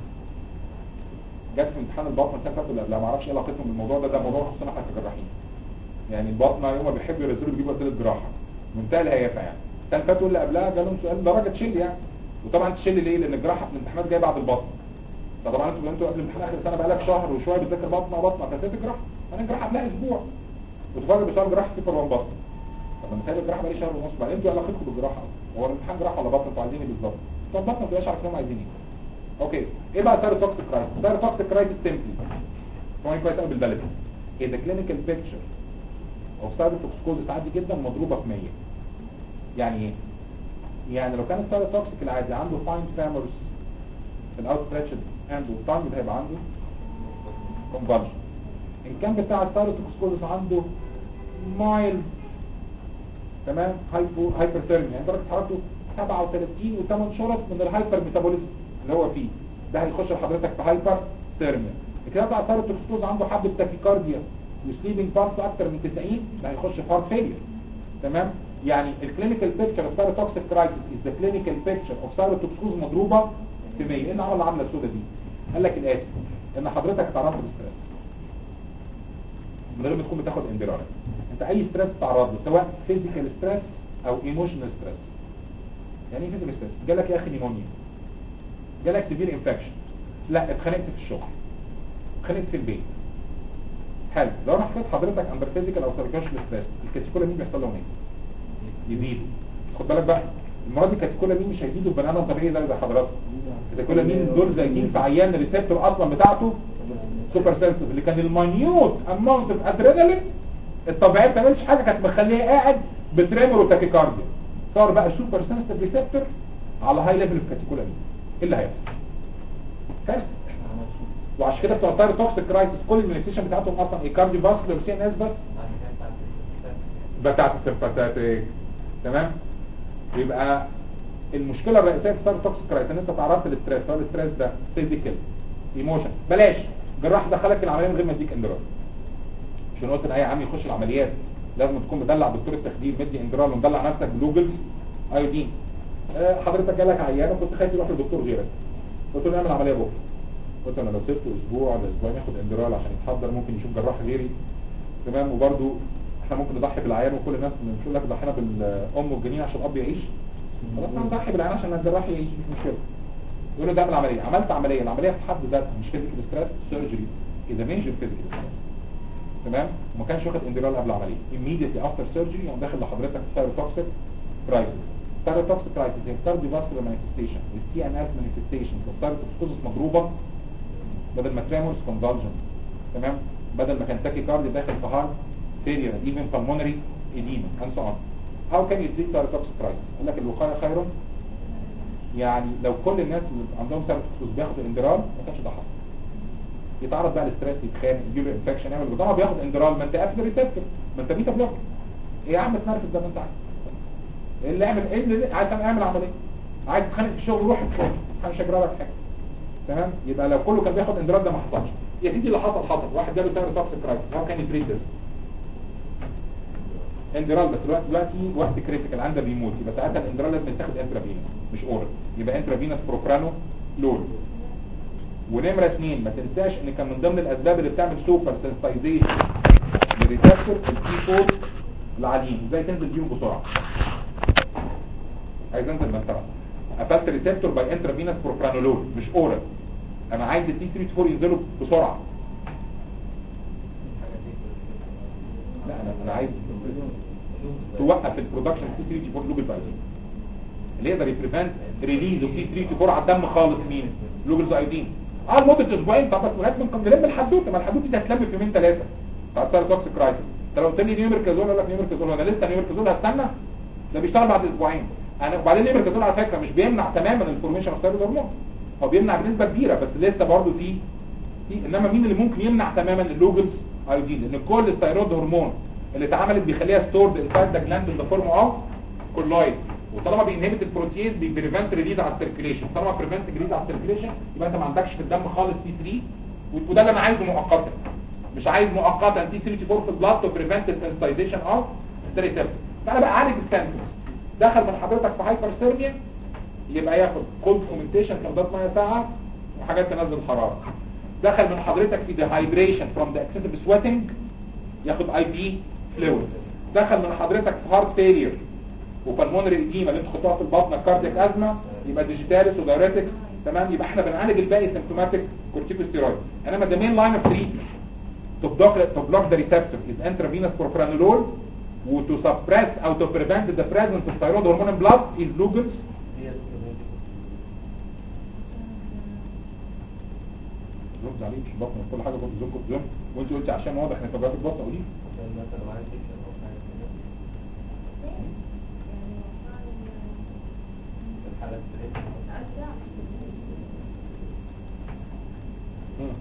جت في امتحان البطن السنه اللي فاتت ولا قبلها ما اعرفش ايه علاقتهم بالموضوع ده ده موضوع خصوصا احنا كجراحين يعني البطنه يوم ما بيحبوا ينزلوا بيجيبوا اسئله جراحه منتهى الهيافه يعني السنه اللي فاتت واللي قبلها جالهم سؤال درجه تشيل يعني وطبعا تشيل ليه لان الجراحه في الامتحانات جايه بعد البطن فطبعا انتوا انتوا قبل امتحان اخر السنه بقالك شهر وشويه بتذاكر بطنه بطنه فنسيت الجراحه انا الجراحه قبلها اسبوع وتفرج بسؤال جراحه في وان بطن طب انا سايب الجراحه بقالي شهر ونص بعدين انتوا ايه علاقتكم بالجراحه هو الامتحان جراحه ولا بطن انتوا عايزين ايه بالظبط بتوع البطن ما بتبقاش عارفين هم عايزين ايه اوكي ايه بقى سايروتوكسيك كرايسيس سايروتوكسيك كرايسيس سيمبلي سواء كويس قوي بالبلدي is the clinical picture of cytotoxicosis عادي جدا مضروبه في 100 يعني ايه يعني لو كان السايروتوكسيك العادي عنده فاين فامرز في الاوتستريتشد هاند والتانج ده هيبقى عنده convulsion ان كان بتاع السايروتوكسيكوزس عنده مايلد تمام هايبو هايبرثيرميا يعني درجه حرارته 37 و8 شرط من الهايبر ميتابوليزم اللي هو فيه ده هيخش لحضرتك في هايبر ثيرميا الكلام بتاع السايروتوكسيكوز عنده حبه تاكيكارديا وسليبنج بالس اكتر من 90 ده هيخش في هارت فيلير تمام يعني الكلينيكال بيكتشر اوف سايروتوكسيك كرايسيس از ذا كلينيكال بيكتشر اوف سايروتوكسيكوز مضروبه في 100 ايه اللي عمل العمله السوداء دي قال لك الاتي ان حضرتك تعرضت للستريس من غير ما تكون بتاخد اندرار انت اي ستريس تعرض له سواء فيزيكال ستريس او ايموشنال ستريس يعني ايه فيزيكال ستريس جالك يا اخي نيمونيا جالك سيفير انفكشن لا اتخانقت في الشغل اتخانقت في البيت حلو لو انا حطيت حضرتك اندر فيزيكال او سايكوشنال ستريس الكاتيكولا مين بيحصل لهم ايه يزيدوا خد بالك بقى المره دي الكاتيكولا مين مش هيزيدوا بني ادم طبيعي زي زي حضرتك الكاتيكولا مين دول زايدين في عيان الريسبتور اصلا بتاعته سوبر سنسيتيف اللي كان الماينيوت اماونت اوف ادرينالين الطبيعيه ما بتعملش حاجه كانت مخليه قاعد بتريمور وتاكيكارديا صار بقى سوبر سنسيتيف ريسبتور على هاي ليفل في كاتيكولا مين ايه اللي هيحصل كارثه وعشان كده بتوع التايرو توكسيك كرايسيس كل الميديكيشن بتاعتهم اصلا ايه كارديو فاسكولار وسي ان اس بس بتاعت السمباثاتيك تمام يبقى المشكله الرئيسيه في التايرو توكسيك كرايسيس ان انت تعرضت للستريس سواء الستريس ده فيزيكال ايموشن بلاش جراح دخلك العمليه من غير ما يديك اندرال عشان قلت ان اي عم يخش العمليات لازم تكون مدلع دكتور التخدير مدي اندرال ومدلع نفسك بلوجلز ايودين آه، حضرتك جالك عيان وكنت خايف تروح لدكتور غيرك قلت له نعمل عمليه بكره قلت انا لو سبته اسبوع ولا اسبوعين ياخد اندرال عشان يتحضر ممكن يشوف جراح غيري تمام وبرده احنا ممكن نضحي بالعيان وكل الناس مش يقول لك ضحينا بالام والجنين عشان الاب يعيش خلاص هنضحي بالعيان عشان الجراح يعيش مش مشكله يقول له ده اعمل عمليه عملت عمليه العمليه في حد ذاتها مش فيزيكال ستريس سيرجري اذا ميجر فيزيكال ستريس تمام وما كانش واخد اندرال قبل العمليه immediately after surgery يقوم داخل لحضرتك في سايروتوكسيك كرايسيس سايروتوكسيك كرايسيس هي كارديو فاسكولار مانيفستيشن السي ان اس مانيفستيشنز اوف سايروتوكسيكوزس مضروبه بدل ما تريمورز كونفالجن تمام بدل ما كان تاكي كاردي داخل في هارت فيلير ايفن بالمونري ايديما اند سو اون هاو كان يو تريت سايروتوكسيك كرايسيس يقول لك الوقايه خير يعني لو كل الناس اللي عندهم سيروتوكسيس بياخدوا اندرال ما كانش ده حصل يتعرض بقى للستريس يتخانق يجيله انفكشن يعمل بضاعه بياخد اندرال ما انت قافل ريسبتور ما انت بيتا بلوك ايه يا عم تنرفز زي ما انت عايز ايه اللي اعمل ايه اللي عايز تعمل عمليه عايز تتخانق في الشغل روح اتخانق انا مش هجرى لك حاجه تمام يبقى لو كله كان بياخد اندرال ده ما حصلش يا سيدي اللي حصل حصل واحد جاله سيروتوكسيك كرايسيس هو كان يتريد ده اندرال بس دلوقتي دلوقتي وقت كريتيكال عنده بيموت يبقى ساعتها الاندرال لازم يتاخد انترافينوس مش اورال يبقى انترافينوس بروبرانو لول ونمره اثنين ما تنساش ان كان من ضمن الاسباب اللي بتعمل سوبر سنسيتايزيشن للريسبتور التي 4 العاليين ازاي تنزل بيهم بسرعه عايز انزل بسرعه قفلت ريسبتور باي انترافينوس بروبرانولول مش اورال انا عايز التي 3 4 ينزلوا بسرعه لا انا انا عايز توقف البرودكشن تي 3 4 لوبل بايدين اللي يقدر يبريفنت ريليز اوف تي 3 4 على الدم خالص مين لوبلز ايودين اه لمده اسبوعين طب بس لازم نلم الحدوته ما الحدوته دي هتلم في يومين ثلاثه بتاع سايروتوكسيك كرايسيس انت لو قلت لي نيوميركازول اقول لك نيوميركازول انا لسه نيوميركازول هستنى ده بيشتغل بعد اسبوعين انا وبعدين نيوميركازول على فكره مش بيمنع تماما الفورميشن اوف ثايرويد هرمون هو بيمنع بنسبه كبيره بس لسه برضه في في انما مين اللي ممكن يمنع تماما اللوجلز ايودين لان كل الثايرويد هرمون اللي اتعملت بيخليها ستورد انسايد ذا جلاند ان ذا فورم اوف كولايد وطالما بينهبت البروتيز بيبريفنت ريليز على السيركيليشن طالما بريفنت ريليز على السيركيليشن يبقى انت ما عندكش في الدم خالص تي 3 وده اللي انا عايزه مؤقتا مش عايز مؤقتا تي 3 تي 4 في البلاد تو بريفنت السنسيتايزيشن اوف ستريتيب فانا بقى اعالج السيمبتومز دخل من حضرتك في هايبر سيرميا يبقى ياخد كولد فومنتيشن كمضاد ميه ساعه وحاجات تنزل حراره دخل من حضرتك في ديهايدريشن فروم ذا اكسسيف سويتنج ياخد اي بي فلويد دخل من حضرتك في هارت فيلير وبالمونري اديما اللي انتوا خدتوها في البطن كاردياك ازمه يبقى ديجيتاليس ودايريتكس تمام يبقى احنا بنعالج الباقي سيمبتوماتيك كورتيكوستيرويد انما ده مين لاين اوف تريتمنت to block to block the receptor is intravenous propranolol و to suppress او to prevent the presence of thyroid hormone in blood is Lugol's ما تزعليش بطن كل حاجه كورتيزون كورتيزون وانت قلتي عشان واضح انك وجعتك بطن قولي لي. عشان مثلا معاه انفكشن او حاجه كده في الحاله ستريس مم.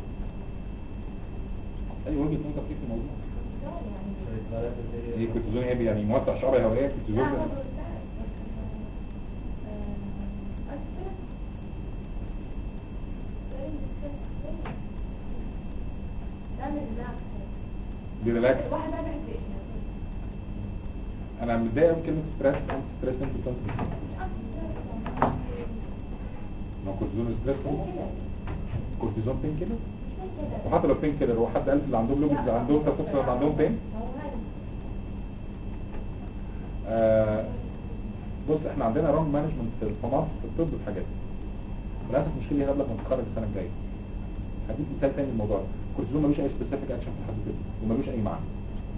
اي وجهه نظر فيك في الموضوع ايه كورتيزون ايه يعني موسع شعر هوائيه كورتيزون ده؟ دي ريلاكس واحد بقى بيحب ايه انا متضايق من كلمه ستريس انت ستريس انت بتنت ما هو كورتيزون ستريس كورتيزون بين كده وحتى لو بين كده هو حد قال اللي عندهم لوبس عندهم تفصيل عندهم بين آه بص احنا عندنا رونج مانجمنت في في مصر في الطب في حاجات للاسف المشكله هي قبل ما تتخرج السنه الجايه هديك مثال تاني الموضوع ده الكورتيزون ملوش اي سبيسيفيك اكشن في حد كده وملوش اي معنى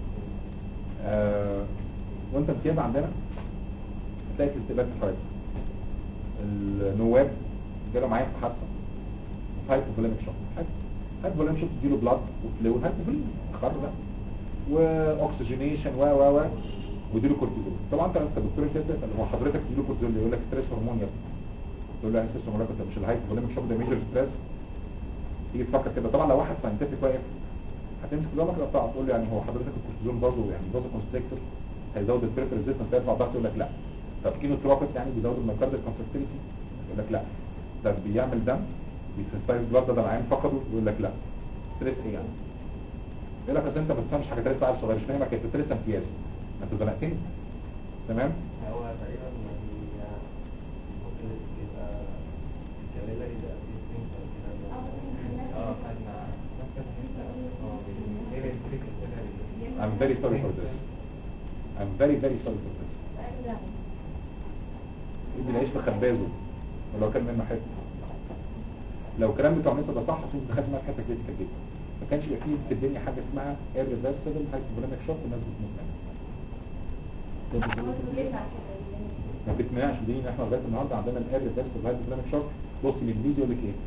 آه وانت امتياز عندنا هتلاقي في استقبال في حوادث النواب جالوا معايا في حادثه في هايبوفوليميك شوك هايبوفوليميك شوك تديله بلاد وفلويد هايبوفوليميك خر ده واكسجينيشن و و و وديله كورتيزون طبعا انت كدكتور امتياز تسال هو حضرتك تديله كورتيزون ليه؟ يقول لك ستريس هرمون يا ابني تقول له انا ستريس هرمون طب مش الهايبوفوليميك شوك ده ميجر ستريس تيجي تفكر كده طبعا لو واحد ساينتفك واقف هتمسك قدامك تقطع تقول له يعني هو حضرتك الكورتيزون برضه يعني برضه كونستريكتور هيزود البريفر ريزيستنس هيرفع الضغط يقول لك لا طب كينوتروبيك يعني بيزود المايكارديال كونتراكتيليتي يقول لك لا طب بيعمل دم بيسنسايز بلاد ده العين فقده يقول لك لا ستريس ايه يعني يقول لك اصل انت ما بتفهمش حاجه تريس عيل صغير مش فاهمك انت تريس امتياز ما انت زنقتني تمام هو تقريبا يعني ممكن يبقى الكابيلا يبقى فيه سفنكس او كده اه خدنا اه غير الفريق I'm very sorry for this I'm very very sorry for this ادي العيش بخبازه ولو كان منه حته لو الكلام بتاع الناس ده صح عشان دخلت معاك حته كريتيكال جدا ما كانش يبقى فيه في الدنيا حاجه اسمها irreversible hypothalamic shock والناس بتموت منها ما بتمنعش بدين احنا لغايه النهارده عندنا الirreversible hypothalamic shock بص الانجليزي يقول لك ايه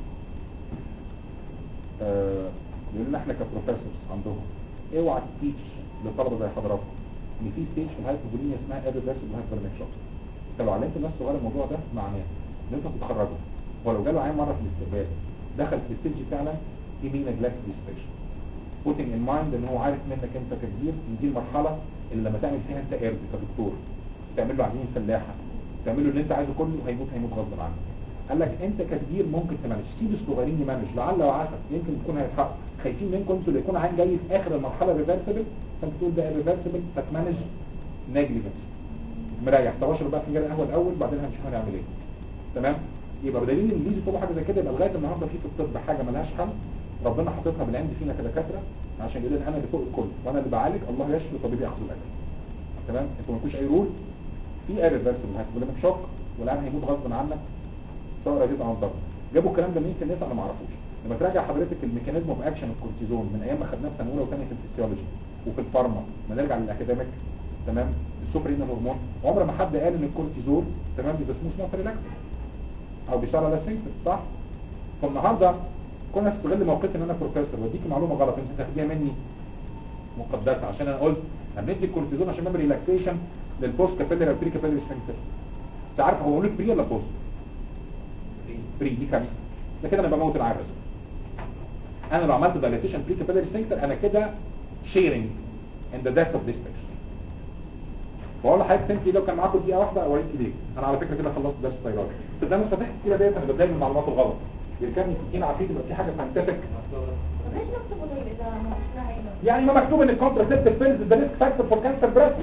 آه بيقول لنا احنا كبروفيسورز عندهم اوعى تتيتش لطلبه زي حضراتكم ان في ستيج في الهايبوفوليميا اسمها irreversible hypothalamic shock انت لو علمت الناس صغيره الموضوع ده معناه ان انت تتخرجوا ولو جاله عين مره في الاستقبال دخل في الستيج فعلا في مين نجلكت ديسبيشن putting in mind ان هو عارف منك انت كبير ان دي المرحله اللي لما تعمل فيها انت قرد كدكتور تعمل له عجين فلاحه تعمل له اللي انت عايزه كله هيموت هيموت غصب عنك قال لك انت ككبير ممكن تمانج سيب الصغيرين يمانج لعل وعسى يمكن يكون هيتحقق خايفين منكم انتوا اللي يكون عين جاي في اخر المرحله ريفرسبل فانت تقول ده ريفرسبل فتمانج نيجليجنس مريح تباشر بقى فنجان القهوه الاول بعدين هنشوف هنعمل ايه تمام يبقى بدليل الانجليزي طول حاجه زي كده يبقى لغايه النهارده في في الطب حاجه ملهاش حل ربنا حاططها بالعند فينا كدكاتره عشان يقول لنا انا اللي فوق الكل وانا اللي بعالج الله يشفي طبيب ياخذ الاجر تمام انتوا ما فيش اي رول في irreversible هتبقى شوك والعيان هيموت غصب عنك سواء رضيت او ضغط جابوا الكلام ده منين في الناس انا ما اعرفوش لما تراجع حضرتك الميكانيزم اوف اكشن الكورتيزون من ايام ما خدناه في سنه اولى وثانيه في الفسيولوجي وفي الفارما ما نرجع للاكاديميك تمام السوبرين هرمون عمر ما حد قال ان الكورتيزول تمام بيبقى سموث ماسل ريلاكس او بيشتغل على سفنكتر صح فالنهارده كنا نستغل موقفي ان انا بروفيسور واديكي معلومه غلط انت تاخديها مني مقدسه عشان انا قلت هندي الكورتيزون عشان نعمل ريلاكسيشن للبوست كابيلري او بري كابيلري سفنكتر انت عارف هو لك بري ولا بوست بري دي كارثه ده كده انا بموت العيال رسم انا لو عملت دايليتيشن بري كابيلري سفنكتر انا كده شيرنج ان ذا death اوف ذيس patient بقول لحضرتك سنتي لو كان معاكم دقيقه واحده اوريك ليه انا على فكره كده خلصت درس طيران بس ده مش فتحت السيره ديت انا بتلاقي المعلومات الغلط يركبني 60 عفريت يبقى في حاجه ساينتفك طب ليش نكتبه طيب اذا ما فيش لها علم؟ يعني ما مكتوب ان الكونتراسيبتيف بيلز ده ريسك فاكتور فور كانسر بريست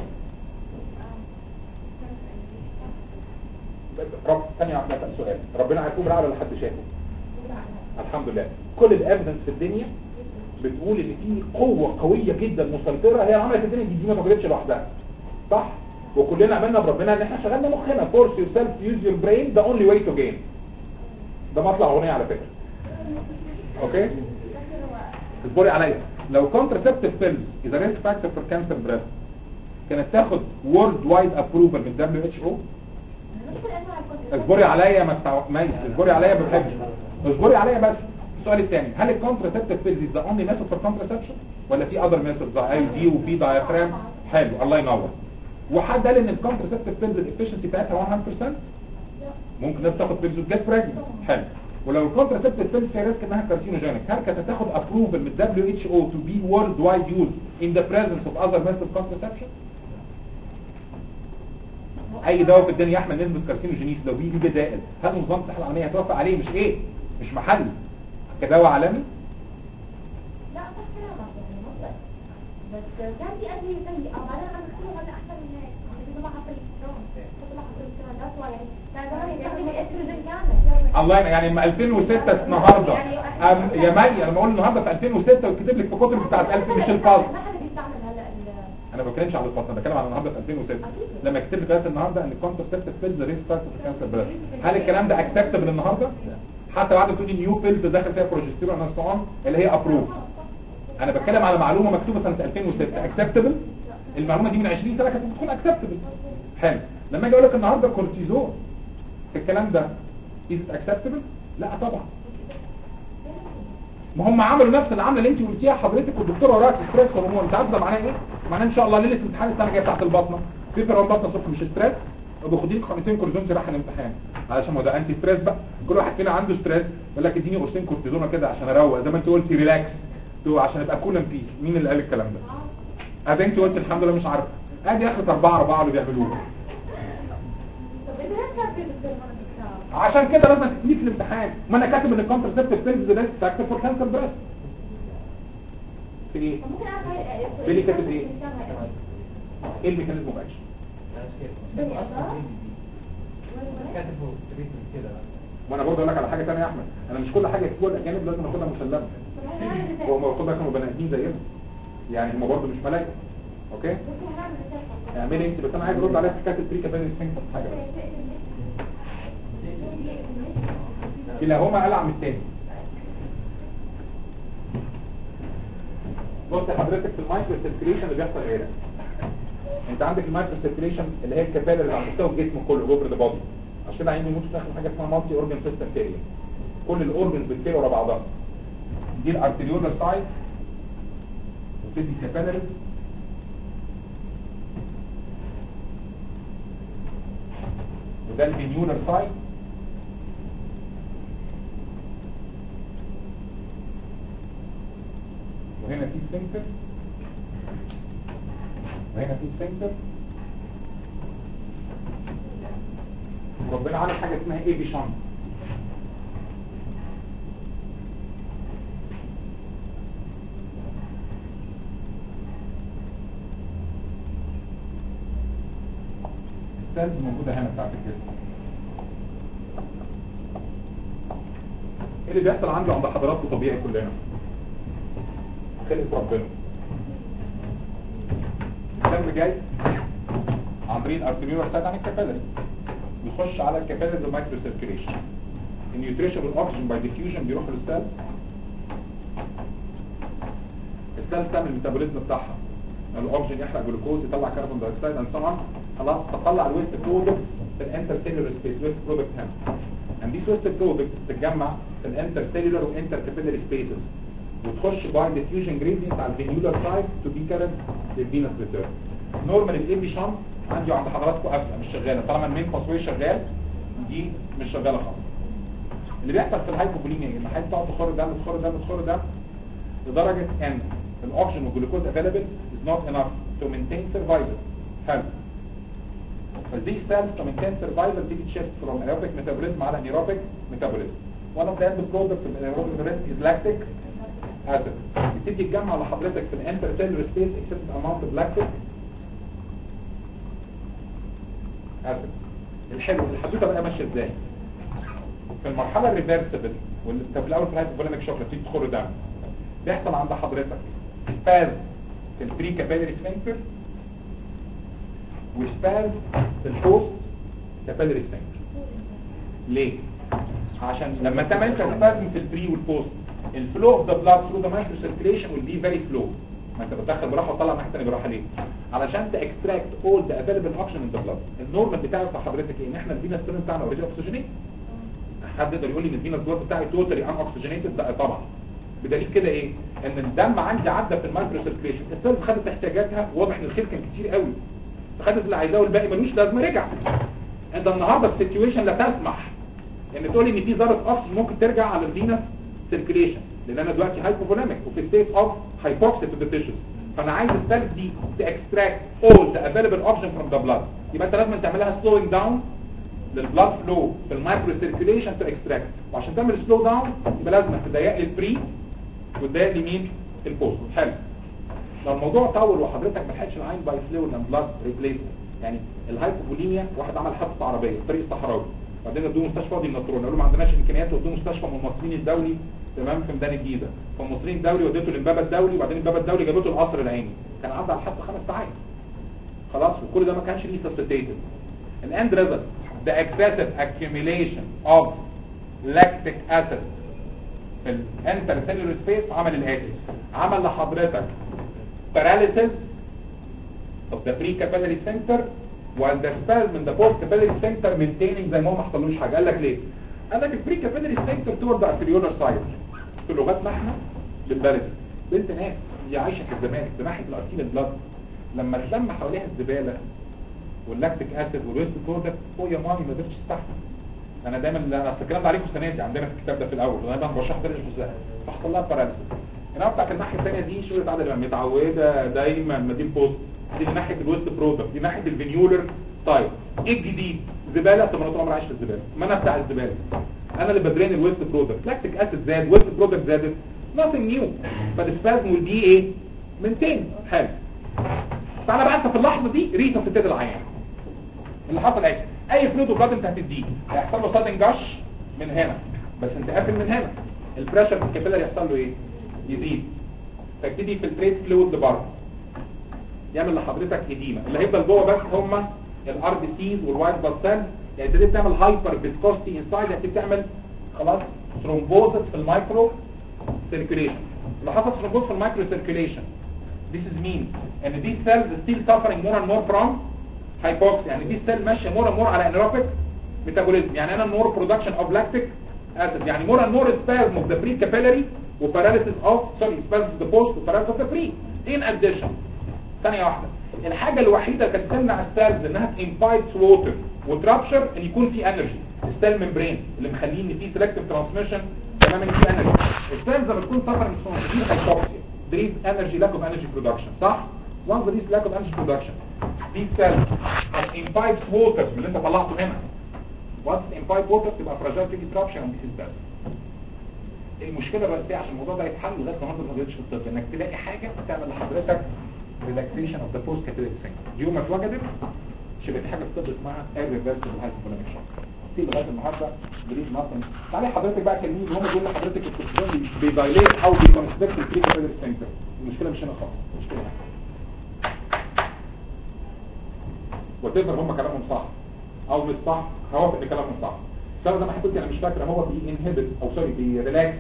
رب ثانيه واحده اسال سؤال ربنا هيكون رعب لحد شافه الحمد لله كل الايفيدنس في الدنيا بتقول ان في قوه قويه جدا مسيطره هي عملت الدنيا دي, دي ما اتوجدتش لوحدها صح وكلنا عملنا بربنا ان احنا شغلنا مخنا فورس يور سيلف يوز يور برين ذا اونلي واي تو جين ده مطلع اغنيه على فكره اوكي اصبري عليا لو contraceptive pills is a risk factor for cancer breast كانت تاخد world wide approval من WHO اصبري عليا ما تتع... ما اصبري عليا بحبش اصبري عليا بس السؤال الثاني هل الكونتراسبتيف بيلز از ذا اونلي ميثود فور كونتراسبشن ولا في اذر ميثودز اي دي وفي دايفرام حلو الله ينور وحد قال ان الكونتراسبتيف بيلز الافشنسي بتاعتها 100% ممكن الناس تاخد بيلز وتجيت براجننت حلو ولو الكونتراسبتيف بيلز فيها ريسك انها كارسينوجينيك هل كانت هتاخد ابروفل من الدبليو اتش او تو بي وورلد وايد يوز ان ذا بريزنس اوف اذر ميثود اوف كونتراسبشن اي دواء في الدنيا يحمل نسبه كارسينوجينيس لو بيجي بدائل هل نظام الصحه العالميه هتوافق عليه مش ايه مش محلي كدواء عالمي لا صح كلامك يعني منطق بس كان في أدوية سيئة وبعدين عم يختاروا هذا أحسن من هيك عم يكتبوا لها كوليسترول يكتبوا لها كوليسترول ذاتس واي يعني كان زمان يستخدموا الاستروجين كامل الله ينعم. يعني لما 2006 النهارده أم يا مي انا بقول النهارده في 2006 وكتب لك في كتب بتاعت 1000 مش الفاظ ما حدا بيستعمل هلا ال- انا ما بتكلمش على الفاظ انا بتكلم على النهارده في 2006 لما كتب لك النهارده ان الكونترسبتيف بيلز ريسك فاكتور في كانسر بريست هل الكلام ده اكسبتبل النهارده حتى بعد ما تقولي نيو بيلز دخل فيها بروجستيرون انستون اللي هي ابروف انا بتكلم على معلومه مكتوبه سنه 2006 اكسبتبل المعلومه دي من 20 سنه كانت بتكون اكسبتبل حلو لما اجي اقول لك النهارده كورتيزون في الكلام ده از اكسبتبل لا طبعا ما هم عملوا نفس العمله اللي انت قلتيها حضرتك والدكتور وراك ستريس هرمون انت عارف ده معناه ايه معناه ان شاء الله ليله الامتحان السنه الجايه بتاعت البطنه في فرع البطنه الصبح مش ستريس وباخد لك خمسين كورتيزون راح الامتحان علشان ما هو ده انتي ستريس بقى كل واحد فينا عنده ستريس يقول لك اديني قرصين كورتيزون كده عشان اروق زي ما انت قلتي ريلاكس تو عشان ابقى كول اند بيس مين اللي قال الكلام ده ادي انت قلت الحمد لله مش عارفه ادي اخر اربعه اربعه اللي بيعملوه طب إذا ليش كان في الاستروجين الكتاب؟ عشان كده لازم تكتبيه في الامتحان ما انا كاتب ان الكونترسبتيف بيلز ريسك فاكتور فور كانسر بريست في ايه؟ طب ممكن أعرف هاي بيلي كاتب إيه؟ ايه الميكانيزم اوف اكشن بني أدار؟ كاتبه تريتمنت كده وانا برضه اقول لك على حاجه ثانيه يا احمد انا مش كل حاجه يكتبوها الاجانب لازم ناخدها مسلمه هو ما باخدها كانوا بني ادمين زينا يعني هم برضه مش ملايكه اوكي اعملي انت بس انا عايز ارد عليك في حكايه البريكا بين السفنكتر حاجه بس كلاهما قلع من التاني بص حضرتك في المايكرو سيركيليشن اللي بيحصل ايه ده انت عندك المايكرو سيركيليشن اللي هي الكبالة اللي على مستوى الجسم كله اوفر ذا بودي عشان كده عايزين نموت في اخر حاجه اسمها مالتي اورجن سيستم ثيري كل الاورجنز بتطير ورا بعضها دي الارتريولار سايد وتدي كابيلاريز وده الفينيولار سايد وهنا في سفنكتر وهنا في سفنكتر وربنا عامل حاجه اسمها ايه بيشانت السيلز موجوده هنا بتاعت الجسم ايه اللي بيحصل عندي عند حضراتكم طبيعي كلنا خلقة ربنا الدم جاي عن طريق الارتريولار سايد عن الكابيلاري بيخش على الكابيلاري المايكرو سيركيليشن النيوتريشن والاكسجين باي ديفيوجن بيروح للسيلز السيلز تعمل الميتابوليزم بتاعها الاكسجين يحرق جلوكوز يطلع كربون دايوكسيد اند سو خلاص تطلع الويست برودكتس في الانتر سيلولر سبيس ويست برودكت هنا and these waste products بتتجمع في الانتر سيلولر وانتر كابيلاري سبيسز وتخش باي ديفيوجن جريدينت على الفينيولار سايد تو بي كارد للفينس ريتيرن نورمال الاي بي شنط عندي عند حضراتكم قافله مش شغاله طالما المين باسوي شغال دي مش شغاله خالص اللي بيحصل في الهايبوبوليميا ان الحاجه بتقعد تخر دم تخر دم تخر دم لدرجه ان الاكسجين والجلوكوز افيلابل is not enough to maintain survival حلو فدي cells to maintain survival تيجي تشيفت from aerobic metabolism على anaerobic metabolism one of the end products of anaerobic metabolism is lactic acid بتبتدي تجمع لحضرتك في الانتر سيلولر سبيس excessive amount of lactic acid الحلو الحدوته بقى ماشيه ازاي في المرحله الريفرسبل وانت في الاول في الهايبوفوليميك شوك بتيجي تخر دم بيحصل عند حضرتك سباز في البري كابيلاري سفنكتر وسباز في البوست كابيلاري سفنكتر ليه عشان لما تعمل سبازم في البري والبوست الفلو اوف ذا بلاد ثرو ذا مايكرو سيركيليشن ويل بي فيري سلو ما انت بتدخل براحه وتطلع من حته ثانيه براحه ليه علشان تاكستراكت اول ذا افيلبل اوكسجين ان ذا بلاد النورمال بتاعه بتاع حضرتك ايه ان احنا الفينا ستيرن بتاعنا اوريدي اوكسجينيت حد يقدر يقول لي ان الفينس بلاد بتاعي توتالي ان اوكسجينيتد لا طبعا بدليل كده ايه ان الدم عندي عدى في المايكرو سيركيليشن السيلز خدت احتياجاتها واضح ان الخير كان كتير قوي خدت اللي عايزاه والباقي ملوش لازمه رجع انت النهارده في سيتويشن لا تسمح ان تقول لي ان في ذره اكسجين ممكن ترجع على الفينس سيركيليشن لان انا دلوقتي هايبوفوليميك وفي ستيت اوف هايبوكسيا تو ذا تيشوز فانا عايز السيلز دي تاكستراكت اول ذا افيلبل اوكسجين فروم ذا بلاد يبقى انت لازم تعملها سلوينج داون للبلاد فلو في المايكرو سيركيليشن تو اكستراكت وعشان تعمل سلو داون يبقى لازم تضيق لي البري وتضيق لي مين البوست حلو لو الموضوع طول وحضرتك ما لحقتش العين باي فلويد اند بلاد ريبليسمنت يعني الهايبوفوليميا واحد عمل حادثه عربيه في طريق الصحراوي بعدين ادوه مستشفى وادي النطرون قالوا ما عندناش امكانيات ودوه مستشفى من المصريين الدولي تمام في ميدان الجيزه فالمصريين الدولي وديته للبابا الدولي وبعدين البابا الدولي جابته القصر العيني كان عدى على الحادثه خمس ساعات خلاص وكل ده ما كانش ريسسيتيتد الاند ريزلت the excessive accumulation of lactic acid في الانترسيلولر سبيس عمل الاتي عمل لحضرتك paralysis of the pre-capillary sphincter while the spasm in the post-capillary sphincter maintaining زي ما هو ما حصلوش حاجه قال لك ليه؟ قال لك البري كابيلاري sphincter toward the arteriolar side في لغتنا احنا بالبلدي بنت ناس هي عايشه في الزمالك في ناحيه الارتيل بلاد لما تلم حواليها الزباله واللاكتيك اسيد والويست برودكت هو يا مامي ما قدرتش تستحمل انا دايما انا اصل الكلام ده عليكم السنه دي عندنا في الكتاب ده في الاول وانا دايما بشرح درجه ازاي فحصل لها باراليسيس هنا بتاعت الناحيه الثانيه دي شغله عدد متعوده دايما ما دي البوست دي من ناحيه الويست برودكت دي ناحيه الفينيولر ستايل ايه الجديد زباله طب انا طول عمري عايش في الزباله ما انا بتاع الزباله انا اللي بدرين الويست برودكت لاكتيك اسيد زاد ويست برودكت زادت nothing new فالسبازم والدي ايه منتين حلو تعالى بقى انت في اللحظه دي ريسسيتيت العيان اللي حصل ايه اي فلويد وبلاد انت هتديه هيحصل له سادن جاش من هنا بس انت قافل من هنا البريشر في الكابيلاري يحصل له ايه يزيد فيبتدي يفلتريت فلويد لبره يعمل لحضرتك اديمه اللي هيفضل جوه بس هم الار بي سيز والوايت بلاد سيلز يعني تبتدي تعمل هايبر فيسكوستي انسايد يعني تعمل خلاص ثرومبوزس في المايكرو سيركيوليشن اللي حصل ثرومبوز في المايكرو سيركيوليشن This is means ان these cells still suffering more and more from hypoxia يعني دي cell ماشيه more and more على anaerobic metabolism يعني انا more production of lactic acid يعني more and more spasm of the pre-capillary و paralysis of sorry spasm of the post و paralysis of the pre in addition ثانية واحدة الحاجة الوحيدة اللي كانت تمنع السيلز انها imbibe ووتر وترابشر ان يكون في انرجي السيل ممبرين اللي مخليه ان في selective transmission تماما في انرجي السيلز لما تكون suffering from دي hypoxia there is energy lack of energy production صح؟ once there is lack of energy production these cells have imbibed water من اللي انت طلعته هنا once imbibed water تبقى fragile تيجي disruption and this is best المشكلة الرئيسية عشان الموضوع ده يتحل لغاية النهارده ما قدرتش في الطب انك تلاقي حاجة تعمل لحضرتك relaxation of the post capillary sphincter دي يوم ما اتوجدت مش هيبقى في حاجة في الطب اسمها irreversible hypothalamic shock دي لغاية النهارده بريد مثلا تعالي حضرتك بقى كلميني هم بيقول لحضرتك الكورتيزون بيدايليت او بيكونستريكت البري كابيلاري سفنكتر المشكلة مش هنا خالص المشكلة هنا وتقدر هم كلامهم صح او مش صح هوافق ان كلامهم صح السبب زي ما حكيت انا مش فاكر هو بينهبت او سوري بيريلاكس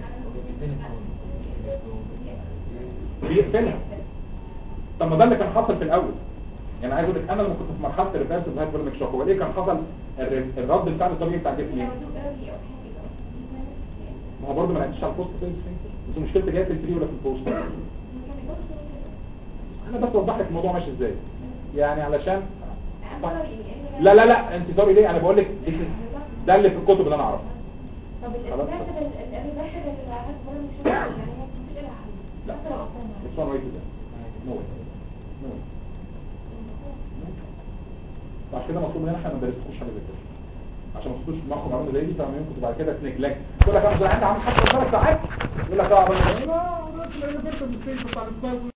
بيقفلها طب ما ده اللي كان حاصل في الاول يعني عايز اقول لك انا لما كنت في مرحله الريفرس هايبرميك شوك هو ليه كان حصل الر- الرد الفعل الطبيعي بتاع الجسم ايه؟ ما هو برضه ما لقيتش على البوست فين بس مشكلتي جايه في الفري ولا في البوست انا بس اوضح لك الموضوع ماشي ازاي يعني علشان لا لا لا انت سوري ليه انا بقول لك this is- ده اللي في الكتب اللي انا اعرفها طب خلاص. الريفرسبل الريفرسبل اللي عايز بره مش يعني هي مش لها حل لا حتى لو قطعنا. it's one way to this no way no way عشان كده مطلوب مننا احنا ما ندرسوش حاجه زي كده عشان ما تخش معاكم معلومه زي دي فما يمكن بعد كده تنجلك تقول لك انا عندي عامل حتى ثلاث ساعات يقول لك اه لا لا لا لا لا لا لا لا لا لا لا لا لا